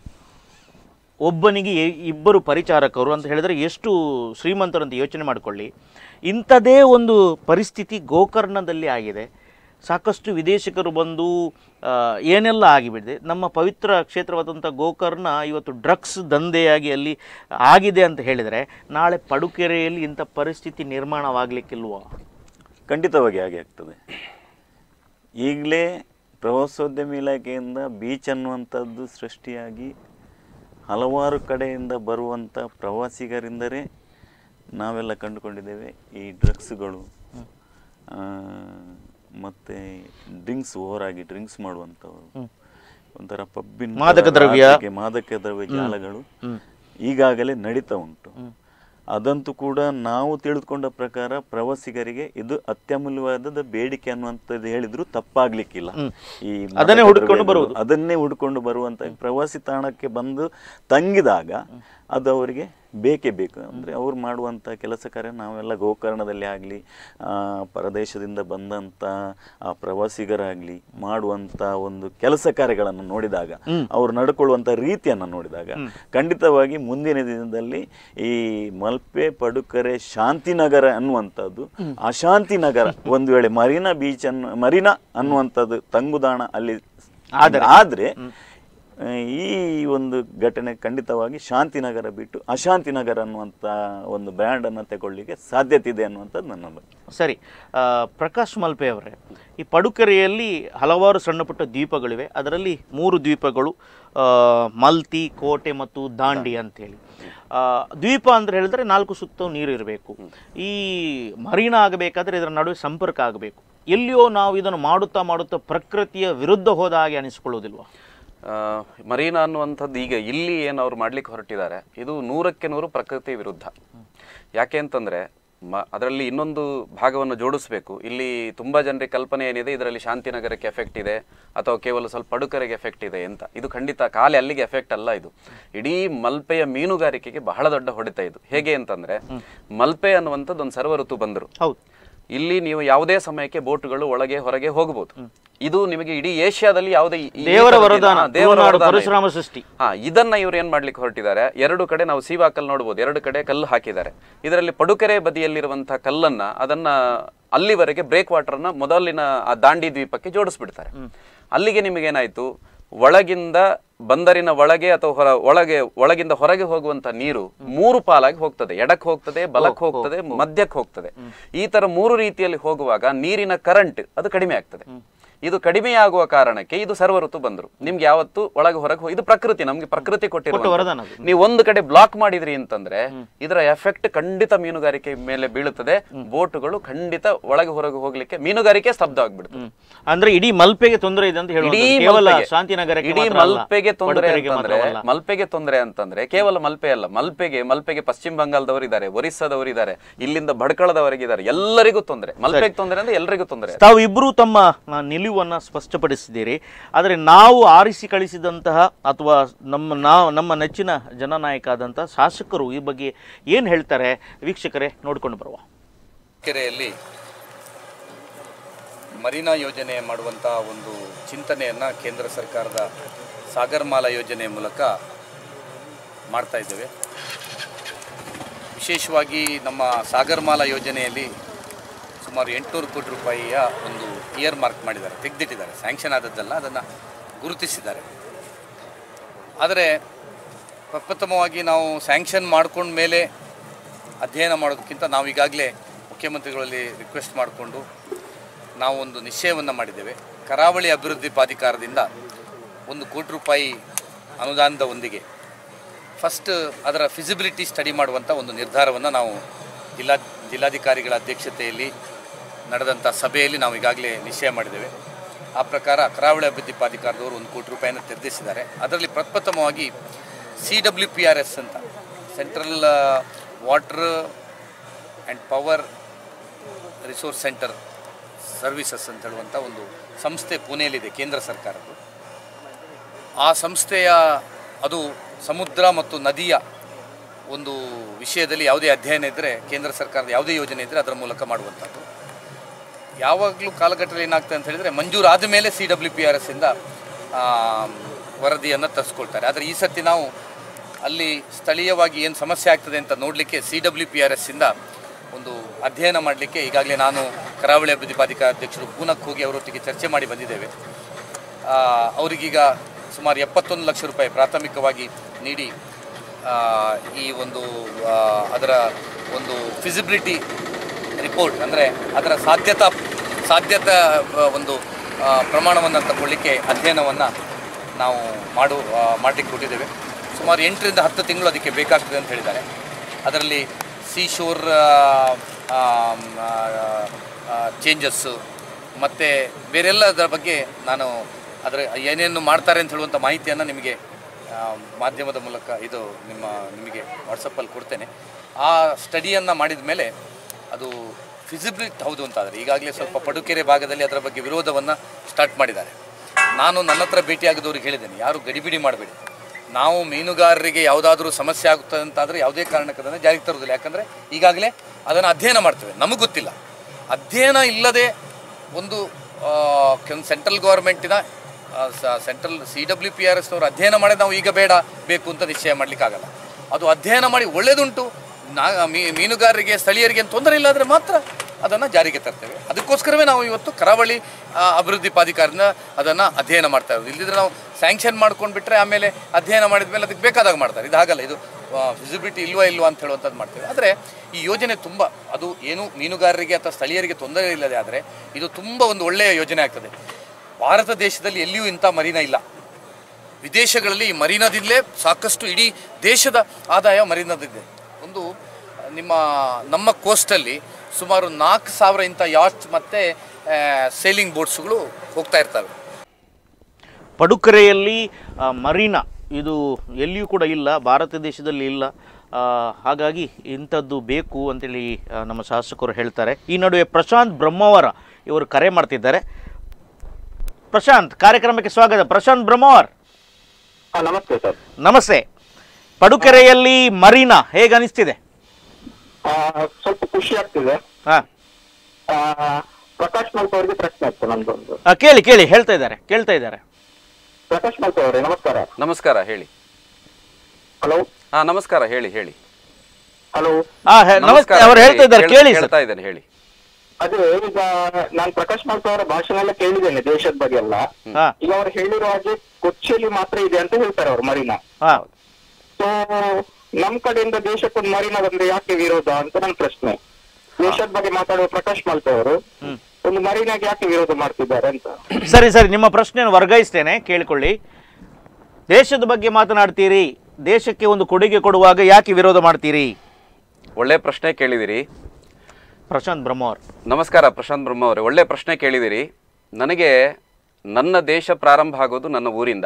ಒಬ್ಬನಿಗೆ ಎ- ಇಬ್ಬರು ಪರಿಚಾರಕರು ಅಂತ ಹೇಳಿದ್ರೆ ಎಷ್ಟು ಶ್ರೀಮಂತರು ಅಂತ ಯೋಚನೆ ಮಾಡಿಕೊಳ್ಳಿ ಇಂಥದೇ ಒಂದು ಪರಿಸ್ಥಿತಿ ಗೋಕರ್ಣದಲ್ಲಿ ಆಗಿದೆ ಸಾಕಷ್ಟು ವಿದೇಶಿಗರು ಬಂದು ಆ, ಏನೆಲ್ಲ ಆಗಿಬಿಟ್ಟಿದೆ ನಮ್ಮ ಪವಿತ್ರ ಕ್ಷೇತ್ರವಾದಂಥ ಗೋಕರ್ಣ ಇವತ್ತು ಡ್ರಗ್ಸ್ ದಂಧೆಯಾಗಿ ಅಲ್ಲಿ ಆಗಿದೆ ಅಂತ ಹೇಳಿದರೆ ನಾಳೆ ಪಡುಕೆರೆಯಲ್ಲಿ ಇಂಥ ಪರಿಸ್ಥಿತಿ ನಿರ್ಮಾಣವಾಗಲಿಕ್ಕಿಲ್ವಾ ಖಂಡಿತವಾಗಿ ಹಾಗೆ ಆಗ್ತದೆ ಈಗಲೇ ಪ್ರವಾಸೋದ್ಯಮ ಇಲಾಖೆಯಿಂದ ಬೀಚ್ ಅನ್ನುವಂಥದ್ದು ಸೃಷ್ಟಿಯಾಗಿ ಹಲವಾರು ಕಡೆಯಿಂದ ಬರುವಂಥ ಪ್ರವಾಸಿಗರಿಂದಲೇ ನಾವೆಲ್ಲ ಕಂಡುಕೊಂಡಿದ್ದೇವೆ ಈ ಡ್ರಗ್ಸ್ಗಳು ಮತ್ತು ಡ್ರಿಂಕ್ಸ್ ಓವರಾಗಿ ಡ್ರಿಂಕ್ಸ್ ಮಾಡುವಂಥವ್ರು ಒಂಥರ ಪಬ್ಬಿನ ಮಾದಕ ದ್ರವ್ಯ. ರಾತ್ರಿಗೆ ಮಾದಕ ದ್ರವ್ಯ ಜಾಲಗಳು ಈಗಾಗಲೇ ನಡೀತಾ ಉಂಟು ಅದಂತೂ ಕೂಡ ನಾವು ತಿಳಿದುಕೊಂಡ ಪ್ರಕಾರ ಪ್ರವಾಸಿಗರಿಗೆ ಇದು ಅತ್ಯಮೂಲ್ಯವಾದ ಬೇಡಿಕೆ ಅನ್ನುವಂಥದ್ದು ಹೇಳಿದ್ರು ತಪ್ಪಾಗ್ಲಿಕ್ಕಿಲ್ಲ ಈ ಮಾದಕ ಅದನ್ನೇ ಹುಡುಕೊಂಡು ದ್ರವ್ಯಗಳು, ಬರುವುದು. ಅದನ್ನೇ ಹುಡುಕೊಂಡು ಬರುವಂತ ಪ್ರವಾಸಿ ತಾಣಕ್ಕೆ ಬಂದು ತಂಗಿದಾಗ ಅದು ಅವರಿಗೆ ಬೇಕೇ ಬೇಕು ಅಂದರೆ ಅವ್ರು ಮಾಡುವಂಥ ಕೆಲಸ ಕಾರ್ಯ ನಾವೆಲ್ಲ ಗೋಕರ್ಣದಲ್ಲಿ ಆಗಲಿ ಪರದೇಶದಿಂದ ಬಂದಂಥ ಆ ಪ್ರವಾಸಿಗರಾಗಲಿ ಮಾಡುವಂಥ ಒಂದು ಕೆಲಸ ಕಾರ್ಯಗಳನ್ನು ನೋಡಿದಾಗ ಅವ್ರು ನಡ್ಕೊಳ್ಳುವಂಥ ರೀತಿಯನ್ನು ನೋಡಿದಾಗ ಖಂಡಿತವಾಗಿ ಮುಂದಿನ ದಿನದಲ್ಲಿ ಈ ಮಲ್ಪೆ ಪಡುಕರೆ ಶಾಂತಿನಗರ ಅನ್ನುವಂಥದ್ದು ಅಶಾಂತಿ ನಗರ ಒಂದು ವೇಳೆ ಮರೀನಾ ಬೀಚ್ ಅನ್ನು ಮರೀನಾ ಅನ್ನುವಂಥದ್ದು ತಂಗುದಾಣ ಅಲ್ಲಿ ಆದರೆ ಆ, ಈ ಒಂದು ಘಟನೆ ಖಂಡಿತವಾಗಿ ಶಾಂತಿನಗರ ಬಿಟ್ಟು ಅಶಾಂತಿನಗರ ಅನ್ನುವಂಥ ಒಂದು ಬ್ರ್ಯಾಂಡನ್ನು ತಗೊಳ್ಳಿಕ್ಕೆ ಸಾಧ್ಯತೆ ಇದೆ ಅನ್ನುವಂಥದ್ದು ನನ್ನ ಬಗ್ಗೆ ಸರಿ ಆ, ಪ್ರಕಾಶ್ ಮಲ್ಪೆ ಅವರೇ ಈ ಪಡುಕೆರೆಯಲ್ಲಿ ಹಲವಾರು ಸಣ್ಣ ಪುಟ್ಟ ದ್ವೀಪಗಳಿವೆ ಅದರಲ್ಲಿ ಮೂರು ದ್ವೀಪಗಳು ಆ, ಮಲ್ತಿ ಕೋಟೆ ಮತ್ತು ದಾಂಡಿ ಅಂತೇಳಿ ಆ, ದ್ವೀಪ ಅಂತ ಹೇಳಿದ್ರೆ ನಾಲ್ಕು ಸುತ್ತ ನೀರು ಇರಬೇಕು ಈ ಮರೀನಾ ಆಗಬೇಕಾದ್ರೆ ಇದರ ನಡುವೆ ಸಂಪರ್ಕ ಆಗಬೇಕು ಎಲ್ಲಿಯೋ ನಾವು ಇದನ್ನು ಮಾಡುತ್ತಾ ಮಾಡುತ್ತಾ ಪ್ರಕೃತಿಯ ವಿರುದ್ಧ ಹೋದ ಹಾಗೆ ಅನಿಸ್ಕೊಳ್ಳೋದಿಲ್ವಾ ಆ, ಮರೀನಾ ಅನ್ನುವಂಥದ್ದು ಈಗ ಇಲ್ಲಿ ಏನು ಅವ್ರು ಮಾಡ್ಲಿಕ್ಕೆ ಹೊರಟಿದ್ದಾರೆ ಇದು ನೂರಕ್ಕೆ ನೂರು ಪ್ರಕೃತಿ ವಿರುದ್ಧ ಯಾಕೆ ಅಂತಂದ್ರೆ ಮ ಅದರಲ್ಲಿ ಇನ್ನೊಂದು ಭಾಗವನ್ನು ಜೋಡಿಸ್ಬೇಕು ಇಲ್ಲಿ ತುಂಬಾ ಜನರಿಗೆ ಕಲ್ಪನೆ ಏನಿದೆ ಇದರಲ್ಲಿ ಶಾಂತಿನಗರಕ್ಕೆ ಎಫೆಕ್ಟ್ ಇದೆ ಅಥವಾ ಕೇವಲ ಸ್ವಲ್ಪ ಪಡುಕರೆಗೆ ಎಫೆಕ್ಟ್ ಇದೆ ಅಂತ ಇದು ಖಂಡಿತ ಖಾಲಿ ಅಲ್ಲಿಗೆ ಎಫೆಕ್ಟ್ ಅಲ್ಲ ಇದು ಇಡೀ ಮಲ್ಪೆಯ ಮೀನುಗಾರಿಕೆಗೆ ಬಹಳ ದೊಡ್ಡ ಹೊಡೆತ ಇದು ಹೇಗೆ ಅಂತಂದ್ರೆ ಮಲ್ಪೆ ಅನ್ನುವಂಥದ್ದು ಒಂದು ಸರ್ವ ಋತು ಬಂದರು ಹೌದು ಇಲ್ಲಿ ನೀವು ಯಾವುದೇ ಸಮಯಕ್ಕೆ ಬೋಟ್ಗಳು ಒಳಗೆ ಹೊರಗೆ ಹೋಗಬಹುದು ಇದು ನಿಮಗೆ ಇಡೀ ಏಷ್ಯಾದಲ್ಲಿ ಯಾವುದೇ ಈ- ಈ ದೇವರ ಥರದ್ದು ವರದಾನ ಇಲ್ಲ. ಹಾ, ದೇವರ ತುಳುನಾಡು ವರದಾನ ಇದು. ಪರಶುರಾಮ ಸೃಷ್ಟಿ ಹಾ ಇದನ್ನ ಇವ್ರು ಏನ್ ಮಾಡ್ಲಿಕ್ಕೆ ಹೊರಟಿದ್ದಾರೆ ಎರಡು ಕಡೆ ನಾವು ಸೀವಾಕಲ್ ನೋಡ್ಬೋದು ಎರಡು ಕಡೆ ಕಲ್ಲು ಹಾಕಿದ್ದಾರೆ ಇದರಲ್ಲಿ ಪಡುಕೆರೆ ಬದಿಯಲ್ಲಿರುವಂತಹ ಕಲ್ಲನ್ನ ಅದನ್ನ ಅಲ್ಲಿವರೆಗೆ ಬ್ರೇಕ್ ವಾಟರ್ನ ಮೊದಲಿನ ಆ ದಾಂಡಿ ದ್ವೀಪಕ್ಕೆ ಜೋಡಿಸ್ಬಿಡ್ತಾರೆ ಅಲ್ಲಿಗೆ ನಿಮಗೇನಾಯ್ತು ಒಳಗಿಂದ ಬಂದರಿನ ಒಳಗೆ ಅಥವಾ ಹೊರ ಒಳಗೆ ಒಳಗಿಂದ ಹೊರಗೆ ಹೋಗುವಂತ ನೀರು ಮೂರು ಪಾಲಾಗಿ ಹೋಗ್ತದೆ ಎಡಕ್ಕೆ ಹೋಗ್ತದೆ ಬಲಕ್ಕೆ ಹೋಗ್ತದೆ ಮಧ್ಯಕ್ಕೆ ಹೋಗ್ತದೆ ಈ ತರ ಮೂರು ರೀತಿಯಲ್ಲಿ ಹೋಗುವಾಗ ನೀರಿನ ಕರೆಂಟ್ ಅದು ಕಡಿಮೆ ಆಗ್ತದೆ ಇದು ಕಡಿಮೆಯಾಗುವ ಕಾರಣಕ್ಕೆ ಇದು ಸರ್ವ ಋತು ಬಂದ್ರು ನಿಮ್ಗೆ ಯಾವತ್ತು ಒಳಗೆ ಹೊರಗೆ ಹೋ- ಇದು ಪ್ರಕೃತಿ ನಮ್ಗೆ ಪ್ರಕೃತಿ ಕೊಟ್ಟ ಕೊಟ್ಟಿರೋ ವರದಾನ ಅದು. ನೀವು ಒಂದು ಕಡೆ ಬ್ಲಾಕ್ ಮಾಡಿದ್ರಿ ಅಂತಂದ್ರೆ ಇದರ ಎಫೆಕ್ಟ್ ಖಂಡಿತ ಮೀನುಗಾರಿಕೆ ಮೇಲೆ ಬೀಳುತ್ತದೆ ಬೋಟುಗಳು ಖಂಡಿತ ಒಳಗೆ ಹೊರಗೆ ಹೋಗ್ಲಿಕ್ಕೆ ಮೀನುಗಾರಿಕೆ ಸ್ತಬ್ಧ ಆಗ್ಬಿಡ್ತದೆ ಹ್ಮ್. ಅಂದ್ರೆ ಇಡೀ ಮಲ್ಪೆಗೆ ತೊಂದರೆ ಇದೆ ಅಂತ ಇಡೀ ಹೇಳುವಂಥದ್ದು. ಕೇವಲ ಮಲ್ಪೆಗೆ- ಶಾಂತಿನಗರಕ್ಕೆ ಇಡೀ ಮಾತ್ರ ಅಲ್ಲ, ಮಲ್ಪೆಗೆ ತೊಂದರೆ ಪಡುಕೆರೆಗೆ ಅಂತಂದ್ರೆ ಮಾತ್ರವಲ್ಲ. ಮಲ್ಪೆಗೆ ತೊಂದರೆ ಅಂತಂದ್ರೆ ಕೇವಲ ಮಲ್ಪೆ ಅಲ್ಲ ಮಲ್ಪೆಗೆ ಮಲ್ಪೆಗೆ ಪಶ್ಚಿಮ ಬಂಗಾಳದವರು ಇದ್ದಾರೆ ಒರಿಸ್ಸಾದವರು ಇದ್ದಾರೆ ಇಲ್ಲಿಂದ ಭಡ್ಕಳದವರಿಗಿದ್ದಾರೆ ಎಲ್ಲರಿಗೂ ತೊಂದರೆ ಮಲ್ಪೆಗೆ ತೊಂದರೆ ಅಂದ್ರೆ ಎಲ್ಲರಿಗೂ ತೊಂದರೆ ತಾವು ಇಬ್ಬರು ತಮ್ಮ ಆ, ನಿಲುವನ್ನ ಸ್ಪಷ್ಟಪಡಿಸಿದ್ದೀರಿ ಆದರೆ ನಾವು ಆರಿಸಿ ಕಳಿಸಿದಂತಹ ಅಥವಾ ನಮ್ಮ ನಾವು ನಮ್ಮ ನೆಚ್ಚಿನ ಜನನಾಯಕ ಆದಂತಹ ಶಾಸಕರು ಈ ಬಗ್ಗೆ ಏನು ಹೇಳ್ತಾರೆ ವೀಕ್ಷಕರೇ ನೋಡ್ಕೊಂಡು ಬರುವ ಕೆರೆಯಲ್ಲಿ ಮರೀನಾ ಯೋಜನೆ ಮಾಡುವಂಥ ಒಂದು ಚಿಂತನೆಯನ್ನು ಕೇಂದ್ರ ಸರ್ಕಾರದ ಸಾಗರ್ಮಾಲಾ ಯೋಜನೆ ಮೂಲಕ ಮಾಡ್ತಾ ಇದ್ದೇವೆ ವಿಶೇಷವಾಗಿ ನಮ್ಮ ಸಾಗರ್ಮಾಲಾ ಯೋಜನೆಯಲ್ಲಿ ಸುಮಾರು ಎಂಟುನೂರು ಕೋಟಿ ರೂಪಾಯಿಯ ಒಂದು ಇಯರ್ ಮಾರ್ಕ್ ಮಾಡಿದ್ದಾರೆ ತೆಗೆದಿಟ್ಟಿದ್ದಾರೆ ಸ್ಯಾಂಕ್ಷನ್ ಆದದ್ದಲ್ಲ ಅದನ್ನು ಗುರುತಿಸಿದ್ದಾರೆ ಆದರೆ ಪ್ರಪ್ರಥಮವಾಗಿ ನಾವು ಸ್ಯಾಂಕ್ಷನ್ ಮಾಡ್ಕೊಂಡ ಮೇಲೆ ಅಧ್ಯಯನ ಮಾಡೋದಕ್ಕಿಂತ ನಾವು ಈಗಾಗಲೇ ಮುಖ್ಯಮಂತ್ರಿಗಳಲ್ಲಿ ರಿಕ್ವೆಸ್ಟ್ ಮಾಡಿಕೊಂಡು ನಾವು ಒಂದು ನಿಶ್ಚಯವನ್ನು ಮಾಡಿದ್ದೇವೆ ಕರಾವಳಿ ಅಭಿವೃದ್ಧಿ ಪ್ರಾಧಿಕಾರದಿಂದ ಒಂದು ಕೋಟಿ ರೂಪಾಯಿ ಅನುದಾನದ ಒಂದಿಗೆ ಫಸ್ಟ್ ಅದರ ಫಿಸಿಬಿಲಿಟಿ ಸ್ಟಡಿ ಮಾಡುವಂಥ ಒಂದು ನಿರ್ಧಾರವನ್ನು ನಾವು ಜಿಲ್ಲಾ ಜಿಲ್ಲಾಧಿಕಾರಿಗಳ ಅಧ್ಯಕ್ಷತೆಯಲ್ಲಿ ನಡೆದಂಥ ಸಭೆಯಲ್ಲಿ ನಾವು ಈಗಾಗಲೇ ನಿಶ್ಚಯ ಮಾಡಿದ್ದೇವೆ ಆ ಪ್ರಕಾರ ಕರಾವಳಿ ಅಭಿವೃದ್ಧಿ ಪ್ರಾಧಿಕಾರದವರು ಒಂದು ಕೋಟಿ ರೂಪಾಯಿಯನ್ನು ತೆರೆದಿಸಿದ್ದಾರೆ ಅದರಲ್ಲಿ ಪ್ರಪ್ರಥಮವಾಗಿ C W P R S ಅಂತ Central Water and Power Resource Centre Services ಅಂತ ಹೇಳುವಂಥ ಒಂದು ಸಂಸ್ಥೆ ಪುಣೆಯಲ್ಲಿದೆ ಕೇಂದ್ರ ಸರ್ಕಾರದ್ದು ಆ ಸಂಸ್ಥೆಯ ಅದು ಸಮುದ್ರ ಮತ್ತು ನದಿಯ ಒಂದು ವಿಷಯದಲ್ಲಿ ಯಾವುದೇ ಅಧ್ಯಯನ ಇದ್ದರೆ ಕೇಂದ್ರ ಸರ್ಕಾರದ ಯಾವುದೇ ಯೋಜನೆ ಇದ್ದರೆ ಅದರ ಮೂಲಕ ಮಾಡುವಂಥದ್ದು ಯಾವಾಗಲೂ ಕಾಲಘಟ್ಟದಲ್ಲಿ ಏನಾಗ್ತದೆ ಅಂತ ಹೇಳಿದರೆ ಮಂಜೂರು ಆದ ಮೇಲೆ C W P R S ಇಂದ ವರದಿಯನ್ನು ತರಿಸ್ಕೊಳ್ತಾರೆ ಆದರೆ ಈ ಸರ್ತಿ ನಾವು ಅಲ್ಲಿ ಸ್ಥಳೀಯವಾಗಿ ಏನು ಸಮಸ್ಯೆ ಆಗ್ತದೆ ಅಂತ ನೋಡಲಿಕ್ಕೆ C W P R S ಇಂದ ಒಂದು ಅಧ್ಯಯನ ಮಾಡಲಿಕ್ಕೆ ಈಗಾಗಲೇ ನಾನು ಕರಾವಳಿ ಅಭಿವೃದ್ಧಿ ಪ್ರಾಧಿಕಾರ ಅಧ್ಯಕ್ಷರು ಪೂನಕ್ಕೆ ಹೋಗಿ ಅವರೊಟ್ಟಿಗೆ ಚರ್ಚೆ ಮಾಡಿ ಬಂದಿದ್ದೇವೆ ಆ, ಅವರಿಗೀಗ ಸುಮಾರು ಎಪ್ಪತ್ತೊಂದು ಲಕ್ಷ ರೂಪಾಯಿ ಪ್ರಾಥಮಿಕವಾಗಿ ನೀಡಿ ಆ, ಈ ಒಂದು ಆ, ಅದರ ಒಂದು ಫಿಸಿಬಿಲಿಟಿ ರಿಪೋರ್ಟ್ ಅಂದರೆ ಅದರ ಸಾಧ್ಯತಾ ಸಾಧ್ಯತಾ ಆ, ಒಂದು ಪ್ರಮಾಣವನ್ನು ತಗೊಳ್ಳಿಕ್ಕೆ ಅಧ್ಯಯನವನ್ನು ನಾವು ಮಾಡು ಆ, ಮಾಡಲಿಕ್ಕೆ ಕೊಟ್ಟಿದ್ದೇವೆ ಸುಮಾರು ಎಂಟರಿಂದ ಹತ್ತು ತಿಂಗಳು ಅದಕ್ಕೆ ಬೇಕಾಗ್ತದೆ ಅಂತ ಹೇಳಿದ್ದಾರೆ ಅದರಲ್ಲಿ ಸೀಶೋರ್ ಚೇಂಜಸ್ಸು ಮತ್ತು ಬೇರೆಲ್ಲದರ ಬಗ್ಗೆ ನಾನು ಅದರ ಏನೇನು ಮಾಡ್ತಾರೆ ಅಂತ ಹೇಳುವಂಥ ಮಾಹಿತಿಯನ್ನು ನಿಮಗೆ ಆ, ಮಾಧ್ಯಮದ ಮೂಲಕ ಇದು ನಿಮ್ಮ ನಿಮಗೆ ವಾಟ್ಸಪ್ಪಲ್ಲಿ ಕೊಡ್ತೇನೆ ಆ ಸ್ಟಡಿಯನ್ನು ಮಾಡಿದ ಮೇಲೆ ಅದು ಫಿಸಿಬಿಲಿಟಿ ಹೌದು ಅಂತಾದರೆ ಈಗಾಗಲೇ ಸ್ವಲ್ಪ ಪಡುಕೆರೆ ಭಾಗದಲ್ಲಿ ಅದರ ಬಗ್ಗೆ ವಿರೋಧವನ್ನು ಸ್ಟಾರ್ಟ್ ಮಾಡಿದ್ದಾರೆ ನಾನು ನನ್ನ ಹತ್ರ ಭೇಟಿಯಾಗದವ್ರಿಗೆ ಹೇಳಿದ್ದೇನೆ ಯಾರು ಗಡಿಬಿಡಿ ಮಾಡಬೇಡಿ ನಾವು ಮೀನುಗಾರರಿಗೆ ಯಾವುದಾದ್ರೂ ಸಮಸ್ಯೆ ಆಗುತ್ತದೆ ಅಂತಾದರೆ ಯಾವುದೇ ಕಾರಣಕ್ಕೆ ಅದನ್ನು ಜಾರಿಗೆ ತರುವುದಿಲ್ಲ ಯಾಕಂದರೆ ಈಗಾಗಲೇ ಅದನ್ನು ಅಧ್ಯಯನ ಮಾಡ್ತೇವೆ ನಮಗೆ ಗೊತ್ತಿಲ್ಲ ಅಧ್ಯಯನ ಇಲ್ಲದೆ ಒಂದು ಸೆಂಟ್ರಲ್ ಗೌರ್ಮೆಂಟಿನ central C W P R ಎಸ್ನವರು ಅಧ್ಯಯನ ಮಾಡಿ ನಾವು ಈಗ ಬೇಡ ಬೇಕು ಅಂತ ನಿಶ್ಚಯ ಮಾಡಲಿಕ್ಕಾಗಲ್ಲ ಅದು ಅಧ್ಯಯನ ಮಾಡಿ ಒಳ್ಳೆಯದುಂಟು ನಾ ಮೀ- ಮೀನುಗಾರರಿಗೆ ಸ್ಥಳೀಯರಿಗೆ ಏನು ತೊಂದರೆ ಇಲ್ಲಾದರೆ ಮಾತ್ರ ಅದನ್ನು ಜಾರಿಗೆ ತರ್ತೇವೆ ಅದಕ್ಕೋಸ್ಕರವೇ ನಾವು ಇವತ್ತು ಕರಾವಳಿ ಆ, ಅಭಿವೃದ್ಧಿ ಪ್ರಾಧಿಕಾರದಿಂದ ಅದನ್ನು ಅಧ್ಯಯನ ಮಾಡ್ತಾ ಇರೋದು ಇಲ್ಲದಿದ್ರೆ ನಾವು ಸ್ಯಾಂಕ್ಷನ್ ಮಾಡ್ಕೊಂಡು ಬಿಟ್ಟರೆ ಆಮೇಲೆ ಅಧ್ಯಯನ ಮಾಡಿದ ಮೇಲೆ ಅದಕ್ಕೆ ಬೇಕಾದಾಗ ಮಾಡ್ತಾರೆ ಇದು ಹಾಗಲ್ಲ ಇದು ವಿಸಿಬಿಲಿಟಿ ಇಲ್ವಾ ಇಲ್ವಾ ಅಂತ ಹೇಳುವಂಥದ್ದು ಮಾಡ್ತೇವೆ ಆದರೆ ಈ ಯೋಜನೆ ತುಂಬ ಅದು ಏನು ಮೀನುಗಾರರಿಗೆ ಅಥವಾ ಸ್ಥಳೀಯರಿಗೆ ತೊಂದರೆ ಇಲ್ಲದೆ ಆದರೆ ಇದು ತುಂಬ ಒಂದು ಒಳ್ಳೆಯ ಯೋಜನೆ ಆಗ್ತದೆ ಭಾರತ ದೇಶದಲ್ಲಿ ಎಲ್ಲಿಯೂ ಇಂಥ ಮರೀನಾ ಇಲ್ಲ ವಿದೇಶಗಳಲ್ಲಿ ಈ ಮರೀನಾದಿಂದಲೇ ಸಾಕಷ್ಟು ಇಡೀ ದೇಶದ ಆದಾಯ ಮರೀನಾದಿದೆ ಒಂದು ನಿಮ್ಮ ನಮ್ಮ ಕೋಸ್ಟಲ್ಲಿ ಸುಮಾರು ನಾಲ್ಕು ಸಾವಿರ ಇಂಥ ಯಾಚ್ ಮತ್ತು ಸೇಲಿಂಗ್ ಬೋಟ್ಸ್ಗಳು ಹೋಗ್ತಾ ಇರ್ತವೆ ಪಡುಕೆರೆಯಲ್ಲಿ ಆ, ಮರೀನಾ ಇದು ಎಲ್ಲಿಯೂ ಕೂಡ ಇಲ್ಲ ಭಾರತ ದೇಶದಲ್ಲಿ ಇಲ್ಲ ಆ, ಹಾಗಾಗಿ ಇಂಥದ್ದು ಬೇಕು ಅಂತೇಳಿ ಆ, ನಮ್ಮ ಶಾಸಕರು ಹೇಳ್ತಾರೆ ಈ ನಡುವೆ ಪ್ರಶಾಂತ್ ಬ್ರಹ್ಮಾವರ ಇವರು ಕರೆ ಮಾಡ್ತಿದ್ದಾರೆ ಪ್ರಶಾಂತ್ ಕಾರ್ಯಕ್ರಮಕ್ಕೆ ಸ್ವಾಗತ ಪ್ರಶಾಂತ್ ಬ್ರಹ್ಮಾವರ್ ಹಾ ನಮಸ್ತೆ ಸರ್ ನಮಸ್ತೆ ಪಡುಕೆರೆಯಲ್ಲಿ ಮರೀನಾ ಹೇಗೆ ಅನಿಸ್ತಿದೆ ಸ್ವಲ್ಪ ಖುಷಿ ಆಗ್ತಿದೆ ಹಾಂ ಆ, ಪ್ರಕಾಶ್ ಮಲ್ಕ ಅವರಿಗೆ ಪ್ರಶ್ನೆ ಇತ್ತು ನಮ್ದೊಂದು ಕೇಳಿ ಕೇಳಿ ಹೇಳ್ತಾ ಇದ್ದಾರೆ ಕೇಳ್ತಾ ಇದ್ದಾರೆ ಪ್ರಕಾಶ್ ಮಲ್ಕ ಅವರೇ ನಮಸ್ಕಾರ ನಮಸ್ಕಾರ ಹೇಳಿ ಹಲೋ ಹಾ ನಮಸ್ಕಾರ ಹೇಳಿ ಹೇಳಿ ಹಲೋ ಆ, ಹೇ- ನಮಸ್ತೆ ಅವ್ರು ಹೇಳ್ತಾ ಇದ್ದಾರೆ ಹೇಳಿ, ಕೇಳಿ ಸರ್ ಹೇಳ್ತಾ ಇದ್ದೇನೆ ಹೇಳಿ ಅದೇ ಈಗ ನಾನ್ ಪ್ರಕಾಶ್ ಮಾಲ್ತ ಅವರ ಭಾಷಣ ಎಲ್ಲ ಕೇಳಿದ್ದೇನೆ ದೇಶದ ಬಗ್ಗೆ ಎಲ್ಲ ಹಾ ಈಗ ಅವ್ರು ಹೇಳಿರೋ ಹಾಗೆ ಕೊಚ್ಚಿಯಲ್ಲಿ ಮಾತ್ರ ಇದೆ ಅಂತ ಹೇಳ್ತಾರೆ ಅವ್ರು ಮರಿನಾ ಹಾ ಸೊ ನಮ್ ಕಡೆಯಿಂದ ದೇಶಕ್ಕೊಂದು ಮರಿನಾ ಬಂದ್ರೆ ಯಾಕೆ ವಿರೋಧ ಅಂತ ನನ್ನ ಪ್ರಶ್ನೆ ದೇಶದ ಬಗ್ಗೆ ಮಾತಾಡುವ ಪ್ರಕಾಶ್ ಮಾಲ್ತ ಅವರು ಒಂದು ಮರಿನಾಗೆ ಯಾಕೆ ವಿರೋಧ ಮಾಡ್ತಿದ್ದಾರೆ ಅಂತ ಸರಿ ಸರಿ ನಿಮ್ಮ ಪ್ರಶ್ನೆಯನ್ನು ವರ್ಗಾಯಿಸ್ತೇನೆ ಕೇಳಿಕೊಳ್ಳಿ ದೇಶದ ಬಗ್ಗೆ ಮಾತನಾಡ್ತೀರಿ ದೇಶಕ್ಕೆ ಒಂದು ಕೊಡುಗೆ ಕೊಡುವಾಗ ಯಾಕೆ ವಿರೋಧ ಮಾಡ್ತೀರಿ ಒಳ್ಳೆ ಪ್ರಶ್ನೆ ಕೇಳಿದಿರಿ ಪ್ರಶಾಂತ್ ಬ್ರಹ್ಮ ಅವರು ನಮಸ್ಕಾರ ಪ್ರಶಾಂತ್ ಬ್ರಹ್ಮ ಅವರೇ ಒಳ್ಳೆ ಪ್ರಶ್ನೆ ಕೇಳಿದಿರಿ ನನಗೆ ನನ್ನ ದೇಶ ಪ್ರಾರಂಭ ಆಗೋದು ನನ್ನ ಊರಿಂದ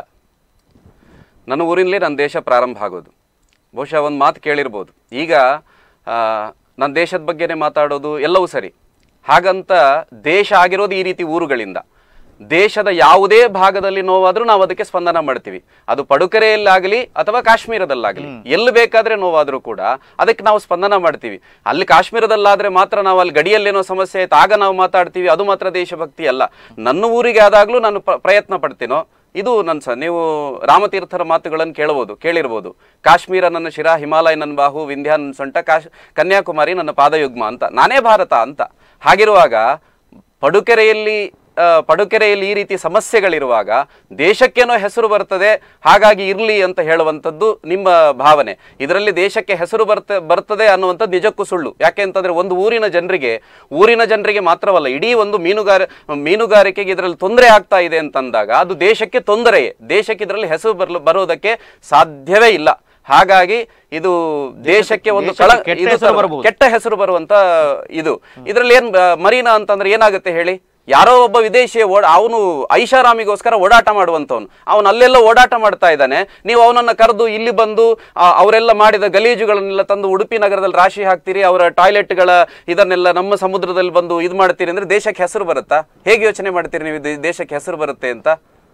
ನನ್ನ ಊರಿಂದಲೇ ನನ್ನ ದೇಶ ಪ್ರಾರಂಭ ಆಗೋದು ಬಹುಶಃ ಒಂದು ಮಾತು ಕೇಳಿರ್ಬೋದು ಈಗ ಆ, ನನ್ನ ದೇಶದ ಬಗ್ಗೆನೇ ಮಾತಾಡೋದು ಎಲ್ಲವೂ ಸರಿ ಹಾಗಂತ ದೇಶ ಆಗಿರೋದು ಈ ರೀತಿ ಊರುಗಳಿಂದ ದೇಶದ ಯಾವುದೇ ಭಾಗದಲ್ಲಿ ನೋವಾದ್ರೂ ನಾವು ಅದಕ್ಕೆ ಸ್ಪಂದನ ಮಾಡ್ತೀವಿ ಅದು ಪಡುಕೆರೆಯಲ್ಲಾಗಲಿ ಅಥವಾ ಕಾಶ್ಮೀರದಲ್ಲಾಗಲಿ ಎಲ್ಲಿ ಬೇಕಾದ್ರೆ ನೋವಾದ್ರೂ ಕೂಡ ಅದಕ್ಕೆ ನಾವು ಸ್ಪಂದನ ಮಾಡ್ತೀವಿ ಅಲ್ಲಿ ಕಾಶ್ಮೀರದಲ್ಲಾದ್ರೆ ಮಾತ್ರ ನಾವು ಅಲ್ಲಿ ಗಡಿಯಲ್ಲೇನೋ ಸಮಸ್ಯೆ ಆಯ್ತು ಆಗ ನಾವು ಮಾತಾಡ್ತೀವಿ ಅದು ಮಾತ್ರ ದೇಶಭಕ್ತಿ ಅಲ್ಲ ನನ್ನ ಊರಿಗೆ ಆದಾಗ್ಲೂ ನಾನು ಪ್ರ- ಪ್ರಯತ್ನ ಪಡ್ತೀನೋ ಇದು ನನ್ನ ಸ ನೀವು ರಾಮತೀರ್ಥರ ಮಾತುಗಳನ್ನು ಕೇಳಬಹುದು ಕೇಳಿರ್ಬೋದು ಕಾಶ್ಮೀರ ನನ್ನ ಶಿರ ಹಿಮಾಲಯ ನನ್ನ ಬಾಹು ವಿಂಧ್ಯ ನನ್ನ ಸೊಂಟ ಕಾಶ್ ಕನ್ಯಾಕುಮಾರಿ ನನ್ನ ಪಾದಯುಗ್ಮ ಅಂತ ನಾನೇ ಭಾರತ ಅಂತ ಹಾಗಿರುವಾಗ ಪಡುಕೆರೆಯಲ್ಲಿ ಆ, ಪಡುಕೆರೆಯಲ್ಲಿ ಈ ರೀತಿ ಸಮಸ್ಯೆಗಳಿರುವಾಗ ದೇಶಕ್ಕೇನೋ ಹೆಸರು ಬರ್ತದೆ ಹಾಗಾಗಿ ಇರಲಿ ಅಂತ ಹೇಳುವಂಥದ್ದು ನಿಮ್ಮ ಭಾವನೆ ಇದರಲ್ಲಿ ದೇಶಕ್ಕೆ ಹೆಸರು ಬರ್ತ ಬರ್ತದೆ ಅನ್ನುವಂಥದ್ದು ನಿಜಕ್ಕೂ ಸುಳ್ಳು ಯಾಕೆ ಅಂತಂದ್ರೆ ಒಂದು ಊರಿನ ಜನರಿಗೆ ಊರಿನ ಜನರಿಗೆ ಮಾತ್ರವಲ್ಲ ಇಡೀ ಒಂದು ಮೀನುಗಾರ ಮೀನುಗಾರಿಕೆಗೆ ಇದರಲ್ಲಿ ತೊಂದರೆ ಆಗ್ತಾ ಇದೆ ಅಂತಂದಾಗ ಅದು ದೇಶಕ್ಕೆ ತೊಂದರೆಯೇ ದೇಶಕ್ಕೆ ಇದರಲ್ಲಿ ಹೆಸರು ಬರಲು ಬರೋದಕ್ಕೆ ಸಾಧ್ಯವೇ ಇಲ್ಲ ಹಾಗಾಗಿ ಇದು ದೇಶಕ್ಕೆ ಒಂದು ಕಳ ದೇಶಕ್ಕೆ ಕೆಟ್ಟ ಇದು ಹೆಸರು ತರ- ಬರ್ಬೋದು. ಕೆಟ್ಟ ಹೆಸರು ಬರುವಂತ ಇದು ಇದರಲ್ಲಿ ಏನ್ ಬ- ಮರೀನಾ ಅಂತಂದ್ರೆ ಏನಾಗುತ್ತೆ ಹೇಳಿ ಯಾರೋ ಒಬ್ಬ ವಿದೇಶಿ ಓಡ ಅವನು ಐಷಾರಾಮಿಗೋಸ್ಕರ ಓಡಾಟ ಮಾಡುವಂತವನು ಅವನು ಅಲ್ಲೆಲ್ಲ ಓಡಾಟ ಮಾಡ್ತಾ ಇದ್ದಾನೆ ನೀವು ಅವನನ್ನ ಕರೆದು ಇಲ್ಲಿ ಬಂದು ಆ, ಅವರೆಲ್ಲ ಮಾಡಿದ ಗಲೀಜುಗಳನ್ನೆಲ್ಲ ತಂದು ಉಡುಪಿ ನಗರದಲ್ಲಿ ರಾಶಿ ಹಾಕ್ತೀರಿ ಅವರ ಟಾಯ್ಲೆಟ್ಗಳ ಇದನ್ನೆಲ್ಲ ನಮ್ಮ ಸಮುದ್ರದಲ್ಲಿ ಬಂದು ಇದು ಮಾಡ್ತೀರಿ ಅಂದ್ರೆ ದೇಶಕ್ಕೆ ಹೆಸರು ಬರುತ್ತಾ ಹೇಗೆ ಯೋಚನೆ ಮಾಡ್ತೀರಿ ನೀವು ಇದು ದೇಶಕ್ಕೆ ಹೆಸರು ಬರುತ್ತೆ ಅಂತ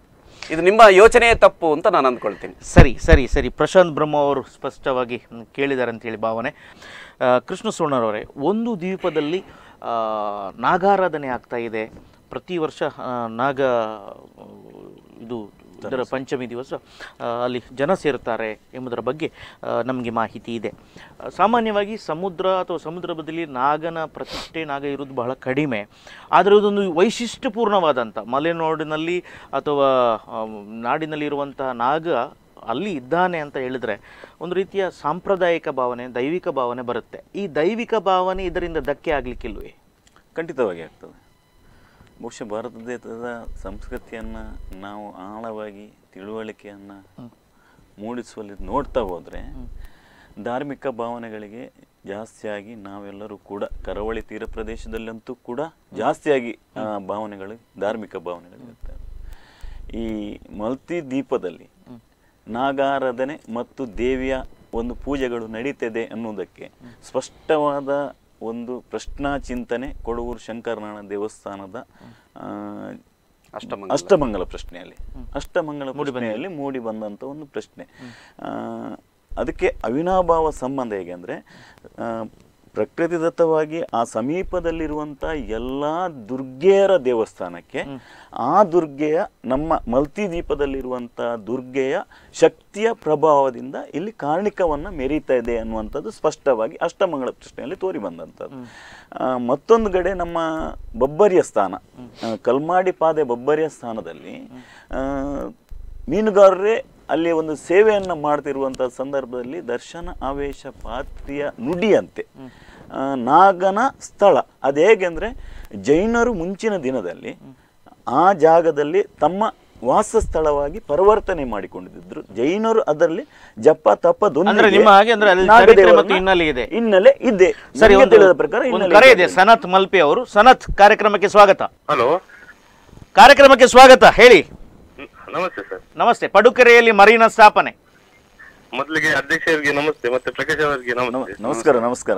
ಇದು ನಿಮ್ಮ ಯೋಚನೆಯೇ ತಪ್ಪು ಅಂತ ನಾನು ಅಂದ್ಕೊಳ್ತೀನಿ ಸರಿ ಸರಿ ಸರಿ ಪ್ರಶಾಂತ್ ಬ್ರಹ್ಮ ಅವರು ಸ್ಪಷ್ಟವಾಗಿ ಮ್, ಕೇಳಿದ್ದಾರೆ ಅಂತೇಳಿ ಭಾವನೆ ಆ, ಕೃಷ್ಣ ಸೋಣರವರೇ ಒಂದು ದ್ವೀಪದಲ್ಲಿ ಆ, ನಾಗಾರಾಧನೆ ಆಗ್ತಾ ಇದೆ ಪ್ರತಿ ವರ್ಷ ಆ, ನಾಗ ಆ, ಇದು ಇದರ ಪಂಚಮಿ ದಿವಸ ಆ, ಅಲ್ಲಿ ಜನ ಸೇರ್ತಾರೆ ಎಂಬುದರ ಬಗ್ಗೆ ನಮಗೆ ಮಾಹಿತಿ ಇದೆ ಆ, ಸಾಮಾನ್ಯವಾಗಿ ಸಮುದ್ರ ಅಥವಾ ಸಮುದ್ರ ಬದಲಿ ನಾಗನ ಪ್ರತಿಷ್ಠೆ ನಾಗ ಇರುವುದು ಬಹಳ ಕಡಿಮೆ ಆದರೆ ಇದೊಂದು ವೈಶಿಷ್ಟ್ಯಪೂರ್ಣವಾದಂಥ ಮಲೆನಾಡಿನಲ್ಲಿ ಅಥವಾ ಆ, ನಾಡಿನಲ್ಲಿರುವಂತಹ ನಾಗ ಅಲ್ಲಿ ಇದ್ದಾನೆ ಅಂತ ಹೇಳಿದ್ರೆ ಒಂದು ರೀತಿಯ ಸಾಂಪ್ರದಾಯಿಕ ಭಾವನೆ ದೈವಿಕ ಭಾವನೆ ಬರುತ್ತೆ ಈ ದೈವಿಕ ಭಾವನೆ ಇದರಿಂದ ಧಕ್ಕೆ ಆಗ್ಲಿಕ್ಕಿಲ್ವೇ ಖಂಡಿತವಾಗಿ ಆಗ್ತದೆ ಬಹುಶಃ ಭಾರತ ದೇಶದ ಸಂಸ್ಕೃತಿಯನ್ನು ನಾವು ಆಳವಾಗಿ ತಿಳುವಳಿಕೆಯನ್ನು ಮೂಡಿಸುವಲ್ಲಿ ನೋಡ್ತಾ ಹೋದರೆ ಧಾರ್ಮಿಕ ಭಾವನೆಗಳಿಗೆ ಜಾಸ್ತಿಯಾಗಿ ನಾವೆಲ್ಲರೂ ಕೂಡ ಕರಾವಳಿ ತೀರ ಪ್ರದೇಶದಲ್ಲಂತೂ ಕೂಡ ಜಾಸ್ತಿಯಾಗಿ ಆ, ಭಾವನೆಗಳು ಧಾರ್ಮಿಕ ಭಾವನೆಗಳು ಇರ್ತವೆ ಈ ಮಲ್ತಿ ದ್ವೀಪದಲ್ಲಿ ನಾಗಾರಾಧನೆ ಮತ್ತು ದೇವಿಯ ಒಂದು ಪೂಜೆಗಳು ನಡೀತದೆ ಅನ್ನುವುದಕ್ಕೆ ಸ್ಪಷ್ಟವಾದ ಒಂದು ಪ್ರಶ್ನಾ ಚಿಂತನೆ ಕೊಡಗೂರು ಶಂಕರನಾಳ ದೇವಸ್ಥಾನದ ಆ, ಅಷ್ಟಮಂಗಲ. ಅಷ್ಟಮಂಗಲ ಪ್ರಶ್ನೆಯಲ್ಲಿ ಅಷ್ಟಮಂಗಲ ಪ್ರಶ್ನೆಯಲ್ಲಿ ಮೂಡಿ ಬಂದಂಥ ಒಂದು ಪ್ರಶ್ನೆ ಆ, ಅದಕ್ಕೆ ಅವಿನಾಭಾವ ಸಂಬಂಧ ಹೇಗೆ ಅಂದರೆ ಪ್ರಕೃತಿದತ್ತವಾಗಿ ಆ ಸಮೀಪದಲ್ಲಿರುವಂಥ ಎಲ್ಲ ದುರ್ಗೆಯರ ದೇವಸ್ಥಾನಕ್ಕೆ ಆ ದುರ್ಗೆಯ ನಮ್ಮ ಮಲ್ತಿ ದ್ವೀಪದಲ್ಲಿರುವಂಥ ದುರ್ಗೆಯ ಶಕ್ತಿಯ ಪ್ರಭಾವದಿಂದ ಇಲ್ಲಿ ಕಾರಣಿಕವನ್ನು ಮೆರೀತಾ ಇದೆ ಅನ್ನುವಂಥದ್ದು ಸ್ಪಷ್ಟವಾಗಿ ಅಷ್ಟಮಂಗಳ ಪ್ರಶ್ನೆಯಲ್ಲಿ ತೋರಿ ಬಂದಂಥದ್ದು ಆ, ಮತ್ತೊಂದು ಕಡೆ ನಮ್ಮ ಬಬ್ಬರಿಯ ಸ್ಥಾನ ಆ, ಕಲ್ಮಾಡಿ ಪಾದೆ ಬಬ್ಬರಿಯ ಸ್ಥಾನದಲ್ಲಿ ಆ, ಮೀನುಗಾರರೇ ಅಲ್ಲಿ ಒಂದು ಸೇವೆಯನ್ನು ಮಾಡ್ತಿರುವಂಥ ಸಂದರ್ಭದಲ್ಲಿ ದರ್ಶನ ಆವೇಶ ಪಾತ್ರಿಯ ನುಡಿಯಂತೆ ಆ, ನಾಗನ ಸ್ಥಳ ಅದು ಹೇಗೆಂದರೆ ಜೈನರು ಮುಂಚಿನ ದಿನದಲ್ಲಿ ಆ ಜಾಗದಲ್ಲಿ ತಮ್ಮ ವಾಸಸ್ಥಳವಾಗಿ ಪರಿವರ್ತನೆ ಮಾಡಿಕೊಂಡಿದ್ರು ಜೈನರು ಅದರಲ್ಲಿ ಜಪ ತಪದೊಂದಿಗೆ ಅಂದ್ರೆ ನಿಮ್ಮ ಹಾಗೆ ಅಂದ್ರೆ ಅಲ್ಲಿ ನಾಗದೇವರನ್ನ ಚರಿತ್ರೆ ಮತ್ತು ಹಿನ್ನೆಲೆ ಇದೆ. ಹಿನ್ನೆಲೆ ಇದೆ ಸರಿ ನಮ್ಗೆ ಒಂದು ತಿಳಿದ ಪ್ರಕಾರ ಒಂದು ಹಿನ್ನೆಲೆ ಕರೆ ಇದೆ. ಇದೆ ಸನತ್ ಮಲ್ಪೆ ಅವರು ಸನತ್ ಕಾರ್ಯಕ್ರಮಕ್ಕೆ ಸ್ವಾಗತ ಹಲೋ ಕಾರ್ಯಕ್ರಮಕ್ಕೆ ಸ್ವಾಗತ ಹೇಳಿ ನಮಸ್ತೆ ಸರ್ ನಮಸ್ತೆ ಪಡುಕೆರೆಯಲ್ಲಿ ಮರೀನಾ ಸ್ಥಾಪನೆ ಮೊದಲಿಗೆ ಅಧ್ಯಕ್ಷರಿಗೆ ನಮಸ್ತೆ ಮತ್ತೆ ಪ್ರಕಾಶ್ ಅವರಿಗೆ ನಮ- ನಮಸ್ತೆ ನಮಸ್ಕಾರ ನಮಸ್ಕಾರ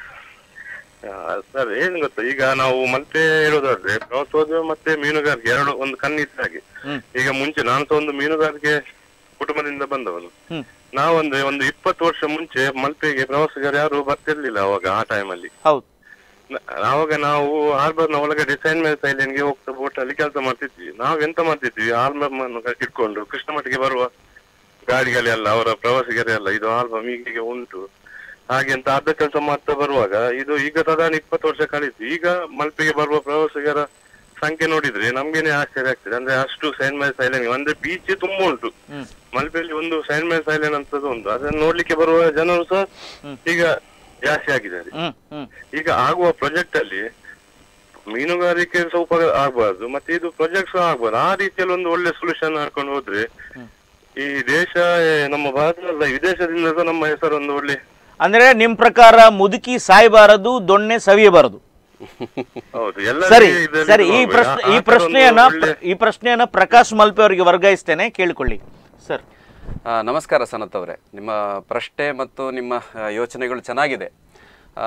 ಆ, ಸರ್ ಏನ್ ಗೊತ್ತಾ ಈಗ ನಾವು ಮತ್ತೆ ಹೇಳೋದಾದ್ರೆ ಪ್ರವಾಸೋದ್ಯಮ ಮತ್ತೆ ಮೀನುಗಾರಿಕೆ ಎರಡು ಒಂದು ಕಣ್ಣಿದ್ದ ಹಾಗೆ ಈಗ ಮುಂಚೆ ನಾನು ಸಹ ಒಂದು ಮೀನುಗಾರಿಕೆ ಕುಟುಂಬದಿಂದ ಬಂದವನು ಹ್ಮ್. ನಾವೊಂದು ಒಂದು ಇಪ್ಪತ್ತು ವರ್ಷ ಮುಂಚೆ ಮಲ್ಪೆಗೆ ಪ್ರವಾಸಿಗರು ಯಾರು ಬರ್ತಿರ್ಲಿಲ್ಲ ಅವಾಗ ಆ ಟೈಮಲ್ಲಿ ಹೌದು ಆವಾಗ ನಾವು ಹಾರ್ಬರ್ ನ ಒಳಗಡೆ ಸೈನ್ ಮೇಲೆ ಸೈಲೆನ್ಗೆ ಹೋಗ್ತಾ ಬೋಟ್ ಅಲ್ಲಿ ಕೆಲಸ ಮಾಡ್ತಿದ್ವಿ ನಾವ್ ಎಂತ ಮಾಡ್ತಿದ್ವಿ ಆಲ್ಬಮ್ ಅನ್ನು ಇಟ್ಕೊಂಡು ಕೃಷ್ಣ ಮಠಕ್ಕೆ ಬರುವ ಗಾಡಿಗಳೆಲ್ಲ ಅವರ ಪ್ರವಾಸಿಗರೆಲ್ಲ ಇದು ಆಲ್ಬಮ್ ಹೀಗೆ ಉಂಟು ಹಾಗೆ ಅಂತ ಅರ್ಧ ಕೆಲಸ ಮಾಡ್ತಾ ಬರುವಾಗ ಇದು ಈಗ ಸಾಧಾರಣ ಇಪ್ಪತ್ತು ವರ್ಷ ಕಳೀತು ಈಗ ಮಲ್ಪೆಗೆ ಬರುವ ಪ್ರವಾಸಿಗರ ಸಂಖ್ಯೆ ನೋಡಿದ್ರೆ ನಮ್ಗೇನೆ ಆಶ್ಚರ್ಯ ಆಗ್ತದೆ ಅಂದ್ರೆ ಅಷ್ಟು ಸೈನ್ ಮೈಲ್ ಸೈಲೆನ್ ಅಂದ್ರೆ ಬೀಚ್ ತುಂಬಾ ಉಂಟು ಮಲ್ಪೆಯಲ್ಲಿ ಒಂದು ಸೈನ್ ಮೈಲ್ ಸೈಲೆನ್ ಅಂತದ್ದು ಉಂಟು ಅದನ್ನು ನೋಡ್ಲಿಕ್ಕೆ ಬರುವ ಜನರು ಸಹ ಈಗ ಜಾಸ್ತಿ ಆಗಿದ್ದಾರೆ ಹ್ಮ್ ಹ್ಮ್ ಈಗ ಆಗುವ ಪ್ರಾಜೆಕ್ಟ್ ಅಲ್ಲಿ ಮೀನುಗಾರಿಕೆ ಸ್ವಲ್ಪ ಆಗ್ಬಾರ್ದು ಮತ್ತೆ ಇದು ಪ್ರಾಜೆಕ್ಟ್ ಸಹ ಆಗ್ಬಾರ್ದು ಆ ರೀತಿಯಲ್ಲಿ ಒಂದು ಒಳ್ಳೆ ಸೊಲ್ಯೂಷನ್ ಹಾಕೊಂಡು ಹೋದ್ರೆ ಈ ದೇಶ ಏ, ನಮ್ಮ ಭಾರತದ ವಿದೇಶದಿಂದ ಸಹ ನಮ್ಮ ಹೆಸರು ಒಂದು ಒಳ್ಳೆ ಅಂದ್ರೆ ನಿಮ್ ಪ್ರಕಾರ ಮುದುಕಿ ಸಾಯಬಾರದು ದೊಣ್ಣೆ ಸವಿಯಬಾರದು ಹೌದು ಸರಿ ಎಲ್ಲರಿಗೂ ಇದರಲ್ಲಿ ಸರಿ ಈ ನೋಡ್ಬೇಕು. ಪ್ರಶ್ನೆ ಆ- ಈ ಆ ಥರ ಪ್ರಶ್ನೆಯನ್ನ ಒಂದು ಒಳ್ಳೆ- ಈ ಪ್ರಶ್ನೆಯನ್ನ ಪ್ರಕಾಶ್ ಮಲ್ಪೆ ಅವರಿಗೆ ವರ್ಗಾಯಿಸ್ತೇನೆ ಕೇಳಿಕೊಳ್ಳಿ ಸರ್ ಆ, ನಮಸ್ಕಾರ ಸನತ್ ಅವರೇ ನಿಮ್ಮ ಪ್ರಶ್ನೆ ಮತ್ತು ನಿಮ್ಮ ಆ, ಯೋಚನೆಗಳು ಚೆನ್ನಾಗಿದೆ ಆ,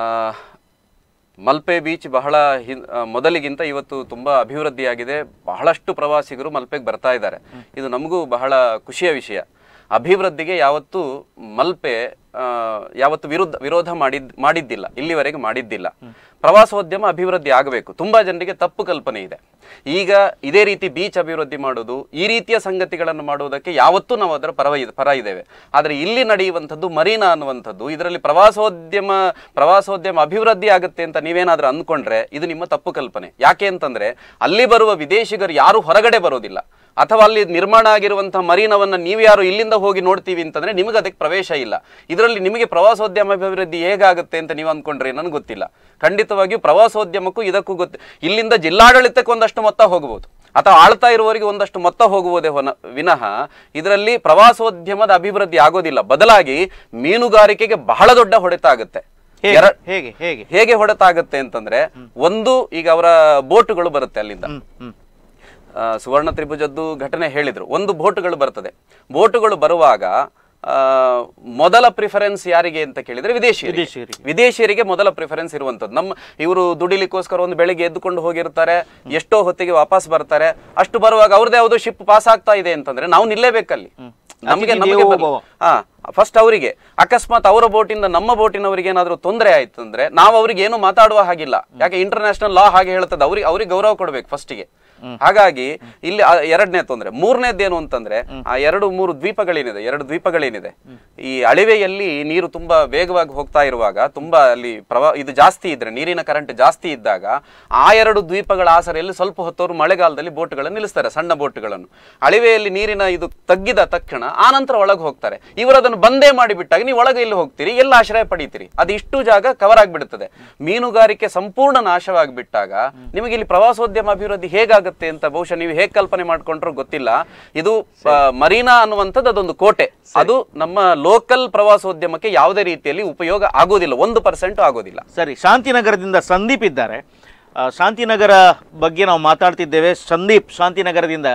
ಮಲ್ಪೆ ಬೀಚ್ ಬಹಳ ಹಿನ್ ಆ, ಮೊದಲಿಗಿಂತ ಇವತ್ತು ತುಂಬ ಅಭಿವೃದ್ಧಿಯಾಗಿದೆ ಬಹಳಷ್ಟು ಪ್ರವಾಸಿಗರು ಮಲ್ಪೆಗೆ ಬರ್ತಾ ಇದ್ದಾರೆ ಇದು ನಮಗೂ ಬಹಳ ಖುಷಿಯ ವಿಷಯ ಅಭಿವೃದ್ಧಿಗೆ ಯಾವತ್ತೂ ಮಲ್ಪೆ ಆ, ಯಾವತ್ತು ವಿರುದ್ಧ ವಿರೋಧ ಮಾಡಿದ್ ಮಾಡಿದ್ದಿಲ್ಲ ಇಲ್ಲಿವರೆಗೆ ಮಾಡಿದ್ದಿಲ್ಲ ಪ್ರವಾಸೋದ್ಯಮ ಅಭಿವೃದ್ಧಿ ಆಗಬೇಕು ತುಂಬಾ ಜನರಿಗೆ ತಪ್ಪು ಕಲ್ಪನೆ ಇದೆ ಈಗ ಇದೇ ರೀತಿ ಬೀಚ್ ಅಭಿವೃದ್ಧಿ ಮಾಡೋದು ಈ ರೀತಿಯ ಸಂಗತಿಗಳನ್ನು ಮಾಡುವುದಕ್ಕೆ ಯಾವತ್ತೂ ನಾವು ಅದರ ಪರವ ಪರ ಇದ್ದೇವೆ ಆದರೆ ಇಲ್ಲಿ ನಡೆಯುವಂಥದ್ದು ಮರೀನಾ ಅನ್ನುವಂಥದ್ದು ಇದರಲ್ಲಿ ಪ್ರವಾಸೋದ್ಯಮ ಪ್ರವಾಸೋದ್ಯಮ ಅಭಿವೃದ್ಧಿ ಆಗುತ್ತೆ ಅಂತ ನೀವೇನಾದ್ರೂ ಅಂದ್ಕೊಂಡ್ರೆ ಇದು ನಿಮ್ಮ ತಪ್ಪು ಕಲ್ಪನೆ ಯಾಕೆ ಅಂತಂದ್ರೆ ಅಲ್ಲಿ ಬರುವ ವಿದೇಶಿಗರು ಯಾರು ಹೊರಗಡೆ ಬರೋದಿಲ್ಲ ಅಥವಾ ಅಲ್ಲಿ ನಿರ್ಮಾಣ ಆಗಿರುವಂತಹ ಮರೀನವನ್ನ ನೀವು ಯಾರು ಇಲ್ಲಿಂದ ಹೋಗಿ ನೋಡ್ತೀವಿ ಅಂತಂದ್ರೆ ನಿಮಗೆ ಅದಕ್ಕೆ ಪ್ರವೇಶ ಇಲ್ಲ ಇದರಲ್ಲಿ ನಿಮಗೆ ಪ್ರವಾಸೋದ್ಯಮ ಅಭಿವೃದ್ಧಿ ಹೇಗಾಗುತ್ತೆ ಅಂತ ನೀವು ಅಂದ್ಕೊಂಡ್ರೆ ನನಗೆ ಗೊತ್ತಿಲ್ಲ ಖಂಡಿತವಾಗಿಯೂ ಪ್ರವಾಸೋದ್ಯಮಕ್ಕೂ ಇದಕ್ಕೂ ಗೊತ್ತು ಇಲ್ಲಿಂದ ಜಿಲ್ಲಾಡಳಿತಕ್ಕೆ ಒಂದಷ್ಟು ಮೊತ್ತ ಹೋಗಬಹುದು ಅಥವಾ ಆಳ್ತಾ ಇರುವವರಿಗೆ ಒಂದಷ್ಟು ಮೊತ್ತ ಹೋಗುವುದೇ ಹೊನ ವಿನಃ ಇದರಲ್ಲಿ ಪ್ರವಾಸೋದ್ಯಮದ ಅಭಿವೃದ್ಧಿ ಆಗೋದಿಲ್ಲ ಬದಲಾಗಿ ಮೀನುಗಾರಿಕೆಗೆ ಬಹಳ ದೊಡ್ಡ ಹೊಡೆತ ಆಗುತ್ತೆ ಹೇಗೆ ಎರ- ಹೇಗೆ ಹೇಗೆ ಹೇಗೆ ಹೊಡೆತ ಆಗುತ್ತೆ ಅಂತಂದ್ರೆ ಒಂದು ಈಗ ಅವರ ಬೋಟುಗಳು ಬರುತ್ತೆ ಅಲ್ಲಿಂದ ಹ್ಮ್ ಹ್ಮ್ ಆ, ಸುವರ್ಣ ತ್ರಿಭುಜದ್ದು ಘಟನೆ ಹೇಳಿದ್ರು ಒಂದು ಬೋಟುಗಳು ಬರ್ತದೆ ಬೋಟುಗಳು ಬರುವಾಗ ಆ, ಮೊದಲ ಪ್ರಿಫರೆನ್ಸ್ ಯಾರಿಗೆ ಅಂತ ಕೇಳಿದ್ರೆ ವಿದೇಶಿಯರಿಗೆ ವಿದೇಶಿಯರಿಗೆ. ವಿದೇಶಿಯರಿಗೆ ಮೊದಲ ಪ್ರಿಫರೆನ್ಸ್ ಇರುವಂತದ್ದು ನಮ್ಮ ಇವರು ದುಡಿಲಿಕ್ಕೋಸ್ಕರ ಒಂದು ಬೆಳಿಗ್ಗೆ ಎದ್ದುಕೊಂಡು ಹೋಗಿರ್ತಾರೆ ಎಷ್ಟೋ ಹೊತ್ತಿಗೆ ವಾಪಸ್ ಬರ್ತಾರೆ ಅಷ್ಟು ಬರುವಾಗ ಅವ್ರದ್ದು ಯಾವುದೋ ಶಿಪ್ ಪಾಸ್ ಆಗ್ತಾ ಇದೆ ಅಂತಂದ್ರೆ ನಾವು ನಿಲ್ಲೇಬೇಕಲ್ಲಿ ನಮಗೆ ಅತಿಥಿ ನಮಗೆ ದೇವೋ ಬರ್ಲಿ- ಭವ. ಹಾ ಫಸ್ಟ್ ಅವರಿಗೆ ಅಕಸ್ಮಾತ್ ಅವರ ಬೋಟಿಂದ ನಮ್ಮ ಬೋಟಿನವರಿಗೆ ಏನಾದ್ರೂ ತೊಂದರೆ ಆಯ್ತು ಅಂದ್ರೆ ನಾವು ಅವ್ರಿಗೆ ಏನು ಮಾತಾಡುವ ಹಾಗಿಲ್ಲ ಯಾಕೆ ಇಂಟರ್ನ್ಯಾಷನಲ್ ಲಾ ಹಾಗೆ ಹೇಳ್ತದೆ ಅವ್ರಿಗೆ ಅವ್ರಿಗೆ ಗೌರವ ಕೊಡ್ಬೇಕು ಫಸ್ಟಿಗೆ ಹಾಗಾಗಿ ಇಲ್ಲಿ ಆ ಎರಡನೇ ತೊಂದರೆ ಮೂರನೇದೇನು ಅಂತಂದ್ರೆ ಆ ಎರಡು ಮೂರು ದ್ವೀಪಗಳೇನಿದೆ ಎರಡು ದ್ವೀಪಗಳೇನಿದೆ ಈ ಅಳಿವೆಯಲ್ಲಿ ನೀರು ತುಂಬಾ ವೇಗವಾಗಿ ಹೋಗ್ತಾ ಇರುವಾಗ ತುಂಬಾ ಅಲ್ಲಿ ಪ್ರವಾ ಇದು ಜಾಸ್ತಿ ಇದ್ರೆ ನೀರಿನ ಕರೆಂಟ್ ಜಾಸ್ತಿ ಇದ್ದಾಗ ಆ ಎರಡು ದ್ವೀಪಗಳ ಆಸರೆಯಲ್ಲಿ ಸ್ವಲ್ಪ ಹೊತ್ತವರು ಮಳೆಗಾಲದಲ್ಲಿ ಬೋಟ್ಗಳನ್ನು ನಿಲ್ಲಿಸ್ತಾರೆ ಸಣ್ಣ ಬೋಟ್ಗಳನ್ನು ಅಳಿವೆಯಲ್ಲಿ ನೀರಿನ ಇದು ತಗ್ಗಿದ ತಕ್ಷಣ ಆ ನಂತರ ಒಳಗೆ ಹೋಗ್ತಾರೆ ಇವರು ಅದನ್ನು ಬಂದೇ ಮಾಡಿಬಿಟ್ಟಾಗ ನೀವು ಒಳಗೆ ಇಲ್ಲಿ ಹೋಗ್ತೀರಿ ಎಲ್ಲ ಆಶ್ರಯ ಪಡೀತೀರಿ ಅದು ಇಷ್ಟು ಜಾಗ ಕವರ್ ಆಗಿಬಿಡುತ್ತದೆ ಮೀನುಗಾರಿಕೆ ಸಂಪೂರ್ಣ ನಾಶವಾಗಿಬಿಟ್ಟಾಗ ನಿಮಗೆ ಇಲ್ಲಿ ಪ್ರವಾಸೋದ್ಯಮ ಅಭಿವೃದ್ಧಿ ಹೇಗಾಗುತ್ತೆ ಅಂತ ಬಹುಶಃ ನೀವು ಹೇಗೆ ಕಲ್ಪನೆ ಮಾಡ್ಕೊಂಡ್ರೂ ಗೊತ್ತಿಲ್ಲ ಇದು ಆ, ಮರೀನಾ ಅನ್ನುವಂಥದ್ದು ಅದೊಂದು ಕೋಟೆ ಅದು ನಮ್ಮ ಲೋಕಲ್ ಪ್ರವಾಸೋದ್ಯಮಕ್ಕೆ ಯಾವುದೇ ರೀತಿಯಲ್ಲಿ ಉಪಯೋಗ ಆಗೋದಿಲ್ಲ ಒಂದು ಪರ್ಸೆಂಟ್ ಆಗೋದಿಲ್ಲ ಸರಿ ಶಾಂತಿನಗರದಿಂದ ಸಂದೀಪ್ ಇದ್ದಾರೆ ಆ, ಶಾಂತಿನಗರ ಬಗ್ಗೆ ನಾವು ಮಾತಾಡ್ತಿದ್ದೇವೆ ಸಂದೀಪ್ ಶಾಂತಿನಗರದಿಂದ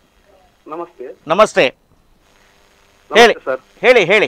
ನಮಸ್ತೆ ನಮಸ್ತೆ ಹೇಳಿ ಸರ್ ಹೇಳಿ ಹೇಳಿ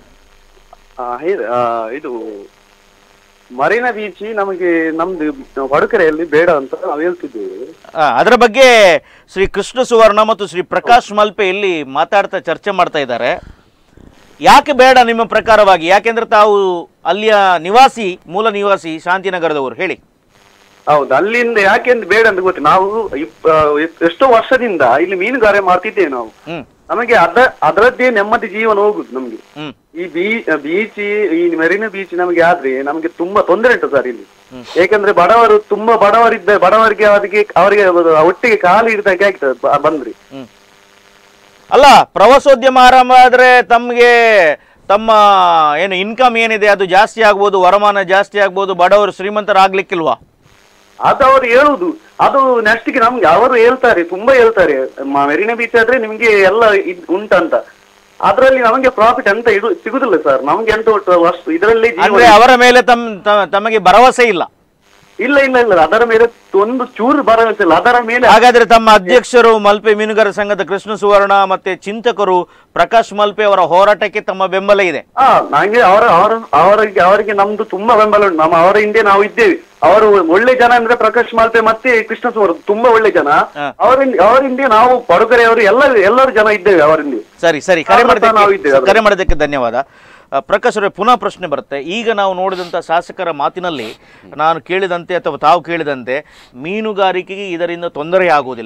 ಇದು ಮರೀನಾ ಬೀಚ್ ನಮಗೆ ನಮ್ದು ವಡಕರೆಯಲ್ಲಿ ಬೇಡ ಅಂತ ನಾವು ಹೇಳ್ತಿದ್ದೇವೆ ಆ, ಅದರ ಬಗ್ಗೆ ಶ್ರೀ ಕೃಷ್ಣ ಸುವರ್ಣ ಮತ್ತು ಶ್ರೀ ಪ್ರಕಾಶ್ ಮಲ್ಪೆ ಇಲ್ಲಿ ಮಾತಾಡ್ತಾ ಚರ್ಚೆ ಮಾಡ್ತಾ ಇದ್ದಾರೆ ಯಾಕೆ ಬೇಡ ನಿಮ್ಮ ಪ್ರಕಾರವಾಗಿ ಯಾಕೆಂದ್ರೆ ತಾವು ಅಲ್ಲಿಯ ನಿವಾಸಿ ಮೂಲ ನಿವಾಸಿ ಶಾಂತಿನಗರದವರು ಹೇಳಿ ಹೌದು ಅಲ್ಲಿಂದ ಯಾಕೆಂದ್ರೆ ಬೇಡ ಅಂತ ಗೊತ್ತು ನಾವು ಇಪ್- ಆ, ಎಷ್ಟ್- ಎಷ್ಟೋ ವರ್ಷದಿಂದ ಇಲ್ಲಿ ಮೀನುಗಾರಿಕೆ ಮಾಡ್ತಿದ್ದೇವೆ ನಾವು ಹ್ಮ್ ನಮಗೆ ಅದ ಅದರದ್ದೇ ನೆಮ್ಮದಿ ಜೀವನ ಹೋಗುದು ನಮ್ಗೆ ಹ್ಮ್ ಈ ಬೀ ಬೀಚ್ ಈ ಮೆರಿನ ಬೀಚ್ ನಮಗೆ ಆದ್ರೆ ನಮಗೆ ತುಂಬಾ ತೊಂದರೆ ಉಂಟು ಸರ್ ಇಲ್ಲಿ ಯಾಕಂದ್ರೆ ಬಡವರು ತುಂಬಾ ಬಡವರಿದ್ದ ಬಡವರಿಗೆ ಅವರಿಗೆ ಅವರಿಗೆ ಒಟ್ಟಿಗೆ ಕಾಲು ಇಡ್ದಾಗೆ ಆಗ್ತದೆ ಬ- ಬಂದ್ರಿ ಅಲ್ಲ ಪ್ರವಾಸೋದ್ಯಮ ಆರಂಭ ಆದ್ರೆ ತಮಗೆ ತಮ್ಮ ಏನು ಇನ್ಕಮ್ ಏನಿದೆ ಅದು ಜಾಸ್ತಿ ಆಗ್ಬೋದು ವರಮಾನ ಜಾಸ್ತಿ ಆಗ್ಬೋದು ಬಡವರು ಶ್ರೀಮಂತರಾಗ್ಲಿಕ್ಕಿಲ್ವಾ ಅದು ಅವರು ಹೇಳುದು ಅದು ನೆಕ್ಸ್ಟ್ ಗೆ ನಮ್ಗೆ ಅವರು ಹೇಳ್ತಾರೆ ತುಂಬಾ ಹೇಳ್ತಾರೆ ಮ- ಮೆರಿನಾ ಬೀಚ್ ಆದ್ರೆ ನಿಮ್ಗೆ ಎಲ್ಲ ಇದ್ ಉಂಟಂತ ಅದ್ರಲ್ಲಿ ನಮಗೆ ಪ್ರಾಫಿಟ್ ಅಂತ ಇದು ಸಿಗುದಿಲ್ಲ ಸರ್ ನಮ್ಗೆ ಎಂತ ಒಟ್ಟು ವರ್ಷ ಇದರಲ್ಲಿ ಅಂದ್ರೆ ಅವರ ಮೇಲೆ ತಮ್ ತ- ತಮಗೆ ಭರವಸೆ ಇಲ್ಲ ಇಲ್ಲ ಇಲ್ಲ ಇಲ್ಲ ಅದರ ಮೇಲೆ ಒಂದು ಚೂರು ಭರವಸೆ ಇಲ್ಲ ಅದರ ಮೇಲೆ ಹಾಗಾದ್ರೆ ತಮ್ಮ ಅಧ್ಯಕ್ಷರು ಮಲ್ಪೆ ಮೀನುಗಾರ ಸಂಘದ ಕೃಷ್ಣ ಸುವರ್ಣ ಮತ್ತೆ ಚಿಂತಕರು ಪ್ರಕಾಶ್ ಮಲ್ಪೆ ಅವರ ಹೋರಾಟಕ್ಕೆ ತಮ್ಮ ಬೆಂಬಲ ಇದೆ ಹಾ ನಂಗೆ ಅವರ ಅವರ ಅವರಿಗೆ ಅವರಿಗೆ ನಮ್ದು ತುಂಬಾ ಬೆಂಬಲ ಉಂಟು ನಮ್ಮ ಅವರ ಹಿಂದೆ ನಾವು ಇದ್ದೇವೆ ಅವರು ಒಳ್ಳೆ ಜನ ಅಂದ್ರೆ ಪ್ರಕಾಶ್ ಮಾಲ್ಪೆ ಮತ್ತೆ ಕೃಷ್ಣ ಸುವರ್ ತುಂಬಾ ಒಳ್ಳೆ ಜನ ಹಾ. ಅವರಿಂದ ಅವರ ಹಿಂದೆ ನಾವು ಪಡುಕರೆ ಅವರು ಎಲ್ಲ ಎಲ್ಲರೂ ಜನ ಇದ್ದೇವೆ ಅವರ ಹಿಂದೆ ಸರಿ ಸರಿ ಕರೆ ಆದ್ರೂ ಸಹ ನಾವು ಇದ್ದೇವೆ ಮಾಡಿದ್ದಕ್ಕೆ ಅದ್ರಲ್ಲಿ. ಕರೆ ಮಾಡಿದ್ದಕ್ಕೆ ಧನ್ಯವಾದ ಆ, ಪ್ರಕಾಶ್ ಅವರೇ ಪುನಃ ಪ್ರಶ್ನೆ ಬರುತ್ತೆ ಈಗ ನಾವು ನೋಡಿದಂಥ ಶಾಸಕರ ಮಾತಿನಲ್ಲಿ ನಾನು ಕೇಳಿದಂತೆ ಅಥವಾ ತಾವು ಕೇಳಿದಂತೆ ಮೀನುಗಾರಿಕೆಗೆ ಇದರಿಂದ ತೊಂದರೆ ಆಗುವುದಿಲ್ಲ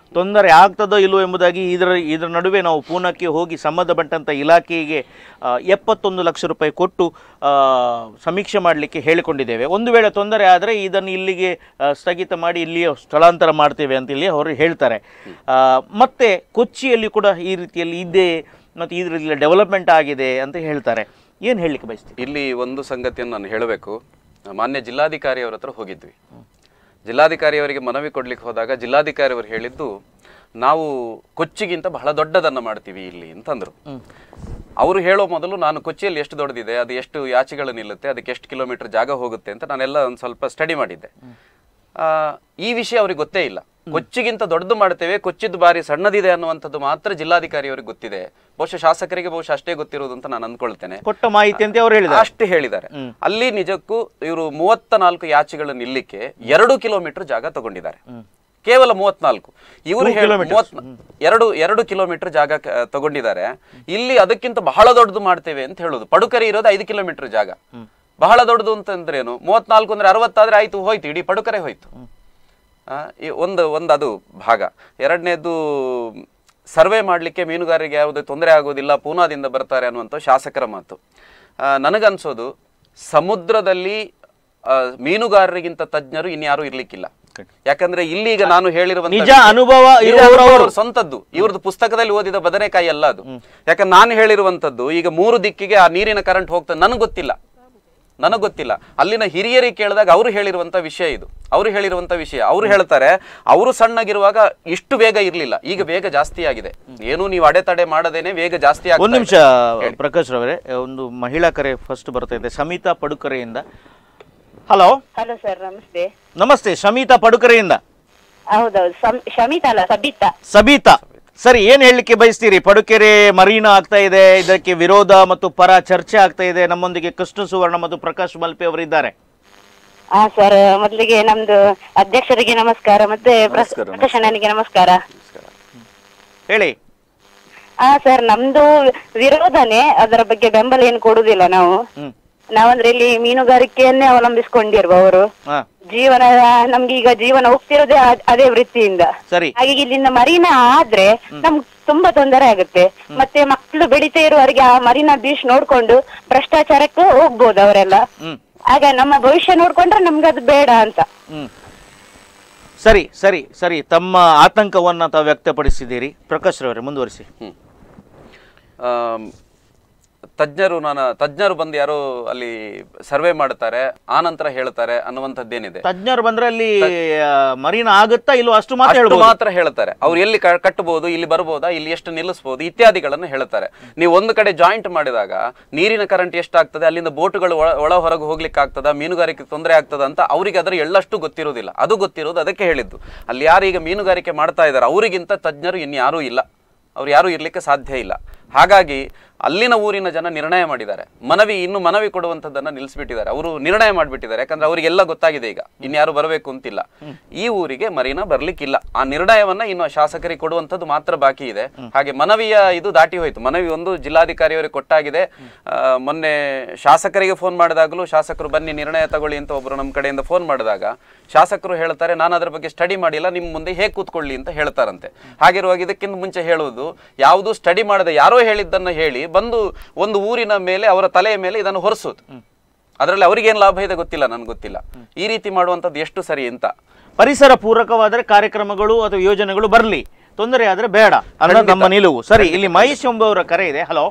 ತೊಂದರೆ ಆಗ್ತದೋ ಇಲ್ಲೋ ಎಂಬುದಾಗಿ ಇದರ ಇದರ ನಡುವೆ ನಾವು ಪೂನಾಕ್ಕೆ ಹೋಗಿ ಸಂಬಂಧಪಟ್ಟಂಥ ಇಲಾಖೆಗೆ ಆ, ಎಪ್ಪತ್ತೊಂದು ಲಕ್ಷ ರೂಪಾಯಿ ಕೊಟ್ಟು ಆ, ಸಮೀಕ್ಷೆ ಮಾಡಲಿಕ್ಕೆ ಹೇಳಿಕೊಂಡಿದ್ದೇವೆ ಒಂದು ವೇಳೆ ತೊಂದರೆ ಆದರೆ ಇದನ್ನು ಇಲ್ಲಿಗೆ ಆ, ಸ್ಥಗಿತ ಮಾಡಿ ಇಲ್ಲಿಯೇ ಸ್ಥಳಾಂತರ ಮಾಡ್ತೇವೆ ಅಂತ ಇಲ್ಲಿ ಅವರು ಹೇಳ್ತಾರೆ ಆ, ಮತ್ತೆ ಕೊಚ್ಚಿಯಲ್ಲಿ ಕೂಡ ಈ ರೀತಿಯಲ್ಲಿ ಇದೆ ಮತ್ತು ಈ ರೀತಿಯಲ್ಲಿ ಡೆವಲಪ್ಮೆಂಟ್ ಆಗಿದೆ ಅಂತ ಹೇಳ್ತಾರೆ ಏನು ಹೇಳಲಿಕ್ಕೆ ಬಯಸ್ತೀವಿ ಇಲ್ಲಿ ಒಂದು ಸಂಗತಿಯನ್ನು ನಾನು ಹೇಳಬೇಕು ಮಾನ್ಯ ಜಿಲ್ಲಾಧಿಕಾರಿ ಅವರ ಹತ್ರ ಹೋಗಿದ್ವಿ ಜಿಲ್ಲಾಧಿಕಾರಿ ಅವರಿಗೆ ಮನವಿ ಕೊಡ್ಲಿಕ್ಕೆ ಹೋದಾಗ ಜಿಲ್ಲಾಧಿಕಾರಿ ಅವರು ಹೇಳಿದ್ದು ನಾವು ಕೊಚ್ಚಿಗಿಂತ ಬಹಳ ದೊಡ್ಡದನ್ನ ಮಾಡ್ತೀವಿ ಇಲ್ಲಿ ಅಂತಂದ್ರು ಅವರು ಹೇಳೋ ಮೊದಲು ನಾನು ಕೊಚ್ಚಿಯಲ್ಲಿ ಎಷ್ಟು ದೊಡ್ಡದಿದೆ ಅದು ಎಷ್ಟು ಯಾಚಿಗಳು ನಿಲ್ಲುತ್ತೆ ಅದಕ್ಕೆ ಎಷ್ಟು ಕಿಲೋಮೀಟರ್ ಜಾಗ ಹೋಗುತ್ತೆ ಅಂತ ನಾನೆಲ್ಲ ಒಂದು ಸ್ವಲ್ಪ ಸ್ಟಡಿ ಮಾಡಿದ್ದೆ ಆ, ಈ ವಿಷಯ ಅವ್ರಿಗೆ ಗೊತ್ತೇ ಇಲ್ಲ ಕೊಚ್ಚಿಗಿಂತ ದೊಡ್ಡದು ಮಾಡ್ತೇವೆ ಕೊಚ್ಚಿದ್ದು ಬಾರಿ ಸಣ್ಣದಿದೆ ಅನ್ನುವಂಥದ್ದು ಮಾತ್ರ ಜಿಲ್ಲಾಧಿಕಾರಿ ಅವರಿಗೆ ಗೊತ್ತಿದೆ ಬಹುಶಃ ಶಾಸಕರಿಗೆ ಬಹುಶಃ ಅಷ್ಟೇ ಗೊತ್ತಿರೋದು ಅಂತ ನಾನು ಅಂದ್ಕೊಳ್ತೇನೆ ಕೊಟ್ಟ ಮಾಹಿತಿ ಅಂತ ಅವ್ರು ಹೇಳಿದ್ದಾರೆ ಅಷ್ಟು ಹೇಳಿದ್ದಾರೆ ಅಲ್ಲಿ ನಿಜಕ್ಕೂ ಇವರು ಮೂವತ್ತ ನಾಲ್ಕು ಯಾಚಿಗಳು ನಿಲ್ಲಿಕ್ಕೆ ಎರಡು ಕಿಲೋಮೀಟರ್ ಜಾಗ ತಗೊಂಡಿದ್ದಾರೆ ಕೇವಲ ಮೂವತ್ನಾಲ್ಕು ಇವರು ಹೇಳಿ ಮೂವತ್ ಎರಡು ಎರಡು ಕಿಲೋಮೀಟರ್ ಜಾಗ ಕ- ತಗೊಂಡಿದ್ದಾರೆ ಇಲ್ಲಿ ಅದಕ್ಕಿಂತ ಬಹಳ ದೊಡ್ಡದು ಮಾಡ್ತೇವೆ ಅಂತ ಹೇಳುದು ಪಡುಕರಿ ಇರೋದು ಐದು ಕಿಲೋಮೀಟರ್ ಜಾಗ ಬಹಳ ದೊಡ್ಡದು ಅಂತಂದ್ರೇನು ಮೂವತ್ನಾಲ್ಕು ಅಂದ್ರೆ ಅರವತ್ತಾದ್ರೆ ಆಯ್ತು ಹೋಯ್ತು ಇಡೀ ಪಡುಕರೆ ಹೋಯ್ತು ಆ, ಈ ಒಂದು ಒಂದು ಅದು ಭಾಗ ಎರಡನೇದು ಸರ್ವೆ ಮಾಡಲಿಕ್ಕೆ ಮೀನುಗಾರರಿಗೆ ಯಾವುದೇ ತೊಂದರೆ ಆಗೋದಿಲ್ಲ ಪೂನಾದಿಂದ ಬರ್ತಾರೆ ಅನ್ನುವಂಥ ಶಾಸಕರ ಮಾತು ಆ, ನನಗನ್ಸೋದು ಸಮುದ್ರದಲ್ಲಿ ಆ, ಮೀನುಗಾರರಿಗಿಂತ ತಜ್ಞರು ಇನ್ಯಾರು ಇರ್ಲಿಕ್ಕಿಲ್ಲ ಯಾಕಂದ್ರೆ ಇಲ್ಲೀಗ ನಾನು ಹೇಳಿರುವಂತ ನಿಜ ವಿಷಯ- ಅನುಭವ ನಿಜ ಇರುವವರು ಅನುಭವ ಅವರು. ಅವ್ರ ಸ್ವಂತದ್ದು ಇವ್ರದ್ದು ಪುಸ್ತಕದಲ್ಲಿ ಓದಿದ ಬದನೆಕಾಯಿ ಅಲ್ಲ ಅದು ಯಾಕಂದ್ರೆ ನಾನು ಹೇಳಿರುವಂತದ್ದು ಈಗ ಮೂರು ದಿಕ್ಕಿಗೆ ಆ ನೀರಿನ ಕರೆಂಟ್ ಹೋಗ್ತದೆ ನನಗೆ ಗೊತ್ತಿಲ್ಲ ನನಗೆ ಗೊತ್ತಿಲ್ಲ ಅಲ್ಲಿನ ಹಿರಿಯರಿಗೆ ಕೇಳಿದಾಗ ಅವರು ಹೇಳಿರುವಂತ ವಿಷಯ ಇದು ಅವರು ಹೇಳಿರುವಂತ ವಿಷಯ ಅವರು ಹೇಳ್ತಾರೆ ಅವರು ಸಣ್ಣಗಿರುವಾಗ ಇಷ್ಟು ಬೇಗ ಇರ್ಲಿಲ್ಲ ಈಗ ಬೇಗ ಜಾಸ್ತಿ ಆಗಿದೆ ಏನು ನೀವು ಅಡೆತಡೆ ಮಾಡದೇನೆ ವೇಗ ಜಾಸ್ತಿ ಆಗ್ತಾ ಒಂದು ಇದೆ. ನಿಮಿಷ ಪ್ರಕಾಶ್ ರವರೇ ಒಂದು ಮಹಿಳಾ ಕರೆ ಫಸ್ಟ್ ಬರ್ತಾ ಇದೆ ಸಮಿತಾ ಪಡುಕರೆಯಿಂದ ಹಲೋ ಹಲೋ ಸರ್ ನಮಸ್ತೆ ನಮಸ್ತೆ ಶಮಿತಾ ಪಡುಕರೆಯಿಂದ ಹೌದೌದು ಸಂ- ಶಮಿತಾ ಅಲ್ಲ ಸಬಿತಾ ಸಬೀತಾ ಸರಿ ಏನ್ ಹೇಳಲಿಕ್ಕೆ ಬಯಸ್ತೀರಿ ಪಡುಕೆರೆ ಮರೀನಾ ಆಗ್ತಾ ಇದೆ ಇದಕ್ಕೆ ವಿರೋಧ ಮತ್ತು ಪರ ಚರ್ಚೆ ಆಗ್ತಾ ಇದೆ ನಮ್ಮೊಂದಿಗೆ ಕೃಷ್ಣ ಸುವರ್ಣ ಮತ್ತು ಪ್ರಕಾಶ್ ಮಲ್ಪೆ ಅವರಿದ್ದಾರೆ ಹಾ ಸರ್ ಮೊದಲಿಗೆ ನಮ್ದು ಅಧ್ಯಕ್ಷರಿಗೆ ನಮಸ್ಕಾರ ಮತ್ತೆ ಪ್ರ- ನಮಸ್ಕಾರ, ಪ್ರಕಾಶ್ ಅಣ್ಣನಿಗೆ ನಮಸ್ಕಾರ ಹೇಳಿ ಹಾ ಸರ್ ನಮ್ದು ವಿರೋಧನೆ ಅದರ ಬಗ್ಗೆ ಬೆಂಬಲ ಏನು ಕೊಡುದಿಲ್ಲ ನಾವು ಹ್ಮ್ ನಾವಂದ್ರೆ ಇಲ್ಲಿ ಮೀನುಗಾರಿಕೆಯನ್ನೇ ಅವಲಂಬಿಸಿಕೊಂಡಿರುವವರು ಹಾ ಜೀವನ ನಮ್ಗೆ ಈಗ ಜೀವನ ಹೋಗ್ತಿರೋದೇ ಅದ್- ಅದೇ ವೃತ್ತಿಯಿಂದ ಸರಿ ಹಾಗೆ ಇಲ್ಲಿಂದ ಮರೀನಾ ಆದ್ರೆ ನಮ್ಗೆ ತುಂಬಾ ತೊಂದರೆ ಆಗುತ್ತೆ ಮತ್ತೆ ಮಕ್ಕಳು ಬೆಳಿತಾ ಇರುವವರಿಗೆ ಆ ಮರೀನಾ ಬೀಚ್ ನೋಡ್ಕೊಂಡು ಭ್ರಷ್ಟಾಚಾರಕ್ಕೂ ಹೋಗ್ಬೋದು ಅವರೆಲ್ಲ ಹ್ಮ್ ಆಗ ನಮ್ಮ ಭವಿಷ್ಯ ನೋಡ್ಕೊಂಡ್ರೆ ನಮ್ಗೆ ಅದು ಬೇಡ ಅಂತ ಹ್ಮ್ ಸರಿ ಸರಿ ಸರಿ ತಮ್ಮ ಆತಂಕವನ್ನ ತಾವು ವ್ಯಕ್ತಪಡಿಸಿದ್ದೀರಿ ಪ್ರಕಾಶ್ ರವರೇ ಮುಂದುವರಿಸಿ ಹ್ಮ್. ಆಮ್, ತಜ್ಞರು ನಾನು ತಜ್ಞರು ಬಂದು ಯಾರೋ ಅಲ್ಲಿ ಸರ್ವೆ ಮಾಡ್ತಾರೆ ಆ ನಂತರ ಹೇಳ್ತಾರೆ ಅನ್ನುವಂಥದ್ದೇನಿದೆ ತಜ್ಞರು ಬಂದ್ರೆ ಅಲ್ಲಿ ಆ, ಮರೀನಾ ಆಗುತ್ತಾ ಇಲ್ಲೋ ಅಷ್ಟು ಮಾತ್ರ ಅಷ್ಟು ಹೇಳ್ಬೋದು ಮಾತ್ರ ಹೇಳ್ತಾರೆ ಅವ್ರು ಎಲ್ಲಿ ಕ- ಕಟ್ಟಬಹುದು ಇಲ್ಲಿ ಬರ್ಬೋದಾ ಇಲ್ಲಿ ಎಷ್ಟು ನಿಲ್ಲಿಸಬಹುದು ಇತ್ಯಾದಿಗಳನ್ನು ಹೇಳ್ತಾರೆ ನೀವು ಒಂದು ಕಡೆ ಜಾಯಿಂಟ್ ಮಾಡಿದಾಗ ನೀರಿನ ಕರೆಂಟ್ ಎಷ್ಟಾಗ್ತದೆ ಅಲ್ಲಿಂದ ಬೋಟುಗಳು ಒಳ ಒಳ ಹೊರಗೆ ಹೋಗ್ಲಿಕ್ಕೆ ಆಗ್ತದ ಮೀನುಗಾರಿಕೆ ತೊಂದರೆ ಆಗ್ತದ ಅಂತ ಅವರಿಗೆ ಅದರ ಎಳ್ಳಷ್ಟು ಗೊತ್ತಿರೋದಿಲ್ಲ ಅದು ಗೊತ್ತಿರೋದು ಅದಕ್ಕೆ ಹೇಳಿದ್ದು ಅಲ್ಲಿ ಯಾರು ಈಗ ಮೀನುಗಾರಿಕೆ ಮಾಡ್ತಾ ಇದ್ದಾರೆ ಅವರಿಗಿಂತ ತಜ್ಞರು ಇನ್ಯಾರೂ ಇಲ್ಲ ಅವ್ರು ಯಾರೂ ಇರ್ಲಿಕ್ಕೆ ಸಾಧ್ಯ ಇಲ್ಲ ಹಾಗಾಗಿ ಅಲ್ಲಿನ ಊರಿನ ಜನ ನಿರ್ಣಯ ಮಾಡಿದ್ದಾರೆ ಮನವಿ ಇನ್ನು ಮನವಿ ಕೊಡುವಂಥದ್ದನ್ನ ನಿಲ್ಲಿಸ್ಬಿಟ್ಟಿದ್ದಾರೆ ಅವರು ನಿರ್ಣಯ ಮಾಡಿಬಿಟ್ಟಿದ್ದಾರೆ ಯಾಕಂದ್ರೆ ಅವರಿಗೆಲ್ಲ ಗೊತ್ತಾಗಿದೆ ಈಗ ಇನ್ಯಾರು ಬರಬೇಕು ಅಂತಿಲ್ಲ ಈ ಊರಿಗೆ ಮರೀನಾ ಬರ್ಲಿಕ್ಕಿಲ್ಲ ಆ ನಿರ್ಣಯವನ್ನ ಇನ್ನು ಶಾಸಕರಿಗೆ ಕೊಡುವಂಥದ್ದು ಮಾತ್ರ ಬಾಕಿ ಇದೆ ಹಾಗೆ ಮನವಿಯ ಇದು ದಾಟಿ ಹೋಯ್ತು ಮನವಿ ಒಂದು ಜಿಲ್ಲಾಧಿಕಾರಿಯವರಿಗೆ ಕೊಟ್ಟಾಗಿದೆ ಆ, ಮೊನ್ನೆ ಶಾಸಕರಿಗೆ ಫೋನ್ ಮಾಡಿದಾಗಲೂ ಶಾಸಕರು ಬನ್ನಿ ನಿರ್ಣಯ ತಗೊಳ್ಳಿ ಅಂತ ಒಬ್ರು ನಮ್ಮ ಕಡೆಯಿಂದ ಫೋನ್ ಮಾಡಿದಾಗ ಶಾಸಕರು ಹೇಳ್ತಾರೆ ನಾನು ಅದ್ರ ಬಗ್ಗೆ ಸ್ಟಡಿ ಮಾಡಿಲ್ಲ ನಿಮ್ಮ ಮುಂದೆ ಹೇಗೆ ಕೂತ್ಕೊಳ್ಳಿ ಅಂತ ಹೇಳ್ತಾರಂತೆ ಹಾಗಿರುವಾಗ ಇದಕ್ಕಿಂತ ಮುಂಚೆ ಹೇಳುವುದು ಯಾವುದು ಸ್ಟಡಿ ಮಾಡದೆ ಯಾರೋ ಹೇಳಿದ್ದನ್ನ ಹೇಳಿ ಬಂದು ಒಂದು ಊರಿನ ಮೇಲೆ ಅವರ ತಲೆಯ ಮೇಲೆ ಇದನ್ನು ಹೊರಿಸೋದು ಅದರಲ್ಲಿ ಅವರಿಗೇನು ಲಾಭ ಇದೆ ಗೊತ್ತಿಲ್ಲ ನನ್ಗೆ ಗೊತ್ತಿಲ್ಲ ಈ ರೀತಿ ಮಾಡುವಂಥದ್ದು ಎಷ್ಟು ಸರಿ ಅಂತ ಪರಿಸರ ಪೂರಕವಾದರೆ ಕಾರ್ಯಕ್ರಮಗಳು ಅಥವಾ ಯೋಜನೆಗಳು ಬರಲಿ ತೊಂದರೆ ಆದ್ರೆ ಬೇಡ ಅನ್ನೋದು ನಮ್ಮ ನಿಲುವು ಸರಿ ಇಲ್ಲಿ ಮಹೇಶ್ ಎಂಬುವರ ಕರೆ ಇದೆ ಹಲೋ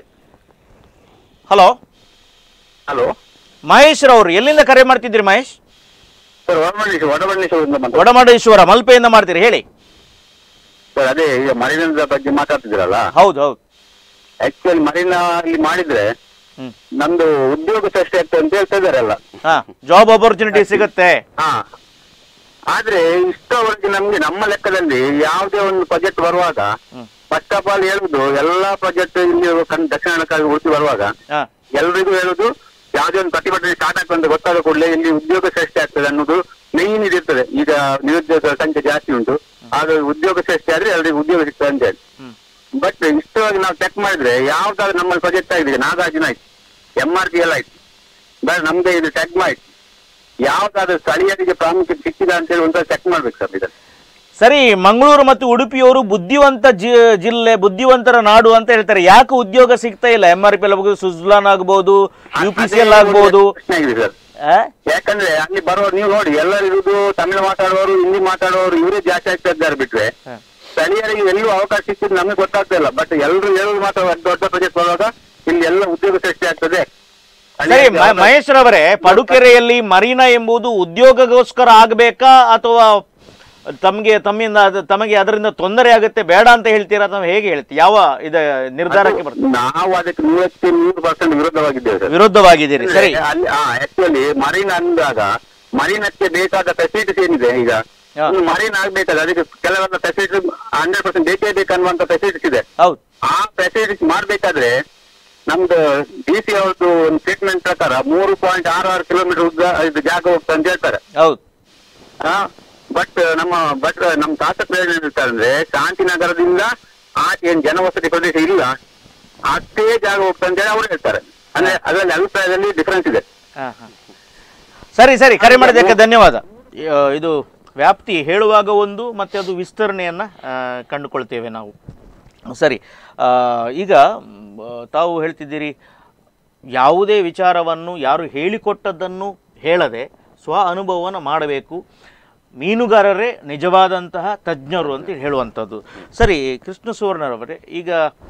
ಹಲೋ ಹಲೋ ಮಹೇಶ್ ರವರು ಎಲ್ಲಿಂದ ಕರೆ ಮಾಡ್ತಿದ್ರಿ ಮಹೇಶ್ ಸರ್ ವಡಬಳ್ಳೇಶ್ವರ ವಡಬಳ್ಳೇಶ್ವರದಿಂದ ಬಂದ ಒಡಮಡೇಶ್ವರ ಮಲ್ಪೆಯಿಂದ ಮಾಡ್ತೀರಿ ಹೇಳಿ ಸರ್ ಅದೇ ಈಗ ಮರಿನದ ಬಗ್ಗೆ ಮಾತಾಡ್ತಿದ್ದೀರಲ್ಲ ಹೌದು ಹೌದು ಆಕ್ಚುಲಿ ಮರಿನ ಇಲ್ಲಿ ಮಾಡಿದ್ರೆ ಹ್ಮ್. ನಮ್ದು ಉದ್ಯೋಗ ಸೃಷ್ಟಿ ಆಗ್ತದೆ ಅಂತ ಹೇಳ್ತಾ ಇದಾರಲ್ಲ ಹಾ ಜಾಬ್ ಆಪರ್ಚುನಿಟಿ ಸಿಗುತ್ತೆ ಹಾ ಆದ್ರೆ ಇಷ್ಟವರೆಗೆ ನಮ್ಗೆ ನಮ್ಮ ಲೆಕ್ಕದಲ್ಲಿ ಯಾವುದೇ ಒಂದು ಪ್ರಾಜೆಕ್ಟ್ ಬರುವಾಗ ಫಸ್ಟ್ ಆಫ್ ಆಲ್ ಹೇಳುದು ಎಲ್ಲಾ ಪ್ರಾಜೆಕ್ಟ್ ಇಲ್ಲಿ ಕಣ್- ದಕ್ಷಿಣ ಕನ್ನಡ ಉಡುಪಿ ಬರುವಾಗ ಹಾ ಎಲ್ರಿಗೂ ಹೇಳುದು ಯಾವುದೇ ಒಂದು ಪ್ರತಿಭಟನೆ ಸ್ಟಾರ್ಟ್ ಆಗ್ತದೆ ಅಂತ ಗೊತ್ತಾದ ಕೂಡಲೇ ಇಲ್ಲಿ ಉದ್ಯೋಗ ಸೃಷ್ಟಿ ಆಗ್ತದೆ ಅನ್ನೋದು ಮೇನ್ ಇದಿರ್ತದೆ ಈಗ ನಿರುದ್ಯೋಗ ಸಂಖ್ಯೆ ಜಾಸ್ತಿ ಉಂಟು ಆಗ ಉದ್ಯೋಗ ಸೃಷ್ಟಿ ಆದ್ರೆ ಎಲ್ರಿಗೂ ಉದ್ಯೋಗ ಸಿಗ್ತದೆ ಅಂತ ಹೇಳಿ ಬಟ್ ಇಷ್ಟವಾಗಿ ನಾವು ಚೆಕ್ ಮಾಡಿದ್ರೆ ಯಾವ್ದಾದ್ರು ನಮ್ಮಲ್ಲಿ ಪ್ರಾಜೆಕ್ಟ್ ಆಗಿದೆ ನಾಗಾರ್ಜುನ ಆಯ್ತು ಎಂ ಆರ್ ಪಿ ಎಲ್ ಆಯ್ತು ಬಟ್ ನಮ್ದು ಇದು ಚೆಕ್ ಆಯ್ತು ಯಾವ್ದಾದ್ರು ಸ್ಥಳೀಯರಿಗೆ ಪ್ರಾಮುಖ್ಯತೆ ಸಿಕ್ಕಿದ ಅಂತ ಹೇಳಿ ಒಂದ್ಸಲ ಚೆಕ್ ಮಾಡ್ಬೇಕು ಸರ್ ಇದನ್ನು ಸರಿ ಮಂಗಳೂರು ಮತ್ತು ಉಡುಪಿಯವರು ಬುದ್ಧಿವಂತ ಜಿ- ಜಿಲ್ಲೆ ಬುದ್ಧಿವಂತರ ನಾಡು ಅಂತ ಹೇಳ್ತಾರೆ ಯಾಕೆ ಉದ್ಯೋಗ ಸಿಗ್ತಾ ಇಲ್ಲ ಎಂ ಆರ್ ಪಿ ಎಲ್ ಆಗ್ಬೋದು ಸುಜ್ಲಾನ್ ಆಗ್ಬೋದು ಯು ಪಿ ಸಿ ಎಲ್ ಆಗ್ಬೋದು ಪ್ರಶ್ನೆ ಆಗಿದೆ ಸರ್ ಆ? ಯಾಕಂದ್ರೆ ಅಲ್ಲಿ ಬರೋರು ನೀವು ನೋಡಿ ಎಲ್ಲರೂ ಇರುವುದು ತಮಿಳು ಮಾತಾಡುವವರು ಹಿಂದಿ ಮಾತಾಡುವವರು ಇವರೇ ಜಾಸ್ತಿ ಆಗ್ತಾ ಇದ್ದಾರೆ ಬಿಟ್ರೆ ಸ್ಥಳೀಯರಿಗೆ ಎಲ್ಲೂ ಅವಕಾಶ ಸಿಕ್ಕಿದ್ದು ನಮಗೆ ಗೊತ್ತಾಗ್ತಾ ಇಲ್ಲ ಬಟ್ ಎಲ್ಲರೂ ಹೇಳೋದು ಮಾತ್ರ ಒಂದ್ ದೊಡ್ಡ ಪ್ರೊಜೆಕ್ಟ್ ಬರುವಾಗ ಇಲ್ಲಿ ಎಲ್ಲ ಉದ್ಯೋಗ ಸೃಷ್ಟಿ ಆಗ್ತದೆ ಸರಿ ಅಲ್ಲಿ ಮ- ಮಹೇಶ್ ರವರೇ ಪಡುಕೆರೆಯಲ್ಲಿ ಮರೀನಾ ಎಂಬುದು ಉದ್ಯೋಗಗೋಸ್ಕರ ಆಗಬೇಕಾ ಅಥವಾ ತಮಗೆ ತಮ್ಮಿಂದ ಅದು- ತಮಗೆ ಅದರಿಂದ ತೊಂದರೆ ಆಗುತ್ತೆ ಬೇಡ ಅಂತ ಹೇಳ್ತೀರಾ ಅಥವಾ ಹೇಗೆ ಹೇಳ್ತೀವಿ ಯಾವ ಇದ ನಿರ್ಧಾರಕ್ಕೆ ಬರ್ತದೆ ನಾವು ಅದಕ್ಕೆ ನೂರಕ್ಕೆ ನೂರು ಪರ್ಸೆಂಟ್ ವಿರುದ್ಧವಾಗಿದ್ದೇವೆ ಸರ್ ವಿರುದ್ಧವಾಗಿದ್ದೀರಿ ಸರಿ ಅಲ್ಲಿ ಆಕ್ಚುಲಿ ಮರೀನ್ ಅಂದಾಗ ಮರೀನಕ್ಕೆ ಬೇಕಾದ ಫೆಸಿಲಿಟೀಸ್ ಏನಿದೆ ಈಗ ಹಾ. ಒಂದು ಮರೀನ್ ಆಗ್ಬೇಕಾದ್ರೆ ಅದಕ್ಕೆ ಕೆಲವೊಂದು ಫೆಸಿಲಿಟಿ ಹಂಡ್ರೆಡ್ ಪರ್ಸೆಂಟ್ ಬೇಕೇ ಬೇಕನ್ನುವಂತ ಫೆಸಿಲಿಟೀಸ್ ಇದೆ ಹೌದು ಆ ಫೆಸಿಲಿಟೀಸ್ ಮಾಡ್ಬೇಕಾದ್ರೆ ನಮ್ದು ಡಿ ಸಿ ಅವ್ರದ್ದು ಒಂದು ಟ್ರೀಟ್ಮೆಂಟ್ ಪ್ರಕಾರ ಮೂರು ಪಾಯಿಂಟ್ ಆರು ಆರು ಕಿಲೋಮೀಟರ್ ಉದ್ದ ಇದು ಜಾಗ ಹೋಗ್ತಾ ಅಂತ ಹೇಳ್ತಾರೆ ಹೌದು ಬಟ್ ನಮ್ಮ ಬಟ್ ನಮ್ಮ ಶಾಸಕರು ಏನ್ ಹೇಳ್ತಾರೆ ಅಂದ್ರೆ ಶಾಂತಿನಗರದಿಂದ ಆಚೆ ಏನ್ ಜನವಸತಿ ಪ್ರದೇಶ ಇಲ್ಲ ಅಷ್ಟೇ ಜಾಗ ಹೋಗ್ತಾ ಅಂತ ಹೇಳಿ ಅವ್ರು ಹೇಳ್ತಾರೆ ಅಂದ್ರೆ ಅದರಲ್ಲಿ ಅಭಿಪ್ರಾಯದಲ್ಲಿ ಡಿಫರೆನ್ಸ್ ಇದೆ ಹಾ, ಹಾ. ಸರಿ ಸರಿ ಕರೆ ಮಾಡಿದ್ದಕ್ಕೆ ಧನ್ಯವಾದ ಆ, ಇದು ವ್ಯಾಪ್ತಿ ಹೇಳುವಾಗ ಒಂದು ಮತ್ತೆ ಅದು ವಿಸ್ತರಣೆಯನ್ನ ಆ, ಕಂಡುಕೊಳ್ತೇವೆ ನಾವು ಸರಿ ಆ, ಈಗ ಮ್, ತಾವು ಹೇಳ್ತಿದ್ದೀರಿ ಯಾವುದೇ ವಿಚಾರವನ್ನು ಯಾರು ಹೇಳಿಕೊಟ್ಟದ್ದನ್ನು ಹೇಳದೆ ಸ್ವ ಅನುಭವವನ್ನು ಮಾಡಬೇಕು ಮೀನುಗಾರರೇ ನಿಜವಾದಂತಹ ತಜ್ಞರು ಅಂತ ಹೇಳುವಂಥದ್ದು ಸರಿ ಕೃಷ್ಣ ಸುವರ್ಣರವರೇ ಈಗ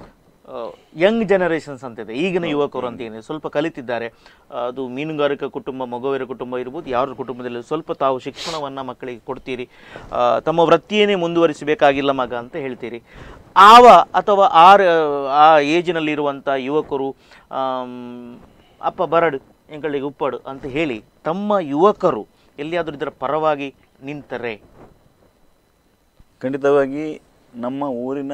ಯಂಗ್ ಜನರೇಷನ್ಸ್ ಅಂತಿದೆ ಈಗಿನ ಯುವಕರು ಅಂತ ಏನಿದೆ ಸ್ವಲ್ಪ ಕಲಿತಿದ್ದಾರೆ ಆ, ಅದು ಮೀನುಗಾರಿಕಾ ಕುಟುಂಬ ಮಗುವಿನ ಕುಟುಂಬ ಇರ್ಬೋದು ಯಾರ ಕುಟುಂಬದಲ್ಲಿ ಸ್ವಲ್ಪ ತಾವು ಶಿಕ್ಷಣವನ್ನು ಮಕ್ಕಳಿಗೆ ಕೊಡ್ತೀರಿ ಆ, ತಮ್ಮ ವೃತ್ತಿಯನ್ನೇ ಮುಂದುವರಿಸಬೇಕಾಗಿಲ್ಲ ಮಗ ಅಂತ ಹೇಳ್ತೀರಿ ಆವ ಅಥವಾ ಆ ಆ ಏಜಿನಲ್ಲಿರುವಂಥ ಯುವಕರು ಆಮ್, ಅಪ್ಪ ಬರಡು ಎಂಗಳಿಗೆ ಉಪ್ಪಡು ಅಂತ ಹೇಳಿ ತಮ್ಮ ಯುವಕರು ಎಲ್ಲಿಯಾದರೂ ಇದರ ಪರವಾಗಿ ನಿಂತರೆ ಖಂಡಿತವಾಗಿ ನಮ್ಮ ಊರಿನ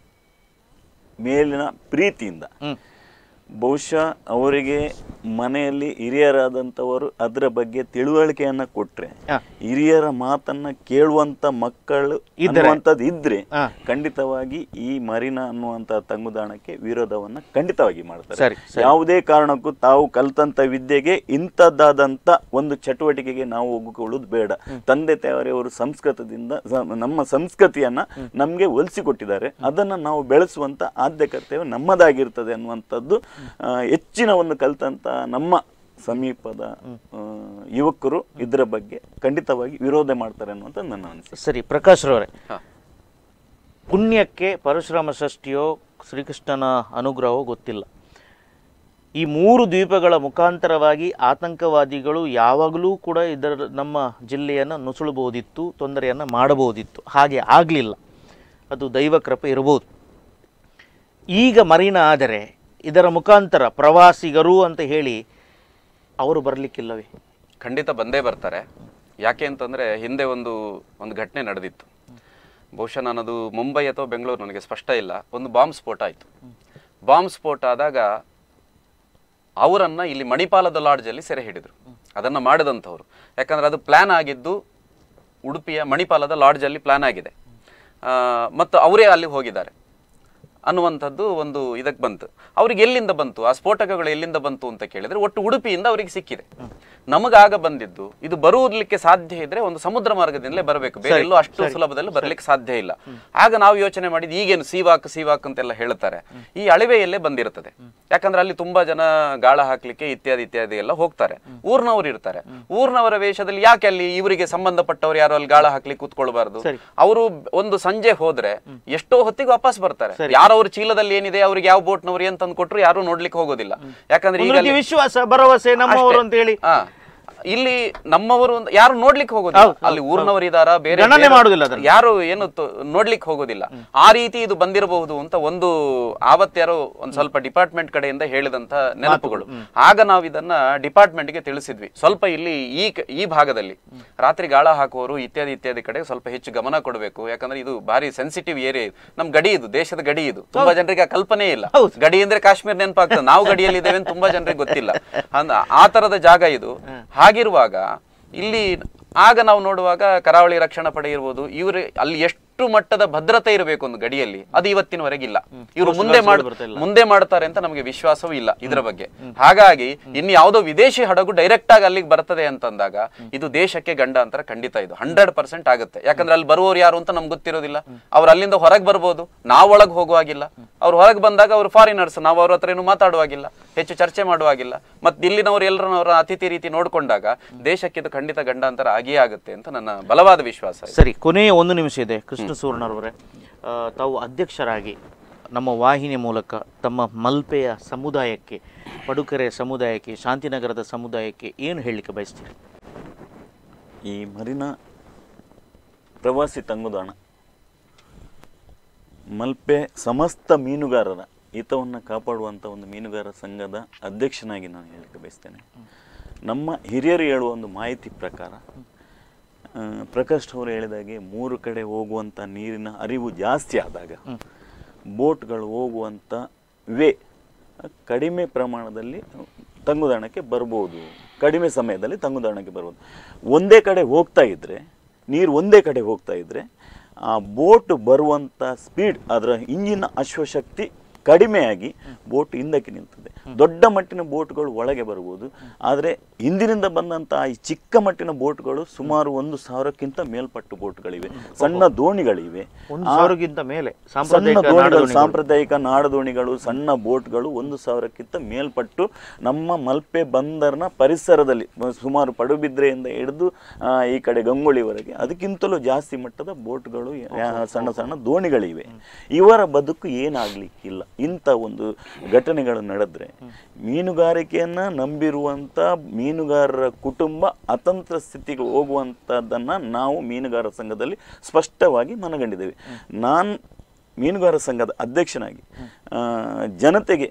ಮೇಲಿನ ಪ್ರೀತಿಯಿಂದ ಹ್ಮ್. ಬಹುಶಃ ಅವರಿಗೆ ಮನೆಯಲ್ಲಿ ಹಿರಿಯರಾದಂಥವರು ಅದರ ಬಗ್ಗೆ ತಿಳುವಳಿಕೆಯನ್ನ ಕೊಟ್ರೆ ಹಾ. ಹಿರಿಯರ ಮಾತನ್ನ ಕೇಳುವಂತ ಮಕ್ಕಳು ಇದ್ರೆ. ಅನ್ನುವಂಥದ್ದು ಇದ್ರೆ ಹಾ. ಖಂಡಿತವಾಗಿ ಈ ಮರಿನ ಅನ್ನುವಂತ ತಂಗುದಾಣಕ್ಕೆ ವಿರೋಧವನ್ನ ಖಂಡಿತವಾಗಿ ಮಾಡ್ತಾರೆ ಸರಿ, ಸರಿ. ಯಾವುದೇ ಕಾರಣಕ್ಕೂ ತಾವು ಕಲ್ತಂತ ವಿದ್ಯೆಗೆ ಇಂಥದ್ದಾದಂತ ಒಂದು ಚಟುವಟಿಕೆಗೆ ನಾವು ಒಗ್ಗಿಕೊಳ್ಳುವುದು ಬೇಡ ತಂದೆ ತಾಯಿಯವರು ಸಂಸ್ಕೃತದಿಂದ ಸ- ನಮ್ಮ ಸಂಸ್ಕೃತಿಯನ್ನ ನಮ್ಗೆ ಒಲಿಸಿಕೊಟ್ಟಿದ್ದಾರೆ ಅದನ್ನ ನಾವು ಬೆಳೆಸುವಂತ ಆದ್ಯ ಕರ್ತವ್ಯ ನಮ್ಮದಾಗಿರ್ತದೆ ಅನ್ನುವಂಥದ್ದು ಆ, ಹೆಚ್ಚಿನ ಒಂದು ಕಲ್ತಂತ ನಮ್ಮ ಸಮೀಪದ ಆ, ಯುವಕರು ಇದರ ಬಗ್ಗೆ ಖಂಡಿತವಾಗಿ ವಿರೋಧ ಮಾಡ್ತಾರೆ ಅನ್ನುವಂಥದ್ದು ನನ್ನ ಅನಿಸಿಕೆ ಸರಿ ಪ್ರಕಾಶ್ ರವರೇ ಹಾ. ಪುಣ್ಯಕ್ಕೆ ಪರಶುರಾಮ ಷಷ್ಠಿಯೋ ಶ್ರೀಕೃಷ್ಣನ ಅನುಗ್ರಹವೋ ಗೊತ್ತಿಲ್ಲ ಈ ಮೂರು ದ್ವೀಪಗಳ ಮುಖಾಂತರವಾಗಿ ಆತಂಕವಾದಿಗಳು ಯಾವಾಗಲೂ ಕೂಡ ಇದರ ನಮ್ಮ ಜಿಲ್ಲೆಯನ್ನು ನುಸುಳಬಹುದಿತ್ತು ತೊಂದರೆಯನ್ನು ಮಾಡಬಹುದಿತ್ತು ಹಾಗೆ ಆಗಲಿಲ್ಲ ಅದು ದೈವ ಕೃಪೆ ಇರಬಹುದು ಈಗ ಮರೀನಾ ಆದರೆ ಇದರ ಮುಖಾಂತರ ಪ್ರವಾಸಿಗರು ಅಂತ ಹೇಳಿ ಅವರು ಬರಲಿಕ್ಕಿಲ್ಲವೇ ಖಂಡಿತ ಬಂದೇ ಬರ್ತಾರೆ ಯಾಕೆ ಅಂತಂದ್ರೆ ಹಿಂದೆ ಒಂದು ಒಂದು ಘಟನೆ ನಡೆದಿತ್ತು ಬಹುಶಃ ನಾನದು ಮುಂಬೈ ಅಥವಾ ಬೆಂಗಳೂರು ನನಗೆ ಸ್ಪಷ್ಟ ಇಲ್ಲ ಒಂದು ಬಾಂಬ್ ಸ್ಫೋಟ ಆಯಿತು ಬಾಂಬ್ ಸ್ಫೋಟ ಆದಾಗ ಅವರನ್ನ ಇಲ್ಲಿ ಮಣಿಪಾಲದ ಲಾಡ್ಜಲ್ಲಿ ಸೆರೆ ಹಿಡಿದ್ರು ಅದನ್ನ ಮಾಡಿದಂಥವ್ರು ಯಾಕಂದ್ರೆ ಅದು ಪ್ಲಾನ್ ಆಗಿದ್ದು ಉಡುಪಿಯ ಮಣಿಪಾಲದ ಲಾಡ್ಜಲ್ಲಿ ಪ್ಲಾನ್ ಆಗಿದೆ ಆ, ಮತ್ತು ಅವರೇ ಅಲ್ಲಿ ಹೋಗಿದ್ದಾರೆ ಅನ್ನುವಂಥದ್ದು ಒಂದು ಇದಕ್ಕೆ ಬಂತು ಅವ್ರಿಗೆ ಎಲ್ಲಿಂದ ಬಂತು ಆ ಸ್ಫೋಟಕಗಳು ಎಲ್ಲಿಂದ ಬಂತು ಅಂತ ಕೇಳಿದ್ರೆ ಒಟ್ಟು ಉಡುಪಿಯಿಂದ ಅವರಿಗೆ ಸಿಕ್ಕಿದೆ ನಮಗಾಗ ಬಂದಿದ್ದು ಇದು ಬರುವುದಕ್ಕೆ ಸಾಧ್ಯ ಇದ್ರೆ ಒಂದು ಸಮುದ್ರ ಮಾರ್ಗದಿಂದಲೇ ಬರಬೇಕು ಬೇರೆ ಎಲ್ಲೂ ಅಷ್ಟು ಸುಲಭದಲ್ಲಿ ಬರ್ಲಿಕ್ಕೆ ಸಾಧ್ಯ ಇಲ್ಲ ಆಗ ನಾವು ಯೋಚನೆ ಮಾಡಿದ್ದು ಈಗೇನು ಸೀವಾಕ್ ಸೀವಾಕ್ ಅಂತೆಲ್ಲ ಹೇಳ್ತಾರೆ ಈ ಅಳಿವೆಯಲ್ಲೇ ಬಂದಿರುತ್ತದೆ ಯಾಕಂದ್ರೆ ಅಲ್ಲಿ ತುಂಬಾ ಜನ ಗಾಳ ಹಾಕ್ಲಿಕ್ಕೆ ಇತ್ಯಾದಿ ಇತ್ಯಾದಿ ಎಲ್ಲ ಹೋಗ್ತಾರೆ ಊರ್ನವ್ರು ಇರ್ತಾರೆ ಊರ್ನವರ ವೇಷದಲ್ಲಿ ಯಾಕೆ ಅಲ್ಲಿ ಇವರಿಗೆ ಸಂಬಂಧಪಟ್ಟವ್ರು ಯಾರು ಅಲ್ಲಿ ಗಾಳ ಹಾಕ್ಲಿಕ್ಕೆ ಕೂತ್ಕೊಳ್ಬಾರ್ದು ಅವರು ಒಂದು ಸಂಜೆ ಹೋದ್ರೆ ಎಷ್ಟೋ ಹೊತ್ತಿಗೆ ವಾಪಸ್ ಬರ್ತಾರೆ ಯಾರವ್ರ ಚೀಲದಲ್ಲಿ ಏನಿದೆ ಅವ್ರಿಗೆ ಯಾವ ಬೋಟ್ನವ್ರು ಏನ್ ತಂದು ಕೊಟ್ರು ಯಾರು ನೋಡ್ಲಿಕ್ಕೆ ಹೋಗೋದಿಲ್ಲ ಯಾಕಂದ್ರೆ ಒಂದು ಈಗ ರೀತಿ ವಿಶ್ವಾಸ ಭರವಸೆ ನಮ್ಮವರು ಅಂತ ಹೇಳಿ ಹಾ. ಇಲ್ಲಿ ನಮ್ಮವರು ಅಂತ- ಯಾರು ನೋಡ್ಲಿಕ್ಕೆ ಹೋಗೋದಿಲ್ಲ ಅಲ್ಲಿ ಊರ್ನವರು ಇದಾರ ಬೇರೆ ಗಣನೆ ಬೇರೆ- ಮಾಡುದಿಲ್ಲ ಅದನ್ನ. ಯಾರು ಏನು ತೊ- ನೋಡ್ಲಿಕ್ಕೆ ಹೋಗೋದಿಲ್ಲ ಆ ರೀತಿ ಇದು ಬಂದಿರಬಹುದು ಅಂತ ಒಂದು ಆವತ್ತಾರೋ ಒಂದ್ ಸ್ವಲ್ಪ ಡಿಪಾರ್ಟ್ಮೆಂಟ್ ಕಡೆಯಿಂದ ಹೇಳಿದಂತ ನೆನಪುಗಳು ಆಗ ನಾವು ಇದನ್ನ ಡಿಪಾರ್ಟ್ಮೆಂಟ್ ಗೆ ತಿಳಿಸಿದ್ವಿ ಸ್ವಲ್ಪ ಇಲ್ಲಿ ಈ ಕ- ಈ ಭಾಗದಲ್ಲಿ ರಾತ್ರಿ ಗಾಳ ಹಾಕುವವರು ಇತ್ಯಾದಿ ಇತ್ಯಾದಿ ಕಡೆ ಸ್ವಲ್ಪ ಹೆಚ್ಚು ಗಮನ ಕೊಡಬೇಕು ಯಾಕಂದ್ರೆ ಇದು ಭಾರಿ ಸೆನ್ಸಿಟಿವ್ ಏರಿಯಾ ಇದು ನಮ್ ಗಡಿ ಇದು ದೇಶದ ಗಡಿ ಇದು ತುಂಬಾ ಜನರಿಗೆ ಆ ಕಲ್ಪನೆ ಇಲ್ಲ ಗಡಿ ಅಂದ್ರೆ ಕಾಶ್ಮೀರ ನೆನಪಾಗ್ತದೆ ನಾವು ಗಡಿಯಲ್ಲಿ ಇದ್ದೇವೆ ಅಂತ ತುಂಬಾ ಜನರಿಗೆ ಗೊತ್ತಿಲ್ಲ ಅಂದ- ಆ ತರದ ಜಾಗ ಇದು ಹಾಗಿರುವಾಗ ಇಲ್ಲಿ ಆಗ ನಾವು ನೋಡುವಾಗ ಕರಾವಳಿ ರಕ್ಷಣಾ ಪಡೆ ಇರ್ಬೋದು ಇವರು ಅಲ್ಲಿ ಎಷ್ಟು ಎಷ್ಟು ಮಟ್ಟದ ಭದ್ರತೆ ಇರಬೇಕು ಒಂದು ಗಡಿಯಲ್ಲಿ ಅದು ಇವತ್ತಿನವರೆಗಿಲ್ಲ ಇವರು Coast ಮುಂದೆ Guards ಮಾಡ್ ಬರ್ತಾ ಇಲ್ಲ. ಮುಂದೆ ಮಾಡ್ತಾರೆ ಅಂತ ನಮಗೆ ವಿಶ್ವಾಸವೂ ಇಲ್ಲ ಇದರ ಬಗ್ಗೆ ಹಾಗಾಗಿ ಇನ್ನು ಯಾವುದೋ ವಿದೇಶಿ ಹಡಗು ಡೈರೆಕ್ಟ್ ಆಗಿ ಅಲ್ಲಿಗೆ ಬರ್ತದೆ ಅಂತಂದಾಗ ಇದು ದೇಶಕ್ಕೆ ಗಂಡಾಂತರ ಖಂಡಿತ ಇದು ಹಂಡ್ರೆಡ್ ಪರ್ಸೆಂಟ್ ಆಗುತ್ತೆ ಯಾಕಂದ್ರೆ ಅಲ್ಲಿ ಬರುವವರು ಯಾರು ಅಂತ ನಮ್ಗೆ ಗೊತ್ತಿರೋದಿಲ್ಲ ಅವ್ರು ಅಲ್ಲಿಂದ ಹೊರಗೆ ಬರ್ಬೋದು ನಾವು ಒಳಗೆ ಹೋಗುವಾಗಿಲ್ಲ ಅವ್ರು ಹೊರಗೆ ಬಂದಾಗ ಅವರು ಫಾರಿನರ್ಸ್ ನಾವು ಅವ್ರ ಹತ್ರ ಏನು ಮಾತಾಡುವಾಗಿಲ್ಲ ಹೆಚ್ಚು ಚರ್ಚೆ ಮಾಡುವಾಗಿಲ್ಲ ಮತ್ತೆ ಇಲ್ಲಿನವರು ಎಲ್ಲರನ್ನ ಅವರ ಅತಿಥಿ ರೀತಿ ನೋಡ್ಕೊಂಡಾಗ ದೇಶಕ್ಕೆ ಇದು ಖಂಡಿತ ಗಂಡಾಂತರ ಆಗಿಯೇ ಆಗುತ್ತೆ ಅಂತ ನನ್ನ ಬಲವಾದ ವಿಶ್ವಾಸ ಇದೆ. ಸರಿ ಕೊನೆಯ ಒಂದು ನಿಮಿಷ ಇದೆ ಕೃಷ್ಣ ಸುವರ್ಣರವರೇ ಆ, ತಾವು ಅಧ್ಯಕ್ಷರಾಗಿ ನಮ್ಮ ವಾಹಿನಿ ಮೂಲಕ ತಮ್ಮ ಮಲ್ಪೆಯ ಸಮುದಾಯಕ್ಕೆ ಪಡುಕೆರೆ ಸಮುದಾಯಕ್ಕೆ ಶಾಂತಿನಗರದ ಸಮುದಾಯಕ್ಕೆ ಏನು ಹೇಳಲಿಕ್ಕೆ ಬಯಸ್ತೀರಿ ಈ ಮರಿನಾ ಪ್ರವಾಸಿ ತಂಗುದಾಣ ಮಲ್ಪೆ ಸಮಸ್ತ ಮೀನುಗಾರರ ಹಿತವನ್ನು ಕಾಪಾಡುವಂಥ ಒಂದು ಮೀನುಗಾರ ಸಂಘದ ಅಧ್ಯಕ್ಷನಾಗಿ ನಾನು ಹೇಳಲಿಕ್ಕೆ ಬಯಸ್ತೇನೆ ನಮ್ಮ ಹಿರಿಯರು ಹೇಳುವ ಒಂದು ಮಾಹಿತಿ ಪ್ರಕಾರ ಆ, ಪ್ರಕಾಶ್ ಅವರು ಹೇಳಿದಾಗೆ ಮೂರು ಕಡೆ ಹೋಗುವಂಥ ನೀರಿನ ಅರಿವು ಜಾಸ್ತಿ ಆದಾಗ ಬೋಟ್ಗಳು ಹೋಗುವಂಥ ವೇ ಕಡಿಮೆ ಪ್ರಮಾಣದಲ್ಲಿ ತಂಗುದಾಣಕ್ಕೆ ಬರ್ಬೋದು ಕಡಿಮೆ ಸಮಯದಲ್ಲಿ ತಂಗುದಾಣಕ್ಕೆ ಬರ್ಬೋದು ಒಂದೇ ಕಡೆ ಹೋಗ್ತಾ ಇದ್ದರೆ ನೀರು ಒಂದೇ ಕಡೆ ಹೋಗ್ತಾ ಇದ್ದರೆ ಆ ಬೋಟ್ ಬರುವಂಥ ಸ್ಪೀಡ್ ಅದರ ಇಂಜಿನ ಅಶ್ವಶಕ್ತಿ ಕಡಿಮೆಯಾಗಿ ಬೋಟ್ ಹಿಂದಕ್ಕೆ ನಿಲ್ತದೆ ದೊಡ್ಡ ಮಟ್ಟಿನ ಬೋಟ್ಗಳು ಒಳಗೆ ಬರ್ಬೋದು ಆದರೆ ಹಿಂದಿನಿಂದ ಬಂದಂಥ ಈ ಚಿಕ್ಕ ಮಟ್ಟಿನ ಬೋಟ್ಗಳು ಸುಮಾರು ಒಂದು ಸಾವಿರಕ್ಕಿಂತ ಮೇಲ್ಪಟ್ಟು ಬೋಟ್ಗಳಿವೆ ಸಣ್ಣ ದೋಣಿಗಳಿವೆ ಒಂದು ಆ- ಸಾವಿರಕ್ಕಿಂತ ಮೇಲೆ ಸಣ್ಣ ಸಾಂಪ್ರದಾಯಿಕ ದೋಣಿಗಳು ನಾಡದೋಣಿಗಳು. ಸಾಂಪ್ರದಾಯಿಕ ನಾಡದೋಣಿಗಳು ಸಣ್ಣ ಬೋಟ್ಗಳು ಒಂದು ಸಾವಿರಕ್ಕಿಂತ ಮೇಲ್ಪಟ್ಟು ನಮ್ಮ ಮಲ್ಪೆ ಬಂದರ್ನ ಪರಿಸರದಲ್ಲಿ ಮ- ಸುಮಾರು ಪಡುಬಿದ್ರೆಯಿಂದ ಹಿಡಿದು ಆ, ಈ ಕಡೆ ಗಂಗೊಳ್ಳಿವರೆಗೆ ಅದಕ್ಕಿಂತಲೂ ಜಾಸ್ತಿ ಮಟ್ಟದ ಬೋಟ್ಗಳು ಯಾ- ಸಣ್ಣ ಸಣ್ಣ ದೋಣಿಗಳಿವೆ ಇವರ ಬದುಕು ಏನಾಗ್ಲಿಕ್ಕಿಲ್ಲ ಇಂಥ ಒಂದು ಘಟನೆಗಳು ನಡೆದ್ರೆ ಮೀನುಗಾರಿಕೆಯನ್ನ ನಂಬಿರುವಂತ ಮೀನುಗಾರರ ಕುಟುಂಬ ಅತಂತ್ರ ಸ್ಥಿತಿಗೆ ಹೋಗುವಂಥದ್ದನ್ನ ನಾವು ಮೀನುಗಾರ ಸಂಘದಲ್ಲಿ ಸ್ಪಷ್ಟವಾಗಿ ಮನಗಂಡಿದ್ದೇವೆ ನಾನು ಮೀನುಗಾರ ಸಂಘದ ಅಧ್ಯಕ್ಷನಾಗಿ ಆ, ಜನತೆಗೆ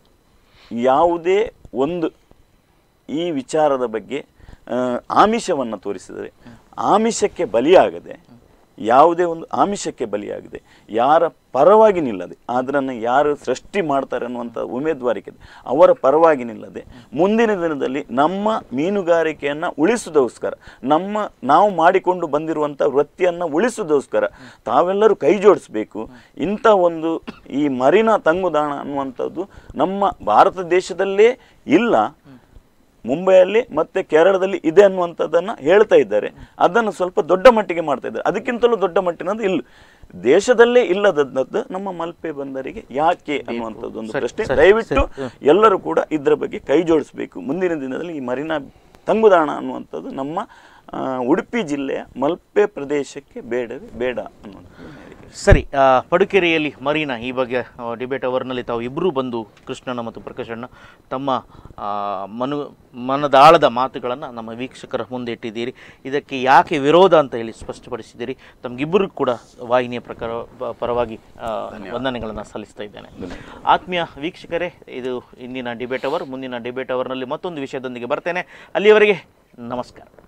ಯಾವುದೇ ಒಂದು ಈ ವಿಚಾರದ ಬಗ್ಗೆ ಆ, ಆಮಿಷವನ್ನು ತೋರಿಸಿದರೆ ಆಮಿಷಕ್ಕೆ ಬಲಿಯಾಗದೆ ಯಾವುದೇ ಒಂದು ಆಮಿಷಕ್ಕೆ ಬಲಿಯಾಗದೆ ಯಾರ ಪರವಾಗಿ ನಿಲ್ಲದೆ ಅದನ್ನು ಯಾರು ಸೃಷ್ಟಿ ಮಾಡ್ತಾರೆ ಅನ್ನುವಂಥ ಉಮೇದುವಾರಿಕೆ ಇದೆ. ಅವರ ಪರವಾಗಿ ನಿಲ್ಲದೆ ಮುಂದಿನ ದಿನದಲ್ಲಿ ನಮ್ಮ ಮೀನುಗಾರಿಕೆಯನ್ನು ಉಳಿಸುವುದಕ್ಕೋಸ್ಕರ ನಮ್ಮ ನಾವು ಮಾಡಿಕೊಂಡು ಬಂದಿರುವಂಥ ವೃತ್ತಿಯನ್ನು ಉಳಿಸುವುದಕ್ಕೋಸ್ಕರ ತಾವೆಲ್ಲರೂ ಕೈ ಜೋಡಿಸ್ಬೇಕು ಇಂಥ ಒಂದು ಈ ಮರಿನಾ ತಂಗುದಾಣ ಅನ್ನುವಂಥದ್ದು ನಮ್ಮ ಭಾರತ ದೇಶದಲ್ಲೇ ಇಲ್ಲ ಮುಂಬೈಯಲ್ಲಿ ಮತ್ತೆ ಕೇರಳದಲ್ಲಿ ಇದೆ ಅನ್ನುವಂಥದ್ದನ್ನು ಹೇಳ್ತಾ ಇದ್ದಾರೆ ಅದನ್ನು ಸ್ವಲ್ಪ ದೊಡ್ಡ ಮಟ್ಟಿಗೆ ಮಾಡ್ತಾ ಇದ್ದಾರೆ ಅದಕ್ಕಿಂತಲೂ ದೊಡ್ಡ ಮಟ್ಟಿನದು ಇಲ್ಲ ದೇಶದಲ್ಲೇ ಇಲ್ಲದದ್ದು ನಮ್ಮ ಮಲ್ಪೆ ಬಂದರಿಗೆ ಯಾಕೆ ಅನ್ನುವಂಥದ್ದು ಒಂದು ಸರಿ, ಪ್ರಶ್ನೆ ಸರಿ, ದಯವಿಟ್ಟು ಸರಿ. ಎಲ್ಲರೂ ಕೂಡ ಇದರ ಬಗ್ಗೆ ಕೈ ಜೋಡಿಸಬೇಕು ಮುಂದಿನ ದಿನದಲ್ಲಿ ಈ ಮರಿನಾ ತಂಗುದಾಣ ಅನ್ನುವಂಥದ್ದು ನಮ್ಮ ಆ, ಉಡುಪಿ ಜಿಲ್ಲೆಯ ಮಲ್ಪೆ ಪ್ರದೇಶಕ್ಕೆ ಬೇಡವೇ ಬೇಡ ಅನ್ನುವಂಥದ್ದು ನನ್ನ ಹೇಳಿಕೆ. ಸರಿ ಆ, ಪಡುಕೆರೆಯಲ್ಲಿ ಮರೀನಾ ಈ ಬಗ್ಗೆ ಡಿಬೇಟ್ ಅವರ್ನಲ್ಲಿ ತಾವು ಇಬ್ಬರೂ ಬಂದು ಕೃಷ್ಣಣ್ಣ ಮತ್ತು ಪ್ರಕಾಶಣ್ಣ ತಮ್ಮ ಆ, ಮನು ಮನದಾಳದ ಮಾತುಗಳನ್ನು ನಮ್ಮ ವೀಕ್ಷಕರ ಮುಂದೆ ಇಟ್ಟಿದ್ದೀರಿ ಇದಕ್ಕೆ ಯಾಕೆ ವಿರೋಧ ಅಂತ ಹೇಳಿ ಸ್ಪಷ್ಟಪಡಿಸಿದ್ದೀರಿ ತಮಗಿಬ್ಬರು ಕೂಡ ವಾಹಿನಿಯ ಪ್ರಕಾರ ಪ- ಪರವಾಗಿ ಆ, ವಂದನೆಗಳನ್ನು ಸಲ್ಲಿಸ್ತಾ ಇದ್ದೇನೆ ಆತ್ಮೀಯ ವೀಕ್ಷಕರೇ ಇದು ಇಂದಿನ ಡಿಬೇಟ್ ಅವರ್ ಮುಂದಿನ ಡಿಬೇಟ್ ಅವರ್ನಲ್ಲಿ ಮತ್ತೊಂದು ವಿಷಯದೊಂದಿಗೆ ಬರ್ತೇನೆ ಅಲ್ಲಿಯವರೆಗೆ ನಮಸ್ಕಾರ